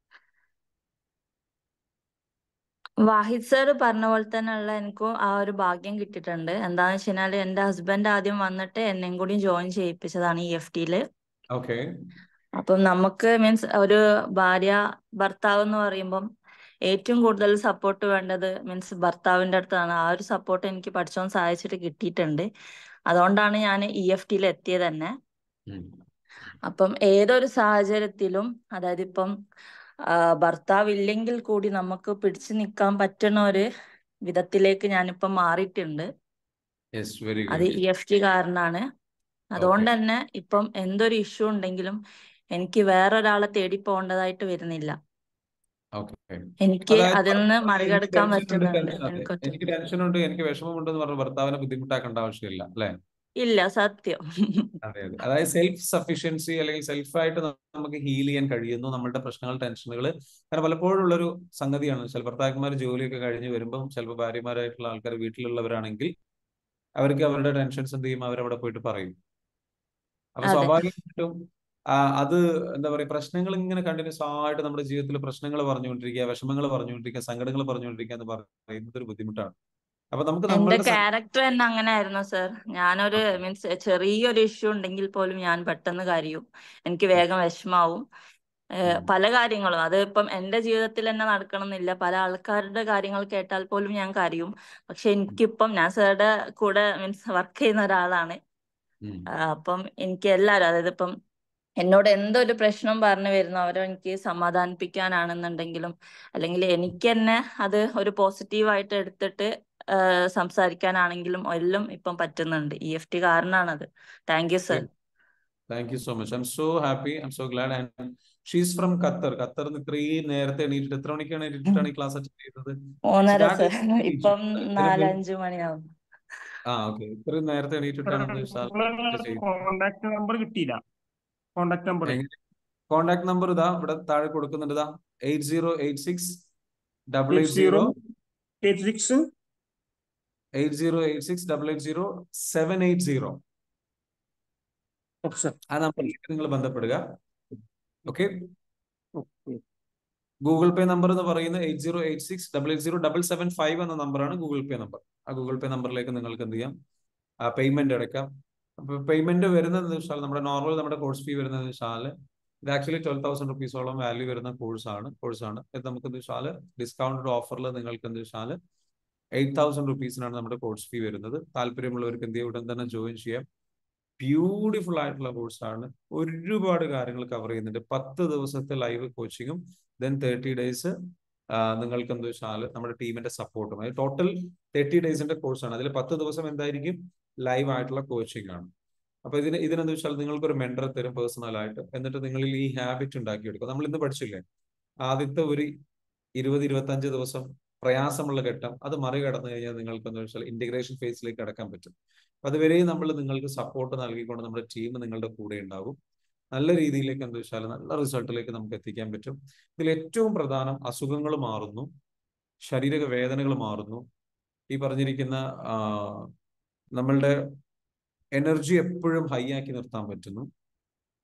S4: വാഹിദ് സർ പറഞ്ഞ പോലെ തന്നെയുള്ള എനിക്കും ആ ഒരു ഭാഗ്യം കിട്ടിയിട്ടുണ്ട് എന്താന്ന് വെച്ച് കഴിഞ്ഞാൽ എന്റെ ഹസ്ബൻഡ് ആദ്യം വന്നിട്ട് എന്നെയും കൂടി ജോയിൻ ചെയ്യിപ്പിച്ചതാണ് ഈ എഫ് ടിയില്
S1: ഓക്കെ
S4: അപ്പം നമുക്ക് മീൻസ് ഒരു ഭാര്യ ഭർത്താവ് എന്ന് പറയുമ്പം ഏറ്റവും കൂടുതൽ സപ്പോർട്ട് വേണ്ടത് മീൻസ് ഭർത്താവിന്റെ അടുത്താണ് ആ ഒരു സപ്പോർട്ട് എനിക്ക് പഠിച്ചോൻ സഹായിച്ചിട്ട് കിട്ടിയിട്ടുണ്ട് അതുകൊണ്ടാണ് ഞാൻ ഇ എഫ് ടിയിൽ എത്തിയത് തന്നെ അപ്പം ഏതൊരു സാഹചര്യത്തിലും അതായത് ഇപ്പം ആ, ഭർത്താവ് ഇല്ലെങ്കിൽ കൂടി നമുക്ക് പിടിച്ചു നിൽക്കാൻ പറ്റുന്ന ഒരു വിധത്തിലേക്ക് ഞാനിപ്പം മാറിയിട്ടുണ്ട്
S1: യെസ് വെരി
S4: അത്
S1: ഗുഡ്
S4: ഇ എഫ് ടി കാരണമാണ് അതുകൊണ്ട് തന്നെ ഇപ്പം എന്തൊരു ഇഷ്യൂ ഉണ്ടെങ്കിലും എനിക്ക് വേറൊരാളെ തേടി പോകേണ്ടതായിട്ട് വരുന്നില്ല
S1: ഓക്കെ
S4: എനിക്ക്
S1: അതായത്
S4: അതിൽ നിന്ന്
S1: ഭർത്താവ് എനിക്ക്
S4: മറികടക്കാൻ
S1: ടെൻഷൻ ഉണ്ട്
S4: പറ്റുന്നുണ്ട്
S1: ടെൻഷൻ അതെ
S4: എനിക്ക് ഒറ്റ-
S1: എനിക്ക് ടെൻഷൻ ഉണ്ട് എനിക്ക് വിഷമമുണ്ട് എന്ന് പറഞ്ഞ് ഭർത്താവിനെ ബുദ്ധിമുട്ടാക്കേണ്ട ആവശ്യമില്ല അല്ലെ
S4: ഇല്ല സത്യം
S1: അതെ അതെ അതായത് സെൽഫ് സഫീഷ്യൻസി അല്ലെങ്കിൽ സെൽഫായിട്ട് നമുക്ക് ഹീൽ ചെയ്യാൻ കഴിയുന്നു നമ്മളുടെ പ്രശ്നങ്ങൾ ടെൻഷനുകൾ കാരണം പലപ്പോഴും ഉള്ളൊരു സംഗതിയാണ് ചില ഭർത്താക്കന്മാർ ജോലിയൊക്കെ കഴിഞ്ഞ് വരുമ്പം ചിലപ്പോൾ ഭാര്യമാരായിട്ടുള്ള ആൾക്കാർ വീട്ടിലുള്ളവരാണെങ്കിൽ അവർക്ക് അവരുടെ ടെൻഷൻസ് എന്ത് ചെയ്യും അവരവിടെ പോയിട്ട് പറയും അപ്പൊ
S4: അതെ
S1: സ്വാഭാവികമായിട്ടും ആ, അത് എന്താ പറയാ പ്രശ്നങ്ങൾ ഇങ്ങനെ കണ്ടിന്യൂസ് ആയിട്ട് നമ്മുടെ ജീവിതത്തിൽ പ്രശ്നങ്ങൾ പറഞ്ഞുകൊണ്ടിരിക്കുക വിഷമങ്ങൾ പറഞ്ഞുകൊണ്ടിരിക്കുക സങ്കടങ്ങൾ പറഞ്ഞുകൊണ്ടിരിക്കുക എന്ന് പറയുന്നത് ഒരു ബുദ്ധിമുട്ടാണ് അപ്പൊ നമുക്ക്
S4: എന്റെ
S1: നമ്മളുടെ സ-
S4: ക്യാരക്ടർ തന്നെ അങ്ങനെ ആയിരുന്നു സർ ഞാനൊരു
S1: ഓക്കെ
S4: മീൻസ് ചെറിയൊരു ഇഷ്യൂ ഉണ്ടെങ്കിൽ പോലും ഞാൻ പെട്ടെന്ന് കരയും എനിക്ക് വേഗം വിഷമാവും ഏഹ്
S1: ഉം.
S4: പല കാര്യങ്ങളും അത് ഇപ്പം എന്റെ ജീവിതത്തിൽ തന്നെ നടക്കണമെന്നില്ല പല ആൾക്കാരുടെ കാര്യങ്ങൾ കേട്ടാൽ പോലും ഞാൻ കരയും പക്ഷെ എനിക്കിപ്പം ഞാൻ സാറുടെ കൂടെ മീൻസ് വർക്ക് ചെയ്യുന്ന ഒരാളാണ്
S1: ഉം.
S4: ആ, അപ്പം എനിക്ക് എല്ലാവരും അതായത് ഇപ്പം എന്നോട് എന്തൊരു പ്രശ്നം പറഞ്ഞു വരുന്നു അവരെ എനിക്ക് സമാധാനിപ്പിക്കാനാണെന്നുണ്ടെങ്കിലും അല്ലെങ്കിൽ എനിക്ക് തന്നെ അത് ഒരു പോസിറ്റീവായിട്ട് എടുത്തിട്ട് ആ, സംസാരിക്കാനാണെങ്കിലും എല്ലാം ഇപ്പം പറ്റുന്നുണ്ട് ഇ എഫ് ടി കാരണമാണത് thank you sir
S1: thank you so much I'm so happy I'm so glad and she's from Qatar ഖത്തറിൽ നിന്ന് ഇത്രയും നേരത്തെ എണീറ്റിട്ട് എത്ര മണിക്കാണ് എണീറ്റിട്ടാണ് ഈ ക്ലാസ് അറ്റൻഡ് ചെയ്തത്
S4: മൂന്നര
S1: That
S4: സർ
S1: is great.
S4: ഇപ്പം
S1: ഇത്രയും പേര്
S4: നാലഞ്ച് മണിയാവും
S1: ആ ഓക്കെ ഇത്രയും നേരത്തെ എണീറ്റിട്ടാണ് എന്ത് വെച്ചാൽ ചെയ്യുന്നത്
S5: കോണ്ടാക്ട് നമ്പർ കിട്ടിയില്ല കോണ്ടാക്ട് നമ്പർ
S1: കോണ്ടാക്ട് നമ്പർ ഇതാ ഇവിടെ താഴെ കൊടുക്കുന്നുണ്ട് ഇതാ eight zero eight six double
S5: eight
S1: eight zero
S5: zero eight six
S1: eight zero eight six double eight zero seven eight zero
S5: option
S1: ആ നമ്പറിലേക്ക് നിങ്ങൾ ബന്ധപ്പെടുക okay
S5: okay
S1: Google Pay number എന്ന് പറയുന്നത് eight zero eight six double eight zero double seven five എന്ന നമ്പറാണ് Google Pay number ആ Google Pay നമ്പറിലേക്ക് നിങ്ങൾക്ക് എന്ത് ചെയ്യാം ആ പേയ്മെന്റ് അടയ്ക്കാം അപ്പൊ പേയ്മെന്റ് വരുന്നത് വെച്ചാൽ നമ്മുടെ നോർമൽ നമ്മുടെ കോഴ്സ് ഫീ വരുന്നത് വെച്ചാൽ ഇത് ആക്ച്വലി ട്വൽവ് തൗസൻഡ് റുപ്പീസോളം വാല്യൂ വരുന്ന കോഴ്സാണ് കോഴ്സാണ് ഇത് നമുക്ക് എന്ത് വെച്ചാൽ ഡിസ്കൗണ്ടഡ് ഓഫറിൽ നിങ്ങൾക്ക് എന്ത് വെച്ചാൽ എയ്റ്റ് തൗസൻഡ് റുപ്പീസിനാണ് നമ്മുടെ കോഴ്സ് ഫീ വരുന്നത് താല്പര്യമുള്ളവർക്ക് എന്ത് ചെയ്യാം ഉടൻ തന്നെ ജോയിൻ ചെയ്യാം ബ്യൂട്ടിഫുൾ ആയിട്ടുള്ള കോഴ്സാണ് ഒരുപാട് കാര്യങ്ങൾ കവർ ചെയ്യുന്നുണ്ട് പത്ത് ദിവസത്തെ ലൈവ് കോച്ചിങ്ങും ദെൻ തേർട്ടി ഡേയ്സ് നിങ്ങൾക്ക് എന്താ വെച്ചാൽ നമ്മുടെ ടീമിന്റെ സപ്പോർട്ടും അതായത് ടോട്ടൽ തേർട്ടി ഡേയ്സിന്റെ കോഴ്സാണ് അതിൽ പത്ത് ദിവസം എന്തായിരിക്കും ലൈവ് ആയിട്ടുള്ള കോച്ചിങ് ആണ് അപ്പൊ ഇതിന് ഇതിനെന്താ വെച്ചാൽ നിങ്ങൾക്ക് ഒരു മെന്ററെ തരും പേഴ്സണൽ ആയിട്ട് എന്നിട്ട് നിങ്ങളിൽ ഈ ഹാബിറ്റ് ഉണ്ടാക്കിയെടുക്കും നമ്മൾ ഇന്ന് പഠിച്ചില്ലേ ആദ്യത്തെ ഒരു ഇരുപത് ഇരുപത്തഞ്ച് ദിവസം പ്രയാസമുള്ള ഘട്ടം അത് മറികടന്നു കഴിഞ്ഞാൽ നിങ്ങൾക്ക് എന്താ വെച്ചാൽ ഇന്റഗ്രേഷൻ ഫേസിലേക്ക് കടക്കാൻ പറ്റും അപ്പൊ അതുവരെയും നമ്മൾ നിങ്ങൾക്ക് സപ്പോർട്ട് നൽകിക്കൊണ്ട് നമ്മുടെ ടീം നിങ്ങളുടെ കൂടെ ഉണ്ടാകും നല്ല രീതിയിലേക്ക് എന്താ വെച്ചാൽ നല്ല റിസൾട്ടിലേക്ക് നമുക്ക് എത്തിക്കാൻ പറ്റും ഇതിൽ ഏറ്റവും പ്രധാനം അസുഖങ്ങൾ മാറുന്നു ശരീര വേദനകൾ മാറുന്നു ഈ പറഞ്ഞിരിക്കുന്ന ആ, നമ്മളുടെ എനർജി എപ്പോഴും ഹൈ ആക്കി നിർത്താൻ പറ്റുന്നു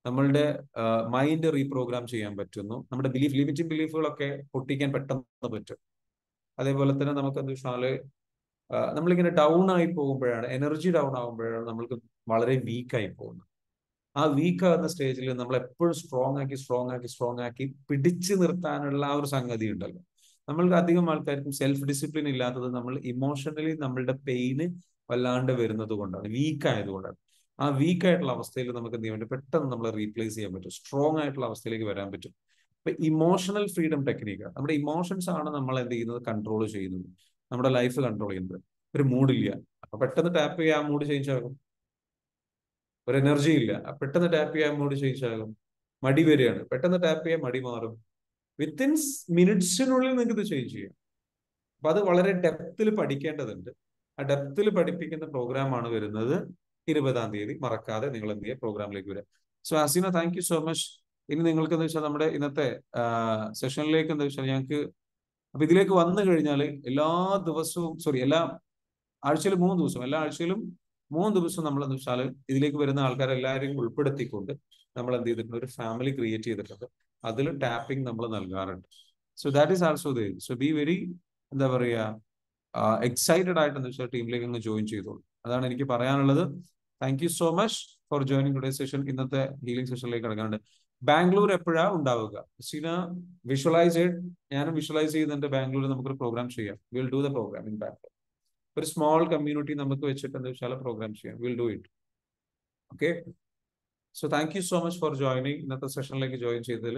S1: നമ്മളുടെ മൈൻഡ് റീപ്രോഗ്രാം ചെയ്യാൻ പറ്റുന്നു നമ്മുടെ ബിലീഫ് ലിമിറ്റിംഗ് ബിലീഫുകളൊക്കെ പൊട്ടിക്കാൻ പെട്ടെന്ന് പറ്റും അതേപോലെ തന്നെ നമുക്ക് എന്താ വെച്ചാല് ആ, നമ്മളിങ്ങനെ ഡൗൺ ആയി പോകുമ്പോഴാണ് എനർജി ഡൗൺ ആകുമ്പോഴാണ് നമ്മൾക്ക് വളരെ വീക്ക് ആയി പോകുന്നത് ആ വീക്ക് ആകുന്ന സ്റ്റേജിൽ നമ്മൾ എപ്പോഴും സ്ട്രോങ് ആക്കി സ്ട്രോങ് ആക്കി സ്ട്രോങ് ആക്കി പിടിച്ചു നിർത്താനുള്ള ആ ഒരു സംഗതി ഉണ്ടല്ലോ നമ്മൾക്ക് അധികം ആൾക്കാർക്കും സെൽഫ് ഡിസിപ്ലിൻ ഇല്ലാത്തത് നമ്മൾ ഇമോഷണലി നമ്മളുടെ പെയിന് വല്ലാണ്ട് വരുന്നത് കൊണ്ടാണ് വീക്ക് ആയതുകൊണ്ടാണ് ആ വീക്ക് ആയിട്ടുള്ള അവസ്ഥയിൽ നമുക്ക് എന്ത് ചെയ്യാൻ പറ്റും പെട്ടെന്ന് നമ്മൾ റീപ്ലേസ് ചെയ്യാൻ പറ്റും സ്ട്രോങ് ആയിട്ടുള്ള അവസ്ഥയിലേക്ക് വരാൻ പറ്റും ഇപ്പൊ ഇമോഷണൽ ഫ്രീഡം ടെക്നിക്ക് നമ്മുടെ ഇമോഷൻസ് ആണ് നമ്മൾ എന്ത് ചെയ്യുന്നത് കൺട്രോൾ ചെയ്യുന്നത് നമ്മുടെ ലൈഫ് കൺട്രോൾ ചെയ്യുന്നത് ഒരു മൂഡില്ല അപ്പൊ പെട്ടെന്ന് ടാപ്പ് ചെയ്യാൻ ആ മൂഡ് ചേഞ്ച് ആകും ഒരു എനർജി ഇല്ല അപ്പൊ പെട്ടെന്ന് ടാപ്പ് ചെയ്യാൻ മൂഡ് ചേഞ്ച് ആകും മടി വരികയാണ് പെട്ടെന്ന് ടാപ്പ് ചെയ്യാൻ മടി മാറും വിത്തിൻ മിനിറ്റ്സിനുള്ളിൽ നിങ്ങൾക്ക് ഇത് ചേഞ്ച് ചെയ്യാം അപ്പൊ അത് വളരെ ഡെപ്തിൽ പഠിക്കേണ്ടതുണ്ട് ആ ഡെപ്തിൽ പഠിപ്പിക്കുന്ന പ്രോഗ്രാമാണ് വരുന്നത് ഇരുപതാം തീയതി മറക്കാതെ നിങ്ങൾ എന്ത് ചെയ്യുക പ്രോഗ്രാമിലേക്ക് വരിക so Aseena thank you so much ഇനി നിങ്ങൾക്ക് എന്താ വെച്ചാൽ നമ്മുടെ ഇന്നത്തെ സെഷനിലേക്ക് എന്താ വെച്ചാൽ ഞങ്ങൾക്ക് അപ്പൊ ഇതിലേക്ക് വന്നു കഴിഞ്ഞാൽ എല്ലാ ദിവസവും സോറി എല്ലാ ആഴ്ചയിലും മൂന്ന് ദിവസം എല്ലാ ആഴ്ചയിലും മൂന്ന് ദിവസം നമ്മൾ എന്താ വെച്ചാൽ ഇതിലേക്ക് വരുന്ന ആൾക്കാരെല്ലാവരെയും ഉൾപ്പെടുത്തിക്കൊണ്ട് നമ്മൾ എന്ത് ചെയ്തിട്ടുണ്ട് ഒരു ഫാമിലി ക്രിയേറ്റ് ചെയ്തിട്ടുണ്ട് അതിൽ ടാപ്പിംഗ് നമ്മൾ നൽകാറുണ്ട് so that is also they so be very എന്താ പറയുക എക്സൈറ്റഡ് ആയിട്ട് എന്താ വെച്ചാൽ ടീമിലേക്ക് അങ്ങ് ജോയിൻ ചെയ്തോളൂ അതാണ് എനിക്ക് പറയാനുള്ളത് thank you so much for joining today session ഇന്നത്തെ ഹീലിംഗ് സെഷനിലേക്ക് കിടക്കാനുണ്ട് ബാംഗ്ലൂർ എപ്പോഴാ ഉണ്ടാവുക സീന വിഷ്വലൈസ് ചെയ്ത് ഞാനും വിഷ്വലൈസ് ചെയ്യുന്നുണ്ട് ബാംഗ്ലൂർ നമുക്കൊരു പ്രോഗ്രാം ചെയ്യാം will do the program in Bangalore ഒരു സ്മോൾ കമ്മ്യൂണിറ്റി നമുക്ക് വെച്ചിട്ട് എന്താ വെച്ചാൽ പ്രോഗ്രാം ചെയ്യാം will do it okay so thank you so much for joining ഇന്നത്തെ സെഷനിലേക്ക് ജോയിൻ ചെയ്തതിൽ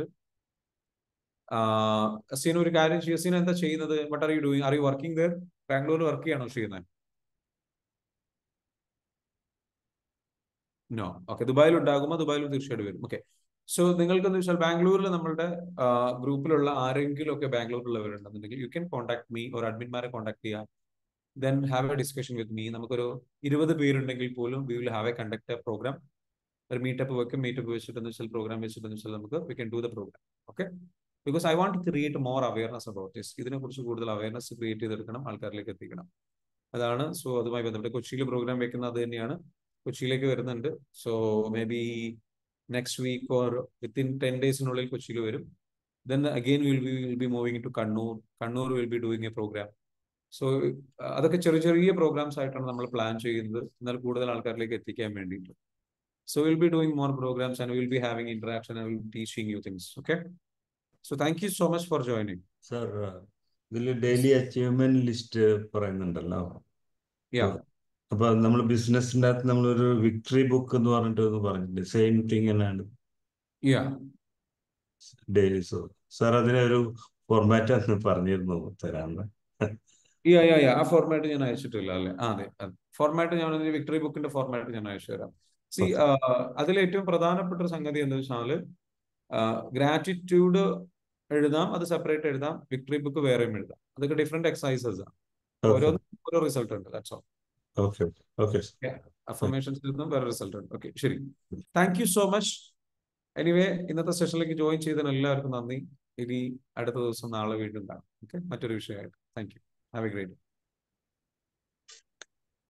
S1: സീന ഒരു കാര്യം ചെയ്യുക സീന എന്താ ചെയ്യുന്നത് what are you doing are you working there ബാംഗ്ലൂരിൽ വർക്ക് ചെയ്യണോ ചെയ്യുന്നത് നോ ഓക്കെ ദുബായിൽ ഉണ്ടാകുമ്പോൾ ദുബായിലും തീർച്ചയായിട്ടും വരും ഓക്കെ സോ നിങ്ങൾക്ക് എന്താ വെച്ചാൽ ബാംഗ്ലൂരിൽ നമ്മളുടെ ഗ്രൂപ്പിലുള്ള ആരെങ്കിലും ഒക്കെ ബാംഗ്ലൂരിലുള്ളവരുണ്ടെന്നുണ്ടെങ്കിൽ യു ക്യാൻ കോൺടാക്ട് മീ ഒരു അഡ്മിന്മാരെ കോൺടാക്ട് ചെയ്യാം then have a discussion with me നമുക്കൊരു ഇരുപത് പേരുണ്ടെങ്കിൽ പോലും we will have a conduct a program ഒരു മീറ്റപ്പ് വെക്കും മീറ്റപ്പ് വെച്ചിട്ടെന്ന് വെച്ചാൽ പ്രോഗ്രാം വെച്ചിട്ടെന്ന് വെച്ചാൽ നമുക്ക് we can do the program okay because I want create more awareness about this ഇതിനെ കുറിച്ച് കൂടുതൽ അവയർനെസ് ക്രിയേറ്റ് ചെയ്തെടുക്കണം ആൾക്കാരിലേക്ക് എത്തിക്കണം അതാണ് സോ അതുമായി ബന്ധപ്പെട്ട് കൊച്ചിയിൽ പ്രോഗ്രാം വെക്കുന്നത് അത് തന്നെയാണ് കൊച്ചിയിലേക്ക് വരുന്നുണ്ട് so maybe next week or within ten ഡേയ്സിനുള്ളിൽ കൊച്ചിയിൽ വരും then again will be will be moving to Kannur Kannur will be doing a program so അതൊക്കെ ചെറിയ ചെറിയ പ്രോഗ്രാംസ് ആയിട്ടാണ് നമ്മൾ പ്ലാൻ ചെയ്യുന്നത് എന്നാൽ കൂടുതൽ ആൾക്കാരിലേക്ക് എത്തിക്കാൻ വേണ്ടിയിട്ട് so will be doing more programs and will be having interaction and will teaching you things okay so thank you so much for joining
S6: sir ഇതിൽ ഡെയിലി അച്ചീവ്മെന്റ് ലിസ്റ്റ് പറയുന്നുണ്ടല്ലോ
S1: യാ
S6: അപ്പൊ നമ്മൾ ബിസിനസിന്റെ അകത്ത് നമ്മളൊരു വിക്ടറി ബുക്ക് എന്ന് പറഞ്ഞിട്ട് ഒന്ന് പറഞ്ഞിട്ടുണ്ട് സെയിം തിങ് തന്നെയാണ്
S1: യാ
S6: ഡെയിലി സോ സാർ അതിനെ ഒരു ഫോർമാറ്റ് ഒന്ന് പറഞ്ഞിരുന്നു തരാന്ന്
S1: യാ യാ യാ ആ ഫോർമാറ്റ് ഞാൻ അയച്ചിട്ടില്ല അല്ലേ ആ അതെ ഫോർമാറ്റ് ഞാൻ വിക്ടറി ബുക്കിന്റെ ഫോർമാറ്റ് ഞാൻ അയച്ചു തരാം സി അതിൽ ഏറ്റവും പ്രധാനപ്പെട്ട ഒരു സംഗതി എന്താ വെച്ചാല് ഗ്രാറ്റിറ്റ്യൂഡ് എഴുതാം അത് സെപ്പറേറ്റ് എഴുതാം വിക്ടറി ബുക്ക് വേറെയും എഴുതാം അതൊക്കെ ഡിഫറെന്റ് എക്സസൈസസ് ആണ് ഓരോന്നും ഓരോ റിസൾട്ട് ഉണ്ട് that's all
S6: okay okay
S1: affirmations നിന്നും വേറെ റിസൾട്ട് ഉണ്ട് ഓക്കെ ശരി thank you so much anyway ഇന്നത്തെ സെഷനിലേക്ക് ജോയിൻ ചെയ്തതിന് എല്ലാവർക്കും നന്ദി ഇനി അടുത്ത ദിവസം നാളെ വീണ്ടും കാണാം ഓക്കെ മറ്റൊരു വിഷയമായിട്ട് thank you have a great